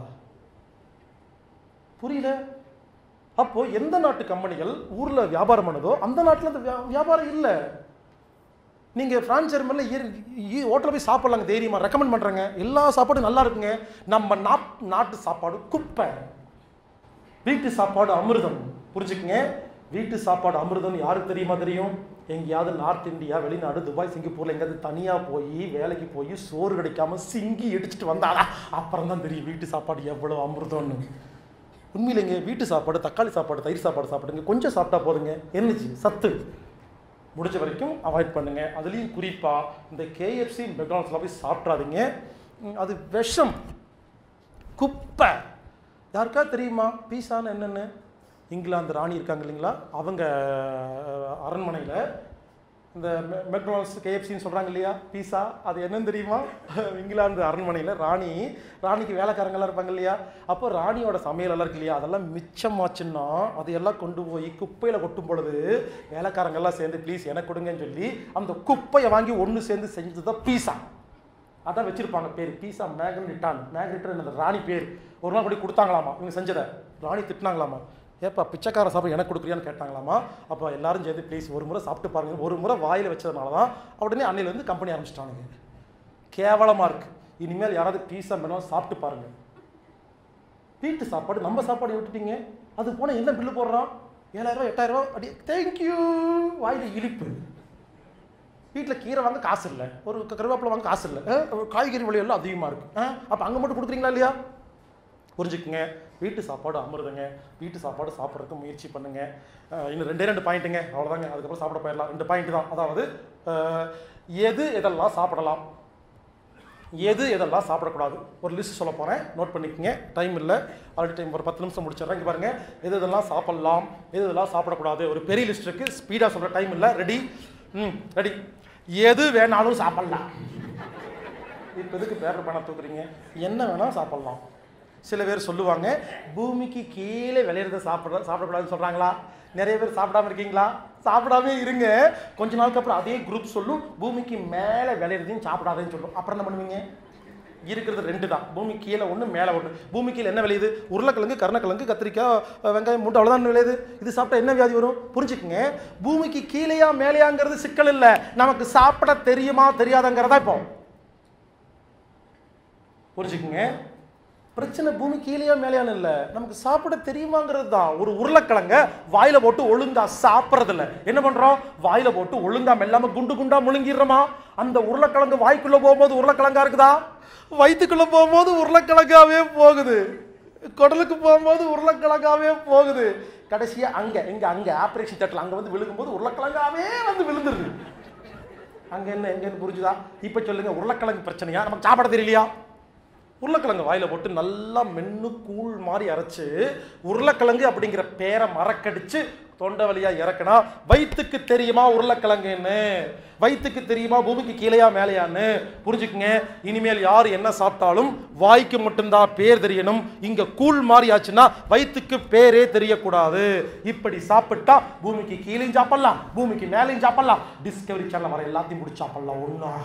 புரியல அப்போ எந்த நாட்டு கம்பெனிகள் ஊர்ல வியாபாரம் பண்ணுதோ அந்த நாட்டுல அந்த வியா- வியாபாரம் இல்லை நீங்க பிரான்ஸ் ஜெர்மனில் ஹோட்டலில் போய் சாப்பிடலாங்க தைரியமா ரெக்கமெண்ட் பண்றேங்க எல்லா சாப்பாடும் நல்லா இருக்குங்க நம்ம நாட் நாட்டு சாப்பாடு குப்பை வீட்டு சாப்பாடு அமிர்தம் புரிஞ்சுக்குங்க வீட்டு சாப்பாடு அமிர்தம் யாருக்கு தெரியுமா தெரியும் எங்கேயாவது நார்த் இந்தியா வெளிநாடு துபாய் சிங்கப்பூர்ல எங்கேயாவது தனியா போய் வேலைக்கு போய் சோறு கிடைக்காம சிங்கி இடிச்சிட்டு வந்தாடா அப்புறம் தான் தெரியும் வீட்டு சாப்பாடு எவ்வளவு அமிர்தம்னு உண்மையிலேங்க வீட்டு சாப்பாடு தக்காளி சாப்பாடு தயிர் சாப்பாடு சாப்பிடுங்க கொஞ்சம் சாப்பிட்டா போதுங்க எனர்ஜி சத்து முடிஞ்ச வரைக்கும் அவாய்ட் பண்ணுங்க அதுலேயும் குறிப்பா இந்த கேஎஃப்சி மெக்டானல்ஸ்லாம் போய் சாப்பிட்றாதீங்க ம், அது விஷம் குப்பை யாருக்கா தெரியுமா பீஸான்னு என்னென்னு இங்கிலாந்து ராணி இருக்காங்க இல்லைங்களா அவங்க அரண்மனையில் இந்த மெ- மெக்டொனால்ட்ஸ் கேஎஃப்சின்னு சொல்கிறாங்க இல்லையா பீஸா அது என்னன்னு தெரியுமா இங்கிலாந்து அரண்மனையில் ராணி ராணிக்கு வேலைக்காரங்கெல்லாம் இருப்பாங்க இல்லையா அப்போ ராணியோட சமையல் எல்லாம் இருக்கு இல்லையா அதெல்லாம் மிச்சமாச்சுன்னா அதையெல்லாம் கொண்டு போய் குப்பையில் கொட்டும் பொழுது வேலைக்காரங்கெல்லாம் சேர்ந்து ப்ளீஸ் எனக்கு கொடுங்கன்னு சொல்லி அந்த குப்பையை வாங்கி ஒன்று சேர்ந்து செஞ்சது தான் பீஸா அதான் வச்சிருப்பாங்க பேர் பீஸா மேக்னிட்டான் மேக்னிட்டான் அந்த ராணி பேர் ஒரு நாள் கூட கொடுத்தாங்களாமா இவங்க செஞ்சதை ராணி திட்டினாங்களாமா ஏப்பா பிச்சைக்கார சாப்பிட எனக்கு கொடுக்குறியான்னு கேட்டாங்களாமா அப்போ எல்லாரும் சேர்ந்து ப்ளீஸ் ஒரு முறை சாப்பிட்டு பாருங்க ஒரு முறை வாயில் வச்சதுனால தான் உடனே அன்னையிலேருந்து கம்பெனி ஆரம்பிச்சிட்டானுங்க கேவலமாக இருக்கு இனிமேல் யாராவது பீஸா வேணும் சாப்பிட்டு பாருங்க வீட்டு சாப்பாடு நம்ம சாப்பாடு விட்டுட்டீங்க அது போனால் என்ன பில்லு போடுறான் ஏழாயிரம் ரூபாய் எட்டாயிரம் ரூபாய் அடி தேங்க்யூ வாயில் இழிப்பு வீட்டில் கீரை வாங்க காசு இல்லை ஒரு க- கருவேப்பிலை வாங்க காசு இல்லை அஹ், ஒரு காய்கறி விலையெல்லாம் அதிகமாக இருக்குது அப்போ அங்கே மட்டும் கொடுக்குறீங்களா இல்லையா புரிஞ்சுக்குங்க வீட்டு சாப்பாடு அமிர்தங்க வீட்டு சாப்பாடு சாப்பிட்றதுக்கு முயற்சி பண்ணுங்க அஹ், இன்னும் ரெண்டே ரெண்டு பாயிண்ட்டுங்க அவ்வளோதாங்க அதுக்கப்புறம் சாப்பிட போயிடலாம் ரெண்டு பாயிண்ட் தான் அதாவது அஹ், எது எதெல்லாம் சாப்பிடலாம் எது எதெல்லாம் சாப்பிடக்கூடாது ஒரு லிஸ்ட் சொல்ல போகிறேன் நோட் பண்ணிக்கங்க டைம் இல்லை ஆல்ரெடி டைம் ஒரு பத்து நிமிஷம் முடிச்சிடுறேன் இங்கே பாருங்கள் எது எதெல்லாம் சாப்பிடலாம் எது எதெல்லாம் சாப்பிடக்கூடாது ஒரு பெரிய லிஸ்ட் இருக்குது ஸ்பீடாக சொல்கிற டைம் இல்லை ரெடி ம் ரெடி எது வேணாலும் சாப்பிடலாம் இப்போ எதுக்கு பேர் பணம் தூக்குறீங்க என்ன வேணால் சாப்பிடலாம் சில பேர் சொல்லுவாங்க பூமிக்கு கீழே விளையிறத சாப்பிட சாப்பிடக்கூடாதுன்னு சொல்கிறாங்களா நிறைய பேர் சாப்பிடாம இருக்கீங்களா சாப்பிடாம இருங்க கொஞ்ச நாளுக்கு அப்புறம் அதே குரூப் சொல்லும் பூமிக்கு மேலே விளையிறதையும் சாப்பிடாதேன்னு சொல்லும் அப்புறம் என்ன பண்ணுவீங்க இருக்கிறது ரெண்டு தான் பூமி கீழே ஒன்று மேலே ஒன்று பூமி கீழே என்ன விளையுது உருளைக்கிழங்கு கருணக்கிழங்கு கத்திரிக்காய் அஹ், வெங்காயம் மூட்டை அவ்வளோதான் விளையுது இது சாப்பிட்டா என்ன வியாதி வரும் புரிஞ்சுக்குங்க பூமிக்கு கீழேயா மேலேயாங்கிறது சிக்கல் இல்லை நமக்கு சாப்பிட தெரியுமா தெரியாதங்கிறதா இப்போ புரிஞ்சுக்குங்க பிரச்சனை பூமி கீழேயா மேலேயான்னு இல்லை நமக்கு சாப்பிட தெரியுமாங்கிறது தான் ஒரு உருளைக்கிழங்க வாயில போட்டு ஒழுங்கா சாப்பிட்றது இல்லை என்ன பண்றோம் வாயில போட்டு ஒழுங்கா மெல்லாம குண்டு குண்டா முழுங்கிடுறோமா அந்த உருளைக்கிழங்கு வாய்க்குள்ள போகும்போது உருளைக்கிழங்கா இருக்குதா வயிற்றுக்குள்ள போகும்போது உருளைக்கிழங்காவே போகுது குடலுக்கு போகும்போது உருளைக்கிழங்காவே போகுது கடைசியா அங்க எங்க அங்க ஆப்ரேஷன் தேட்டர்ல அங்க வந்து விழுகும்போது உருளைக்கிழங்காவே வந்து விழுந்துருது அங்க என்ன எங்கன்னு புரிஞ்சுதா இப்ப சொல்லுங்க உருளைக்கிழங்கு பிரச்சனையா நமக்கு சாப்பிட தெரியலையா உருளைக்கிழங்கு வாயில போட்டு நல்லா மென்னு கூழ் மாதிரி அரைச்சு உருளைக்கிழங்கு அப்படிங்கிற பேரை மறக்கடிச்சு தொண்டை வழியா இறக்குனா வயிற்றுக்கு தெரியுமா உருளைக்கிழங்குன்னு வயிற்றுக்கு தெரியுமா பூமிக்கு கீழையா மேலையான்னு புரிஞ்சுக்குங்க இனிமேல் யார் என்ன சாப்பிட்டாலும் வாய்க்கு மட்டும்தான் பேர் தெரியணும் இங்க கூழ் மாதிரி ஆச்சுன்னா வயிற்றுக்கு பேரே தெரியக்கூடாது இப்படி சாப்பிட்டா பூமிக்கு கீழையும் சாப்பிடலாம் பூமிக்கு மேலையும் சாப்பிடலாம் டிஸ்கவரி சேனல் வர எல்லாத்தையும் முடிச்சு சாப்பிடலாம் ஒன்றும்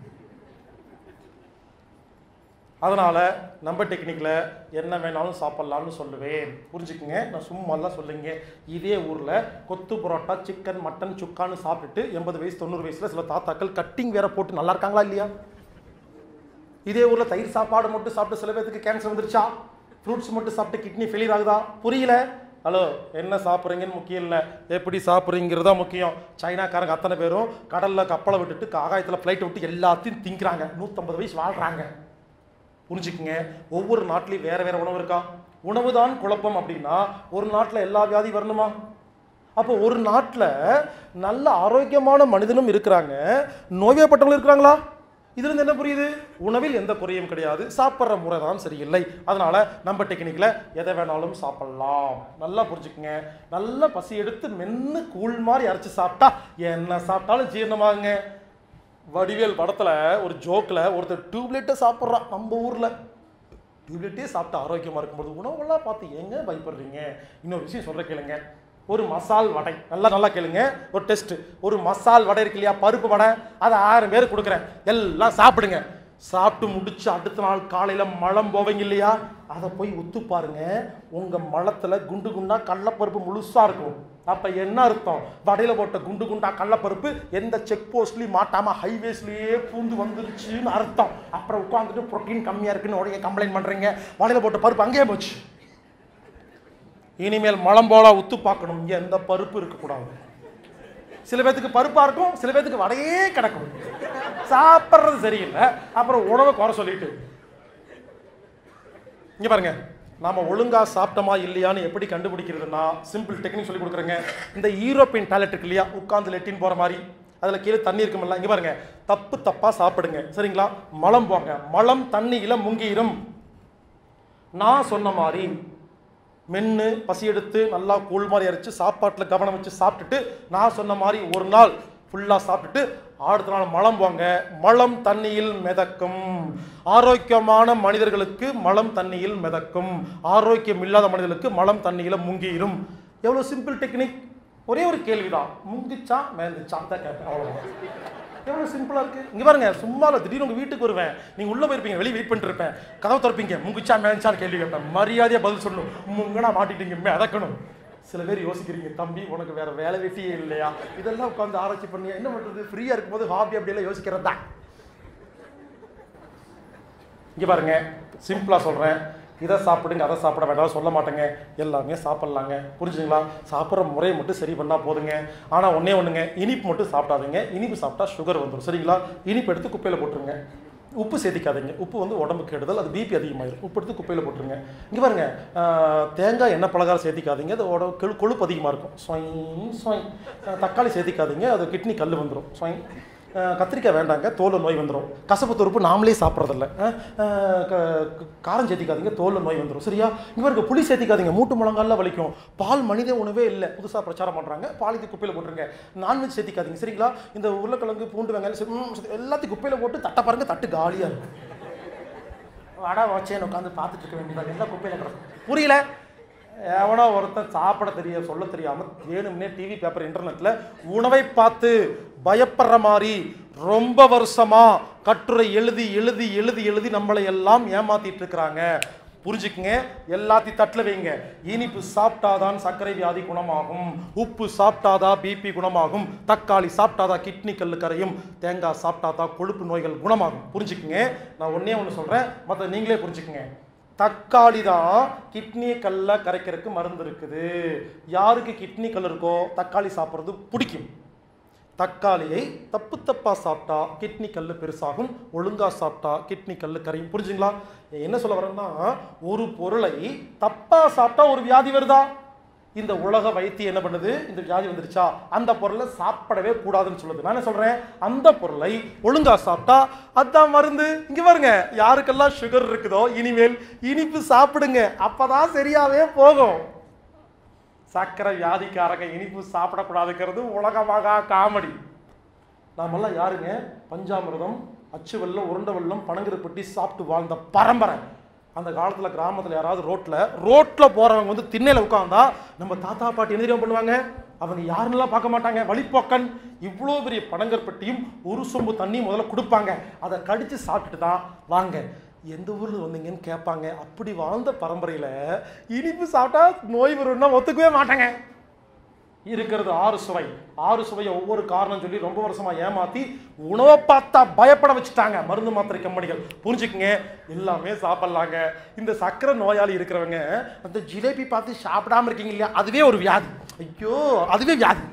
அதனால் நம்ம டெக்னிக்கில் என்ன வேணாலும் சாப்பிட்லான்னு சொல்லுவேன் புரிஞ்சுக்குங்க நான் சும்மாலாம் சொல்லுங்க இதே ஊரில் கொத்து புரோட்டா சிக்கன் மட்டன் சுக்கான்னு சாப்பிட்டுட்டு எண்பது வயசு தொண்ணூறு வயசில் சில தாத்தாக்கள் கட்டிங் வேற போட்டு நல்லா இருக்காங்களா இல்லையா இதே ஊரில் தயிர் சாப்பாடு மட்டும் சாப்பிட்டு சில பேருக்கு கேன்சர் வந்துருச்சா ஃப்ரூட்ஸ் மட்டும் சாப்பிட்டு கிட்னி ஃபெயிலியர் ஆகுதா புரியல ஹலோ என்ன சாப்பிட்றீங்கன்னு முக்கியம் இல்லை எப்படி சாப்பிட்றீங்கிறது தான் முக்கியம் சைனாக்காரங்க அத்தனை பேரும் கடலில் கப்பலை விட்டுட்டு ஆகாயத்தில் ஃப்ளைட்டை விட்டு எல்லாத்தையும் திங்கிறாங்க நூற்றம்பது வயசு வாழ்கிறாங்க புரிஞ்சுக்குங்க ஒவ்வொரு நாட்டிலையும் வேற வேற உணவு இருக்கா உணவு தான் குழப்பம் அப்படின்னா ஒரு நாட்டில் எல்லா வியாதி வரணுமா அப்போ ஒரு நாட்டில் நல்ல ஆரோக்கியமான மனிதனும் இருக்கிறாங்க நோய்வாய்ப்பட்டவங்களும் இருக்கிறாங்களா இதுல இருந்து என்ன புரியுது உணவில் எந்த குறையும் கிடையாது சாப்பிட்ற முறை தான் சரியில்லை அதனால நம்ம டெக்னிக்கில் எதை வேணாலும் சாப்பிடலாம் நல்லா புரிஞ்சுக்குங்க நல்லா பசி எடுத்து மென்னு கூழ் மாதிரி அரைச்சு சாப்பிட்டா என்ன சாப்பிட்டாலும் ஜீரணமாகுங்க வடிவேல் படத்தில் ஒரு ஜோக்கில் ஒருத்தர் டியூப்லைட்டை சாப்பிட்றான் நம்ம ஊரில் டியூப்லைட்டே சாப்பிட்டு ஆரோக்கியமாக இருக்கும்போது உணவெல்லாம் பார்த்து எங்க பயப்படுறீங்க இன்னொரு விஷயம் சொல்ற கேளுங்க ஒரு மசால் வடை நல்லா நல்லா கேளுங்க ஒரு டெஸ்ட் ஒரு மசால் வடை இருக்கு இல்லையா பருப்பு வடை அதை ஆயிரம் பேர் கொடுக்குறேன் எல்லாம் சாப்பிடுங்க சாப்பிட்டு முடிச்சு அடுத்த நாள் காலையில மலம் போவீங்க இல்லையா அதை போய் உத்து பாருங்க உங்க மலத்துல குண்டு குண்டா கடலப்பருப்பு முழுசா இருக்கும் அப்ப என்ன அர்த்தம் வடையில போட்ட குண்டு குண்டா கடலப்பருப்பு எந்த செக் போஸ்ட்லயும் மாட்டாம ஹைவேஸ்லயே பூந்து வந்துருச்சுன்னு அர்த்தம் அப்புறம் உட்காந்துட்டு புரோட்டீன் கம்மியா இருக்குன்னு உடனே கம்ப்ளைண்ட் பண்றீங்க வடையில போட்ட பருப்பு அங்கேயே போச்சு இனிமேல் மலம் போல உத்து பார்க்கணும் இங்க எந்த பருப்பு இருக்கக்கூடாது சில பேத்துக்கு பருப்பா இருக்கும் சில பேத்துக்கு வடையே கிடக்கும் சாப்பிட்றது சரியில்லை அப்புறம் உணவை குறை சொல்லிட்டு இங்க பாருங்க நாம ஒழுங்கா சாப்பிட்டோமா இல்லையான்னு எப்படி கண்டுபிடிக்கிறதுனா சிம்பிள் டெக்னிக் சொல்லி கொடுக்குறேங்க இந்த யூரோப்பியன் டாய்லெட் இருக்கு இல்லையா உட்காந்து லெட்டின் போற மாதிரி அதுல கீழே தண்ணி இருக்குமில்ல இங்க பாருங்க தப்பு தப்பா சாப்பிடுங்க சரிங்களா மலம் போங்க மலம் தண்ணியில முங்கிரும் நான் சொன்ன மாதிரி மென்று பசி எடுத்து நல்லா கூழ் மாதிரி அரைச்சு சாப்பாட்டில் கவனம் வச்சு சாப்பிட்டுட்டு நான் சொன்ன மாதிரி ஒரு நாள் ஃபுல்லாக சாப்பிட்டுட்டு அடுத்த நாள் மலம் போங்க மலம் தண்ணியில் மிதக்கும் ஆரோக்கியமான மனிதர்களுக்கு மலம் தண்ணியில் மிதக்கும் ஆரோக்கியம் இல்லாத மனிதர்களுக்கு மலம் தண்ணியில் முங்கிரும் எவ்வளோ சிம்பிள் டெக்னிக் ஒரே ஒரு கேள்விதான் முங்கிச்சா மேந்துச்சா தான் கேட்பேன் அவ்வளோதான் எவ்வளோ சிம்பிளாக இருக்குது இங்கே பாருங்க சும்மா இல்லை திடீர்னு உங்கள் வீட்டுக்கு வருவேன் நீங்கள் உள்ளே போயிருப்பீங்க வெளியே வெயிட் பண்ணிட்டு இருப்பேன் கதவு திறப்பீங்க முங்கிச்சா மேஞ்சான்னு கேள்வி கேட்பேன் மரியாதையாக பதில் சொல்லணும் முங்கனா மாட்டிட்டீங்க மிதக்கணும் சில பேர் யோசிக்கிறீங்க தம்பி உனக்கு வேற வேலை வெட்டியே இல்லையா இதெல்லாம் உட்காந்து ஆராய்ச்சி பண்ணி என்ன பண்ணுறது ஃப்ரீயாக இருக்கும்போது ஹாபி அப்படியெல்லாம் யோசிக்கிறது தான் இங்கே பாருங்க சிம்பிளாக சொல்கிறேன் இதை சாப்பிடுங்க அதை சாப்பிட வேண்டாம் சொல்ல மாட்டேங்க எல்லாமே சாப்பிட்லாங்க புரிஞ்சுங்களா சாப்பிட்ற முறையை மட்டும் சரி பண்ணால் போதுங்க ஆனால் ஒன்றே ஒன்றுங்க இனிப்பு மட்டும் சாப்பிடாதீங்க இனிப்பு சாப்பிட்டா சுகர் வந்துடும் சரிங்களா இனிப்பு எடுத்து குப்பையில் போட்டுருங்க உப்பு சேர்த்திக்காதீங்க உப்பு வந்து உடம்புக்கு கெடுதல் அது பிபி அதிகமாயிரும் உப்பு எடுத்து குப்பையில் போட்டுருங்க இங்கே பாருங்க ஆஹ், தேங்காய் எண்ணெய் பலகாரம் சேர்த்திக்காதீங்க அது உடம்பு கொழு கொழுப்பு அதிகமாக இருக்கும் ஸ்வைங் ஸ்வைங் ஆஹ், தக்காளி சேர்த்திக்காதீங்க அது கிட்னி கல் வந்துடும் ஸ்வைங் ஆஹ், கத்திரிக்காய் வேண்டாங்க தோல் நோய் வந்துடும் கசப்பு தொறுப்பு நாமளே சாப்பிட்றதில்ல ஆஹ், ஆஹ், க- க- காரம் சேர்த்திக்காதீங்க தோல் நோய் வந்துடும் சரியா இங்கே பாருங்க புளி சேர்த்திக்காதீங்க மூட்டு முழங்கால வலிக்கும் பால் மனித உணவே இல்லை புதுசாக பிரச்சாரம் பண்ணுறாங்க பால் இது குப்பையில் போட்டுருங்க நான்வெஜ் சேர்த்திக்காதீங்க சரிங்களா இந்த உருளைக்கிழங்கு பூண்டு வெங்காயம் சே- ம், சே- எல்லாத்தையும் குப்பையில் போட்டு தட்டை பாருங்க தட்டு காலியாக இருக்கும் வடை வச்சேன்னு உட்காந்து பார்த்துட்டு இருக்க வேண்டியது எல்லாம் குப்பையில் கிடக்கும் புரியல எவனோ ஒருத்தன் சாப்பிட தெரிய சொல்ல தெரியாம வேணும்னே டிவி பேப்பர் இன்டர்நெட்ல உணவை பார்த்து பயப்படுற மாதிரி ரொம்ப வருஷமா கட்டுரை எழுதி எழுதி எழுதி எழுதி நம்மளை எல்லாம் ஏமாத்திட்டு இருக்கிறாங்க புரிஞ்சுக்குங்க எல்லாத்தையும் தட்டில் வைங்க இனிப்பு சாப்பிட்டாதான் சர்க்கரை வியாதி குணமாகும் உப்பு சாப்பிட்டாதான் பிபி குணமாகும் தக்காளி சாப்பிட்டாதான் கிட்னி கல்லு கரையும் தேங்காய் சாப்பிட்டாதான் கொழுப்பு நோய்கள் குணமாகும் புரிஞ்சுக்குங்க நான் ஒண்ணே ஒன்று சொல்றேன் மற்ற நீங்களே புரிஞ்சுக்குங்க தக்காளி தான் கிட்னி கல்லை கரைக்கிறதுக்கு மருந்து இருக்குது யாருக்கு கிட்னி கல் இருக்கோ தக்காளி சாப்பிட்றது பிடிக்கும் தக்காளியை தப்பு தப்பா சாப்பிட்டா கிட்னி கல் பெருசாகும் ஒழுங்கா சாப்பிட்டா கிட்னி கல் கரையும் புரிஞ்சுங்களா என்ன சொல்ல வரேன்னா ஒரு பொருளை தப்பா சாப்பிட்டா ஒரு வியாதி வருதா இந்த உலக வைத்தியம் என்ன பண்ணுது இந்த வியாதி வந்துருச்சா அந்த பொருளை சாப்பிடவே கூடாதுன்னு சொல்லுது நான் என்ன சொல்றேன் அந்த பொருளை ஒழுங்கா சாப்பிட்டா அதான் மருந்து இங்க பாருங்க யாருக்கெல்லாம் சுகர் இருக்குதோ இனிமேல் இனிப்பு சாப்பிடுங்க அப்பதான் சரியாவே போகும் சக்கரை வியாதிக்காரங்க இனிப்பு சாப்பிடக்கூடாதுங்கிறது உலகமாக காமெடி நாமெல்லாம் யாருங்க பஞ்சாமிர்தம் அச்சு வெல்லம் உருண்டை வெல்லம் பனங்கிருப்பட்டி சாப்பிட்டு வாழ்ந்த பரம்பரை அந்த காலத்தில் கிராமத்தில் யாராவது ரோட்டில் ரோட்டில் போகிறவங்க வந்து திண்ணையில் உட்காந்தா நம்ம தாத்தா பாட்டி என்ன தெரியுமா பண்ணுவாங்க அவங்க யாருன்னெல்லாம் பார்க்க மாட்டாங்க வழிப்போக்கன் இவ்வளோ பெரிய பனங்கற்பட்டியும் ஒரு சொம்பு தண்ணி முதல்ல கொடுப்பாங்க அதை கடித்து சாப்பிட்டுட்டு தான் வாங்க எந்த ஊரில் வந்தீங்கன்னு கேட்பாங்க அப்படி வாழ்ந்த பரம்பரையில் இனிப்பு சாப்பிட்டா நோய் வரும்னா ஒத்துக்கவே மாட்டாங்க இருக்கிறது ஆறு சுவை ஆறு சுவையை ஒவ்வொரு காரணம் சொல்லி ரொம்ப வருஷமா ஏமாத்தி உணவை பார்த்தா பயப்பட வச்சுட்டாங்க மருந்து மாத்திரை கம்பெனிகள் புரிஞ்சுக்குங்க எல்லாமே சாப்பிட்லாங்க இந்த சக்கரை நோயாளி இருக்கிறவங்க அந்த ஜிலேபி பார்த்து சாப்பிடாம இருக்கீங்க இல்லையா அதுவே ஒரு வியாதி ஐயோ அதுவே வியாதி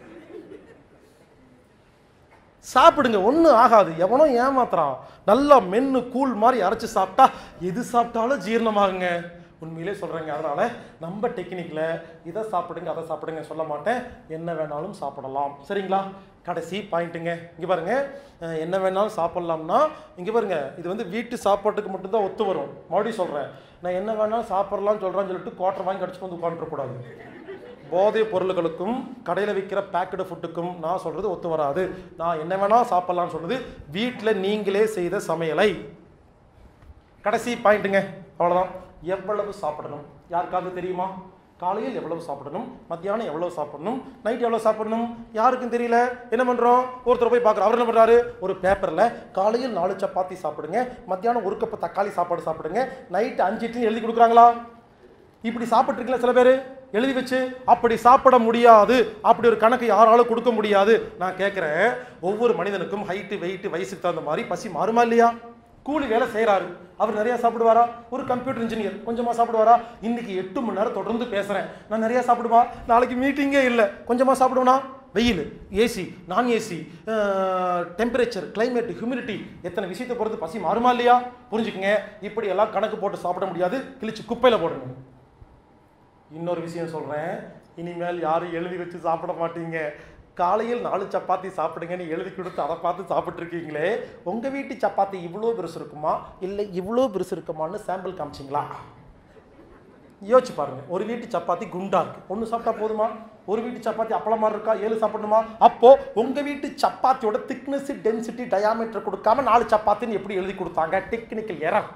சாப்பிடுங்க ஒன்றும் ஆகாது எவனோ ஏமாத்துறான் நல்லா மென்னு கூழ் மாதிரி அரைச்சு சாப்பிட்டா எது சாப்பிட்டாலும் ஜீரணமாகுங்க உண்மையிலே சொல்கிறேங்க அதனால் நம்ம டெக்னிக்கில் இதை சாப்பிடுங்க அதை சாப்பிடுங்க சொல்ல மாட்டேன் என்ன வேணாலும் சாப்பிடலாம் சரிங்களா கடைசி பாயிண்ட்டுங்க இங்கே பாருங்க அஹ், என்ன வேணாலும் சாப்பிட்லாம்னா இங்கே பாருங்க இது வந்து வீட்டு சாப்பாட்டுக்கு மட்டும்தான் ஒத்து வரும் மறுபடியும் சொல்கிறேன் நான் என்ன வேணாலும் சாப்பிட்லாம்னு சொல்கிறேன்னு சொல்லிட்டு குவார்டர் வாங்கி அடிச்சுட்டு வந்து உட்காந்துருக்கூடாது போதைப் பொருள்களுக்கும் கடையில் விற்கிற பேக்கடு ஃபுட்டுக்கும் நான் சொல்கிறது ஒத்து வராது நான் என்ன வேணால் சாப்பிட்லாம்னு சொன்னது வீட்டில் நீங்களே செய்த சமையலை கடைசி பாயிண்ட்டுங்க அவ்வளோதான் எவ்வளவு சாப்பிடணும் யாருக்காவது தெரியுமா காலையில் எவ்வளவு சாப்பிடணும் மத்தியானம் எவ்வளவு சாப்பிடணும் நைட் எவ்வளவு சாப்பிடணும் யாருக்கும் தெரியல என்ன பண்ணுறோம் ஒருத்தர் போய் பார்க்குறோம் அவர் என்ன பண்ணுறாரு ஒரு பேப்பரில் காலையில் நாலு சப்பாத்தி சாப்பிடுங்க மத்தியானம் ஒரு கப்பு தக்காளி சாப்பாடு சாப்பிடுங்க நைட் அஞ்சு இட்லி எழுதி கொடுக்குறாங்களா இப்படி சாப்பிட்ருக்கீங்களா சில பேர் எழுதி வச்சு அப்படி சாப்பிட முடியாது அப்படி ஒரு கணக்கு யாராலும் கொடுக்க முடியாது நான் கேட்குறேன் ஒவ்வொரு மனிதனுக்கும் ஹைட்டு வெயிட் வயசுக்கு தகுந்த மாதிரி பசி மாறுமா இல்லையா கூலி வேலை செய்கிறாரு அவர் நிறையா சாப்பிடுவாரா ஒரு கம்ப்யூட்டர் இன்ஜினியர் கொஞ்சமாக சாப்பிடுவாரா இன்னைக்கு எட்டு மணி நேரம் தொடர்ந்து பேசுகிறேன் நான் நிறையா சாப்பிடுவா நாளைக்கு மீட்டிங்கே இல்லை கொஞ்சமாக சாப்பிடுவேனா வெயில் ஏசி நான் ஏசி டெம்பரேச்சர் climate ஹியூமிடிட்டி எத்தனை விஷயத்தை பொறுத்து பசி மாறுமா இல்லையா புரிஞ்சுக்குங்க இப்படி எல்லாம் கணக்கு போட்டு சாப்பிட முடியாது கிழிச்சு குப்பையில் போடுங்க இன்னொரு விஷயம் சொல்கிறேன் இனிமேல் யாரும் எழுதி வச்சு சாப்பிட மாட்டீங்க காலையில் நாலு சப்பாத்தி சாப்பிடுங்கன்னு எழுதி கொடுத்து அதை பார்த்து சாப்பிட்ருக்கீங்களே உங்கள் வீட்டு சப்பாத்தி இவ்வளோ பெருசு இருக்குமா இல்லை இவ்வளோ பெருசு இருக்குமான்னு சாம்பிள் காமிச்சிங்களா யோசிச்சு பாருங்க ஒரு வீட்டு சப்பாத்தி குண்டா இருக்கு ஒன்று சாப்பிட்டா போதுமா ஒரு வீட்டு சப்பாத்தி அப்பளம் மாதிரி இருக்கா ஏழு சாப்பிடணுமா அப்போ உங்க வீட்டு சப்பாத்தியோட திக்னஸ் டென்சிட்டி டயாமீட்டர் கொடுக்காம நாலு சப்பாத்தின்னு எப்படி எழுதி கொடுத்தாங்க டெக்னிக்கல் எரர்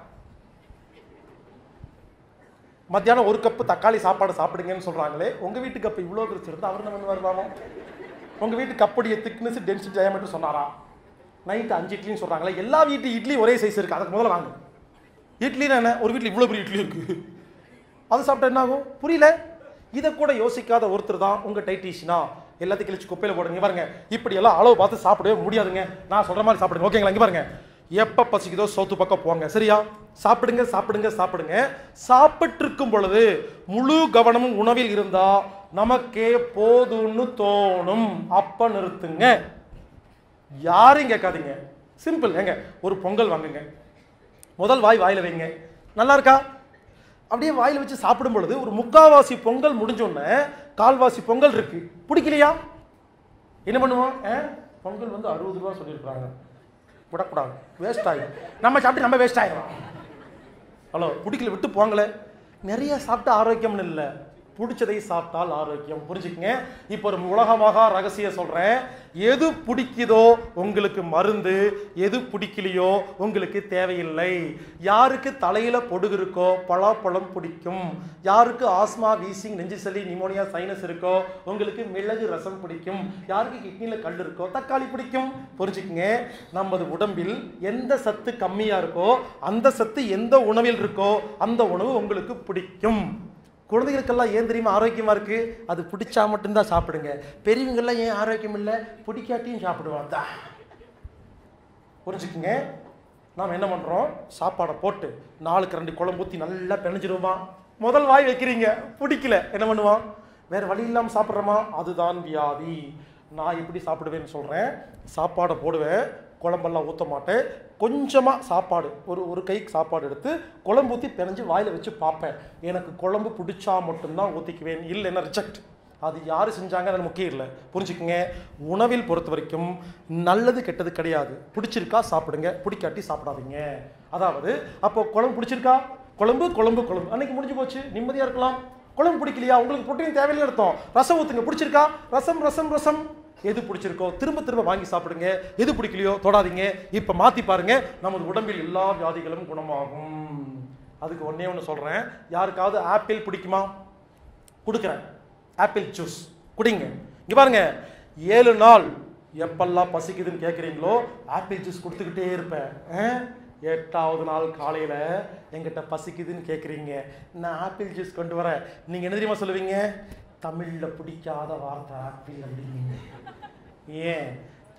மத்தியானம் ஒரு கப்பு தக்காளி சாப்பாடு சாப்பிடுங்கன்னு சொல்றாங்களே உங்க வீட்டு கப்பு இவ்வளோ பெருசு இருந்தால் அவர் என்ன பண்ணுவார் பாவம் உங்க வீட்டு கப்புடைய திக்னஸ் டென்சிட்டி டயாமீட்டர் சொன்னாரா நைட்டு அஞ்சு இட்லின்னு சொல்றாங்களே எல்லா வீட்டு இட்லி ஒரே சைஸ் இருக்கு அதுக்கு முதல்ல வாங்க இட்லினா என்ன ஒரு வீட்டில் இவ்வளோ பெரிய இட்லி இருக்கு அது சாப்பிட்டா என்ன ஆகும் புரியல இதை கூட யோசிக்காத ஒருத்தர் தான் உங்க டைட்டிஷனா எல்லாத்தையும் கிழிச்சு குப்பையில போடுங்க இங்க பாருங்க இப்படி எல்லாம் அளவு பார்த்து சாப்பிடவே முடியாதுங்க நான் சொல்ற மாதிரி சாப்பிடுங்க ஓகேங்களா இங்க பாருங்க எப்போ பசிக்குதோ சோத்து பக்கம் போங்க சரியா சாப்பிடுங்க சாப்பிடுங்க சாப்பிடுங்க சாப்பிட்டிருக்கும் பொழுது முழு கவனமும் உணவில் இருந்தா நமக்கே போதும்னு தோணும் அப்ப நிறுத்துங்க யாரையும் கேட்காதீங்க சிம்பிள் ஏங்க ஒரு பொங்கல் வாங்குங்க முதல் வாய் வாயில வைங்க நல்லா இருக்கா அப்படியே வாயில வச்சு சாப்பிடும் பொழுது ஒரு முக்காவாசி பொங்கல் முடிஞ்ச உடனே கால்வாசி பொங்கல் இருக்கு பிடிக்கலையா என்ன பண்ணுவோம் ஆ? பொங்கல் வந்து அறுபது ரூபா சொல்லியிருக்காங்க விடக்கூடாது வேஸ்ட் ஆகும் நம்ம சாப்பிட்டு நம்ம வேஸ்ட் ஆயிடும் ஹலோ பிடிக்கல விட்டு போங்களே நிறைய சாப்பிட்டு ஆரோக்கியம்னு இல்லை பிடிச்சதை சாப்பிட்டால் ஆரோக்கியம் புரிஞ்சுக்கங்க இப்போ ஒரு உலகமாக ரகசியம் சொல்கிறேன் எது பிடிக்குதோ உங்களுக்கு மருந்து எது பிடிக்கலையோ உங்களுக்கு தேவையில்லை யாருக்கு தலையில் பொடுகு இருக்கோ பலாப்பழம் பிடிக்கும் யாருக்கு ஆஸ்மா வீசிங் நெஞ்சு சளி நிமோனியா சைனஸ் இருக்கோ உங்களுக்கு மிளகு ரசம் பிடிக்கும் யாருக்கு கிட்னியில் கல் இருக்கோ தக்காளி பிடிக்கும் புரிஞ்சுக்கங்க நமது உடம்பில் எந்த சத்து கம்மியாக இருக்கோ அந்த சத்து எந்த உணவில் இருக்கோ அந்த உணவு உங்களுக்கு பிடிக்கும் குழந்தைகளுக்கெல்லாம் ஏன் தெரியுமா ஆரோக்கியமா இருக்கு அது பிடிச்சா மட்டும்தான் சாப்பிடுங்க பெரியவங்கெல்லாம் ஏன் ஆரோக்கியம் இல்லை பிடிக்காட்டியும் சாப்பிடுவாங்க தான் புரிஞ்சுக்குங்க நாம் என்ன பண்ணுறோம் சாப்பாடை போட்டு நாலுக்கு ரெண்டு குழம்பு ஊற்றி நல்லா பிணைஞ்சிருவோமா முதல் வாய் வைக்கிறீங்க பிடிக்கல என்ன பண்ணுவான் வேற வழி இல்லாமல் சாப்பிட்றோமா அதுதான் வியாதி நான் எப்படி சாப்பிடுவேன்னு சொல்கிறேன் சாப்பாடை போடுவேன் குழம்பெல்லாம் ஊற்ற மாட்டேன் கொஞ்சமாக சாப்பாடு ஒரு ஒரு கை சாப்பாடு எடுத்து குழம்பு ஊற்றி பிணைஞ்சு வாயில் வச்சு பார்ப்பேன் எனக்கு குழம்பு பிடிச்சா மட்டும்தான் ஊற்றிக்குவேன் இல்லைன்னா ரிஜெக்ட் அது யார் செஞ்சாங்க அது முக்கியம் இல்லை புரிஞ்சுக்கங்க உணவில் பொறுத்த வரைக்கும் நல்லது கெட்டது கிடையாது பிடிச்சிருக்கா சாப்பிடுங்க பிடிக்காட்டி சாப்பிடாதீங்க அதாவது அப்போ குழம்பு பிடிச்சிருக்கா குழம்பு குழம்பு குழம்பு அன்னைக்கு முடிஞ்சு போச்சு நிம்மதியாக இருக்கலாம் குழம்பு பிடிக்கலையா உங்களுக்கு புரோட்டீன் தேவையில்லை அர்த்தம் ரசம் ஊற்றுங்க பிடிச்சிருக்கா ரசம் ரசம் ரசம் எது பிடிச்சிருக்கோ திரும்ப திரும்ப வாங்கி சாப்பிடுங்க எது பிடிக்கலையோ தொடாதீங்க இப்போ மாற்றி பாருங்க நமது உடம்பில் எல்லா வியாதிகளும் குணமாகும் அதுக்கு ஒன்றே ஒன்று சொல்கிறேன் யாருக்காவது ஆப்பிள் பிடிக்குமா கொடுக்குறேன் ஆப்பிள் ஜூஸ் குடிங்க இங்க பாருங்க ஏழு நாள் எப்பெல்லாம் பசிக்குதுன்னு கேட்குறீங்களோ ஆப்பிள் ஜூஸ் கொடுத்துக்கிட்டே இருப்பேன் ஆ? எட்டாவது நாள் காலையில் எங்கிட்ட பசிக்குதுன்னு கேட்குறீங்க நான் ஆப்பிள் ஜூஸ் கொண்டு வரேன் நீங்கள் என்ன தெரியுமா சொல்லுவீங்க தமிழில் பிடிக்காத வார்த்தை ஆப்பிள் அப்படிங்க ஏன்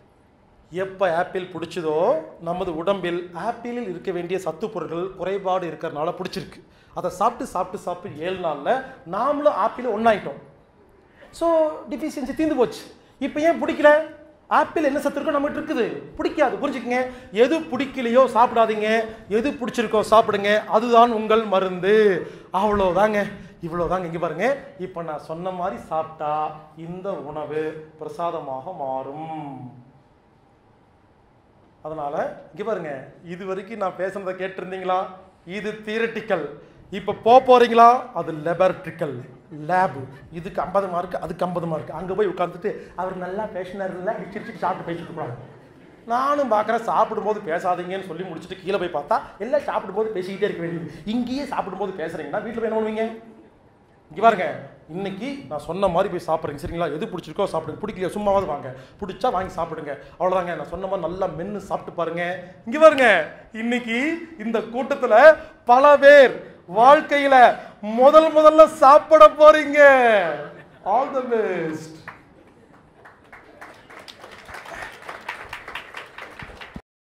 எப்போ ஆப்பிள் பிடிச்சதோ நமது உடம்பில் ஆப்பிளில் இருக்க வேண்டிய சத்து பொருட்கள் குறைபாடு இருக்கிறனால பிடிச்சிருக்கு அதை சாப்பிட்டு சாப்பிட்டு சாப்பிட்டு ஏழு நாளில் நாமளும் ஆப்பிள் ஒன்றாயிட்டோம் ஸோ டிஃபிஷியன்சி தீர்ந்து போச்சு இப்போ ஏன் பிடிக்கல ஆப்பிள் என்ன சத்து இருக்கோ நம்மகிட்ட இருக்குது பிடிக்காது புரிஞ்சுக்கங்க எது பிடிக்கலையோ சாப்பிடாதீங்க எது பிடிச்சிருக்கோ சாப்பிடுங்க அதுதான் உங்கள் மருந்து அவ்வளோதாங்க இவ்வளோதாங்க இங்கே பாருங்க இப்போ நான் சொன்ன மாதிரி சாப்பிட்டா இந்த உணவு பிரசாதமாக மாறும் அதனால இங்க பாருங்க இது வரைக்கும் நான் பேசுனதை கேட்டிருந்தீங்களா இது தியரட்டிக்கல் இப்போ போக போறீங்களா அது லெபர்ட்ரிக்கல் லேபு இதுக்கு ஐம்பது மார்க் அதுக்கு ஐம்பது மார்க் அங்கே போய் உட்காந்துட்டு அவர் நல்லா பேசினார்ல சிரிச்சுட்டு சாப்பிட்டு பேசிட்டு இருப்பாங்க நானும் பார்க்குறேன் சாப்பிடும்போது பேசாதீங்கன்னு சொல்லி முடிச்சுட்டு கீழே போய் பார்த்தா எல்லாம் சாப்பிடும்போது பேசிக்கிட்டே இருக்க வேண்டியது இங்கேயே சாப்பிடும்போது பேசுறீங்கன்னா வீட்டில் போய் என்ன பண்ணுவீங்க இங்கே பாருங்க இன்னைக்கு நான் சொன்ன மாதிரி போய் சாப்பிடுங்க சரிங்களா எது பிடிச்சிருக்கோ சாப்பிடுங்க பிடிக்கலையா சும்மாவது வாங்க பிடிச்சா வாங்கி சாப்பிடுங்க அவ்வளோதாங்க நான் சொன்ன மாதிரி நல்லா மென்று சாப்பிட்டு பாருங்க இங்கே பாருங்க இன்னைக்கு இந்த கூட்டத்தில் பல பேர் வாழ்க்கையில முதல் முதல்ல சாப்பிட போறீங்க ஆல் த பெஸ்ட்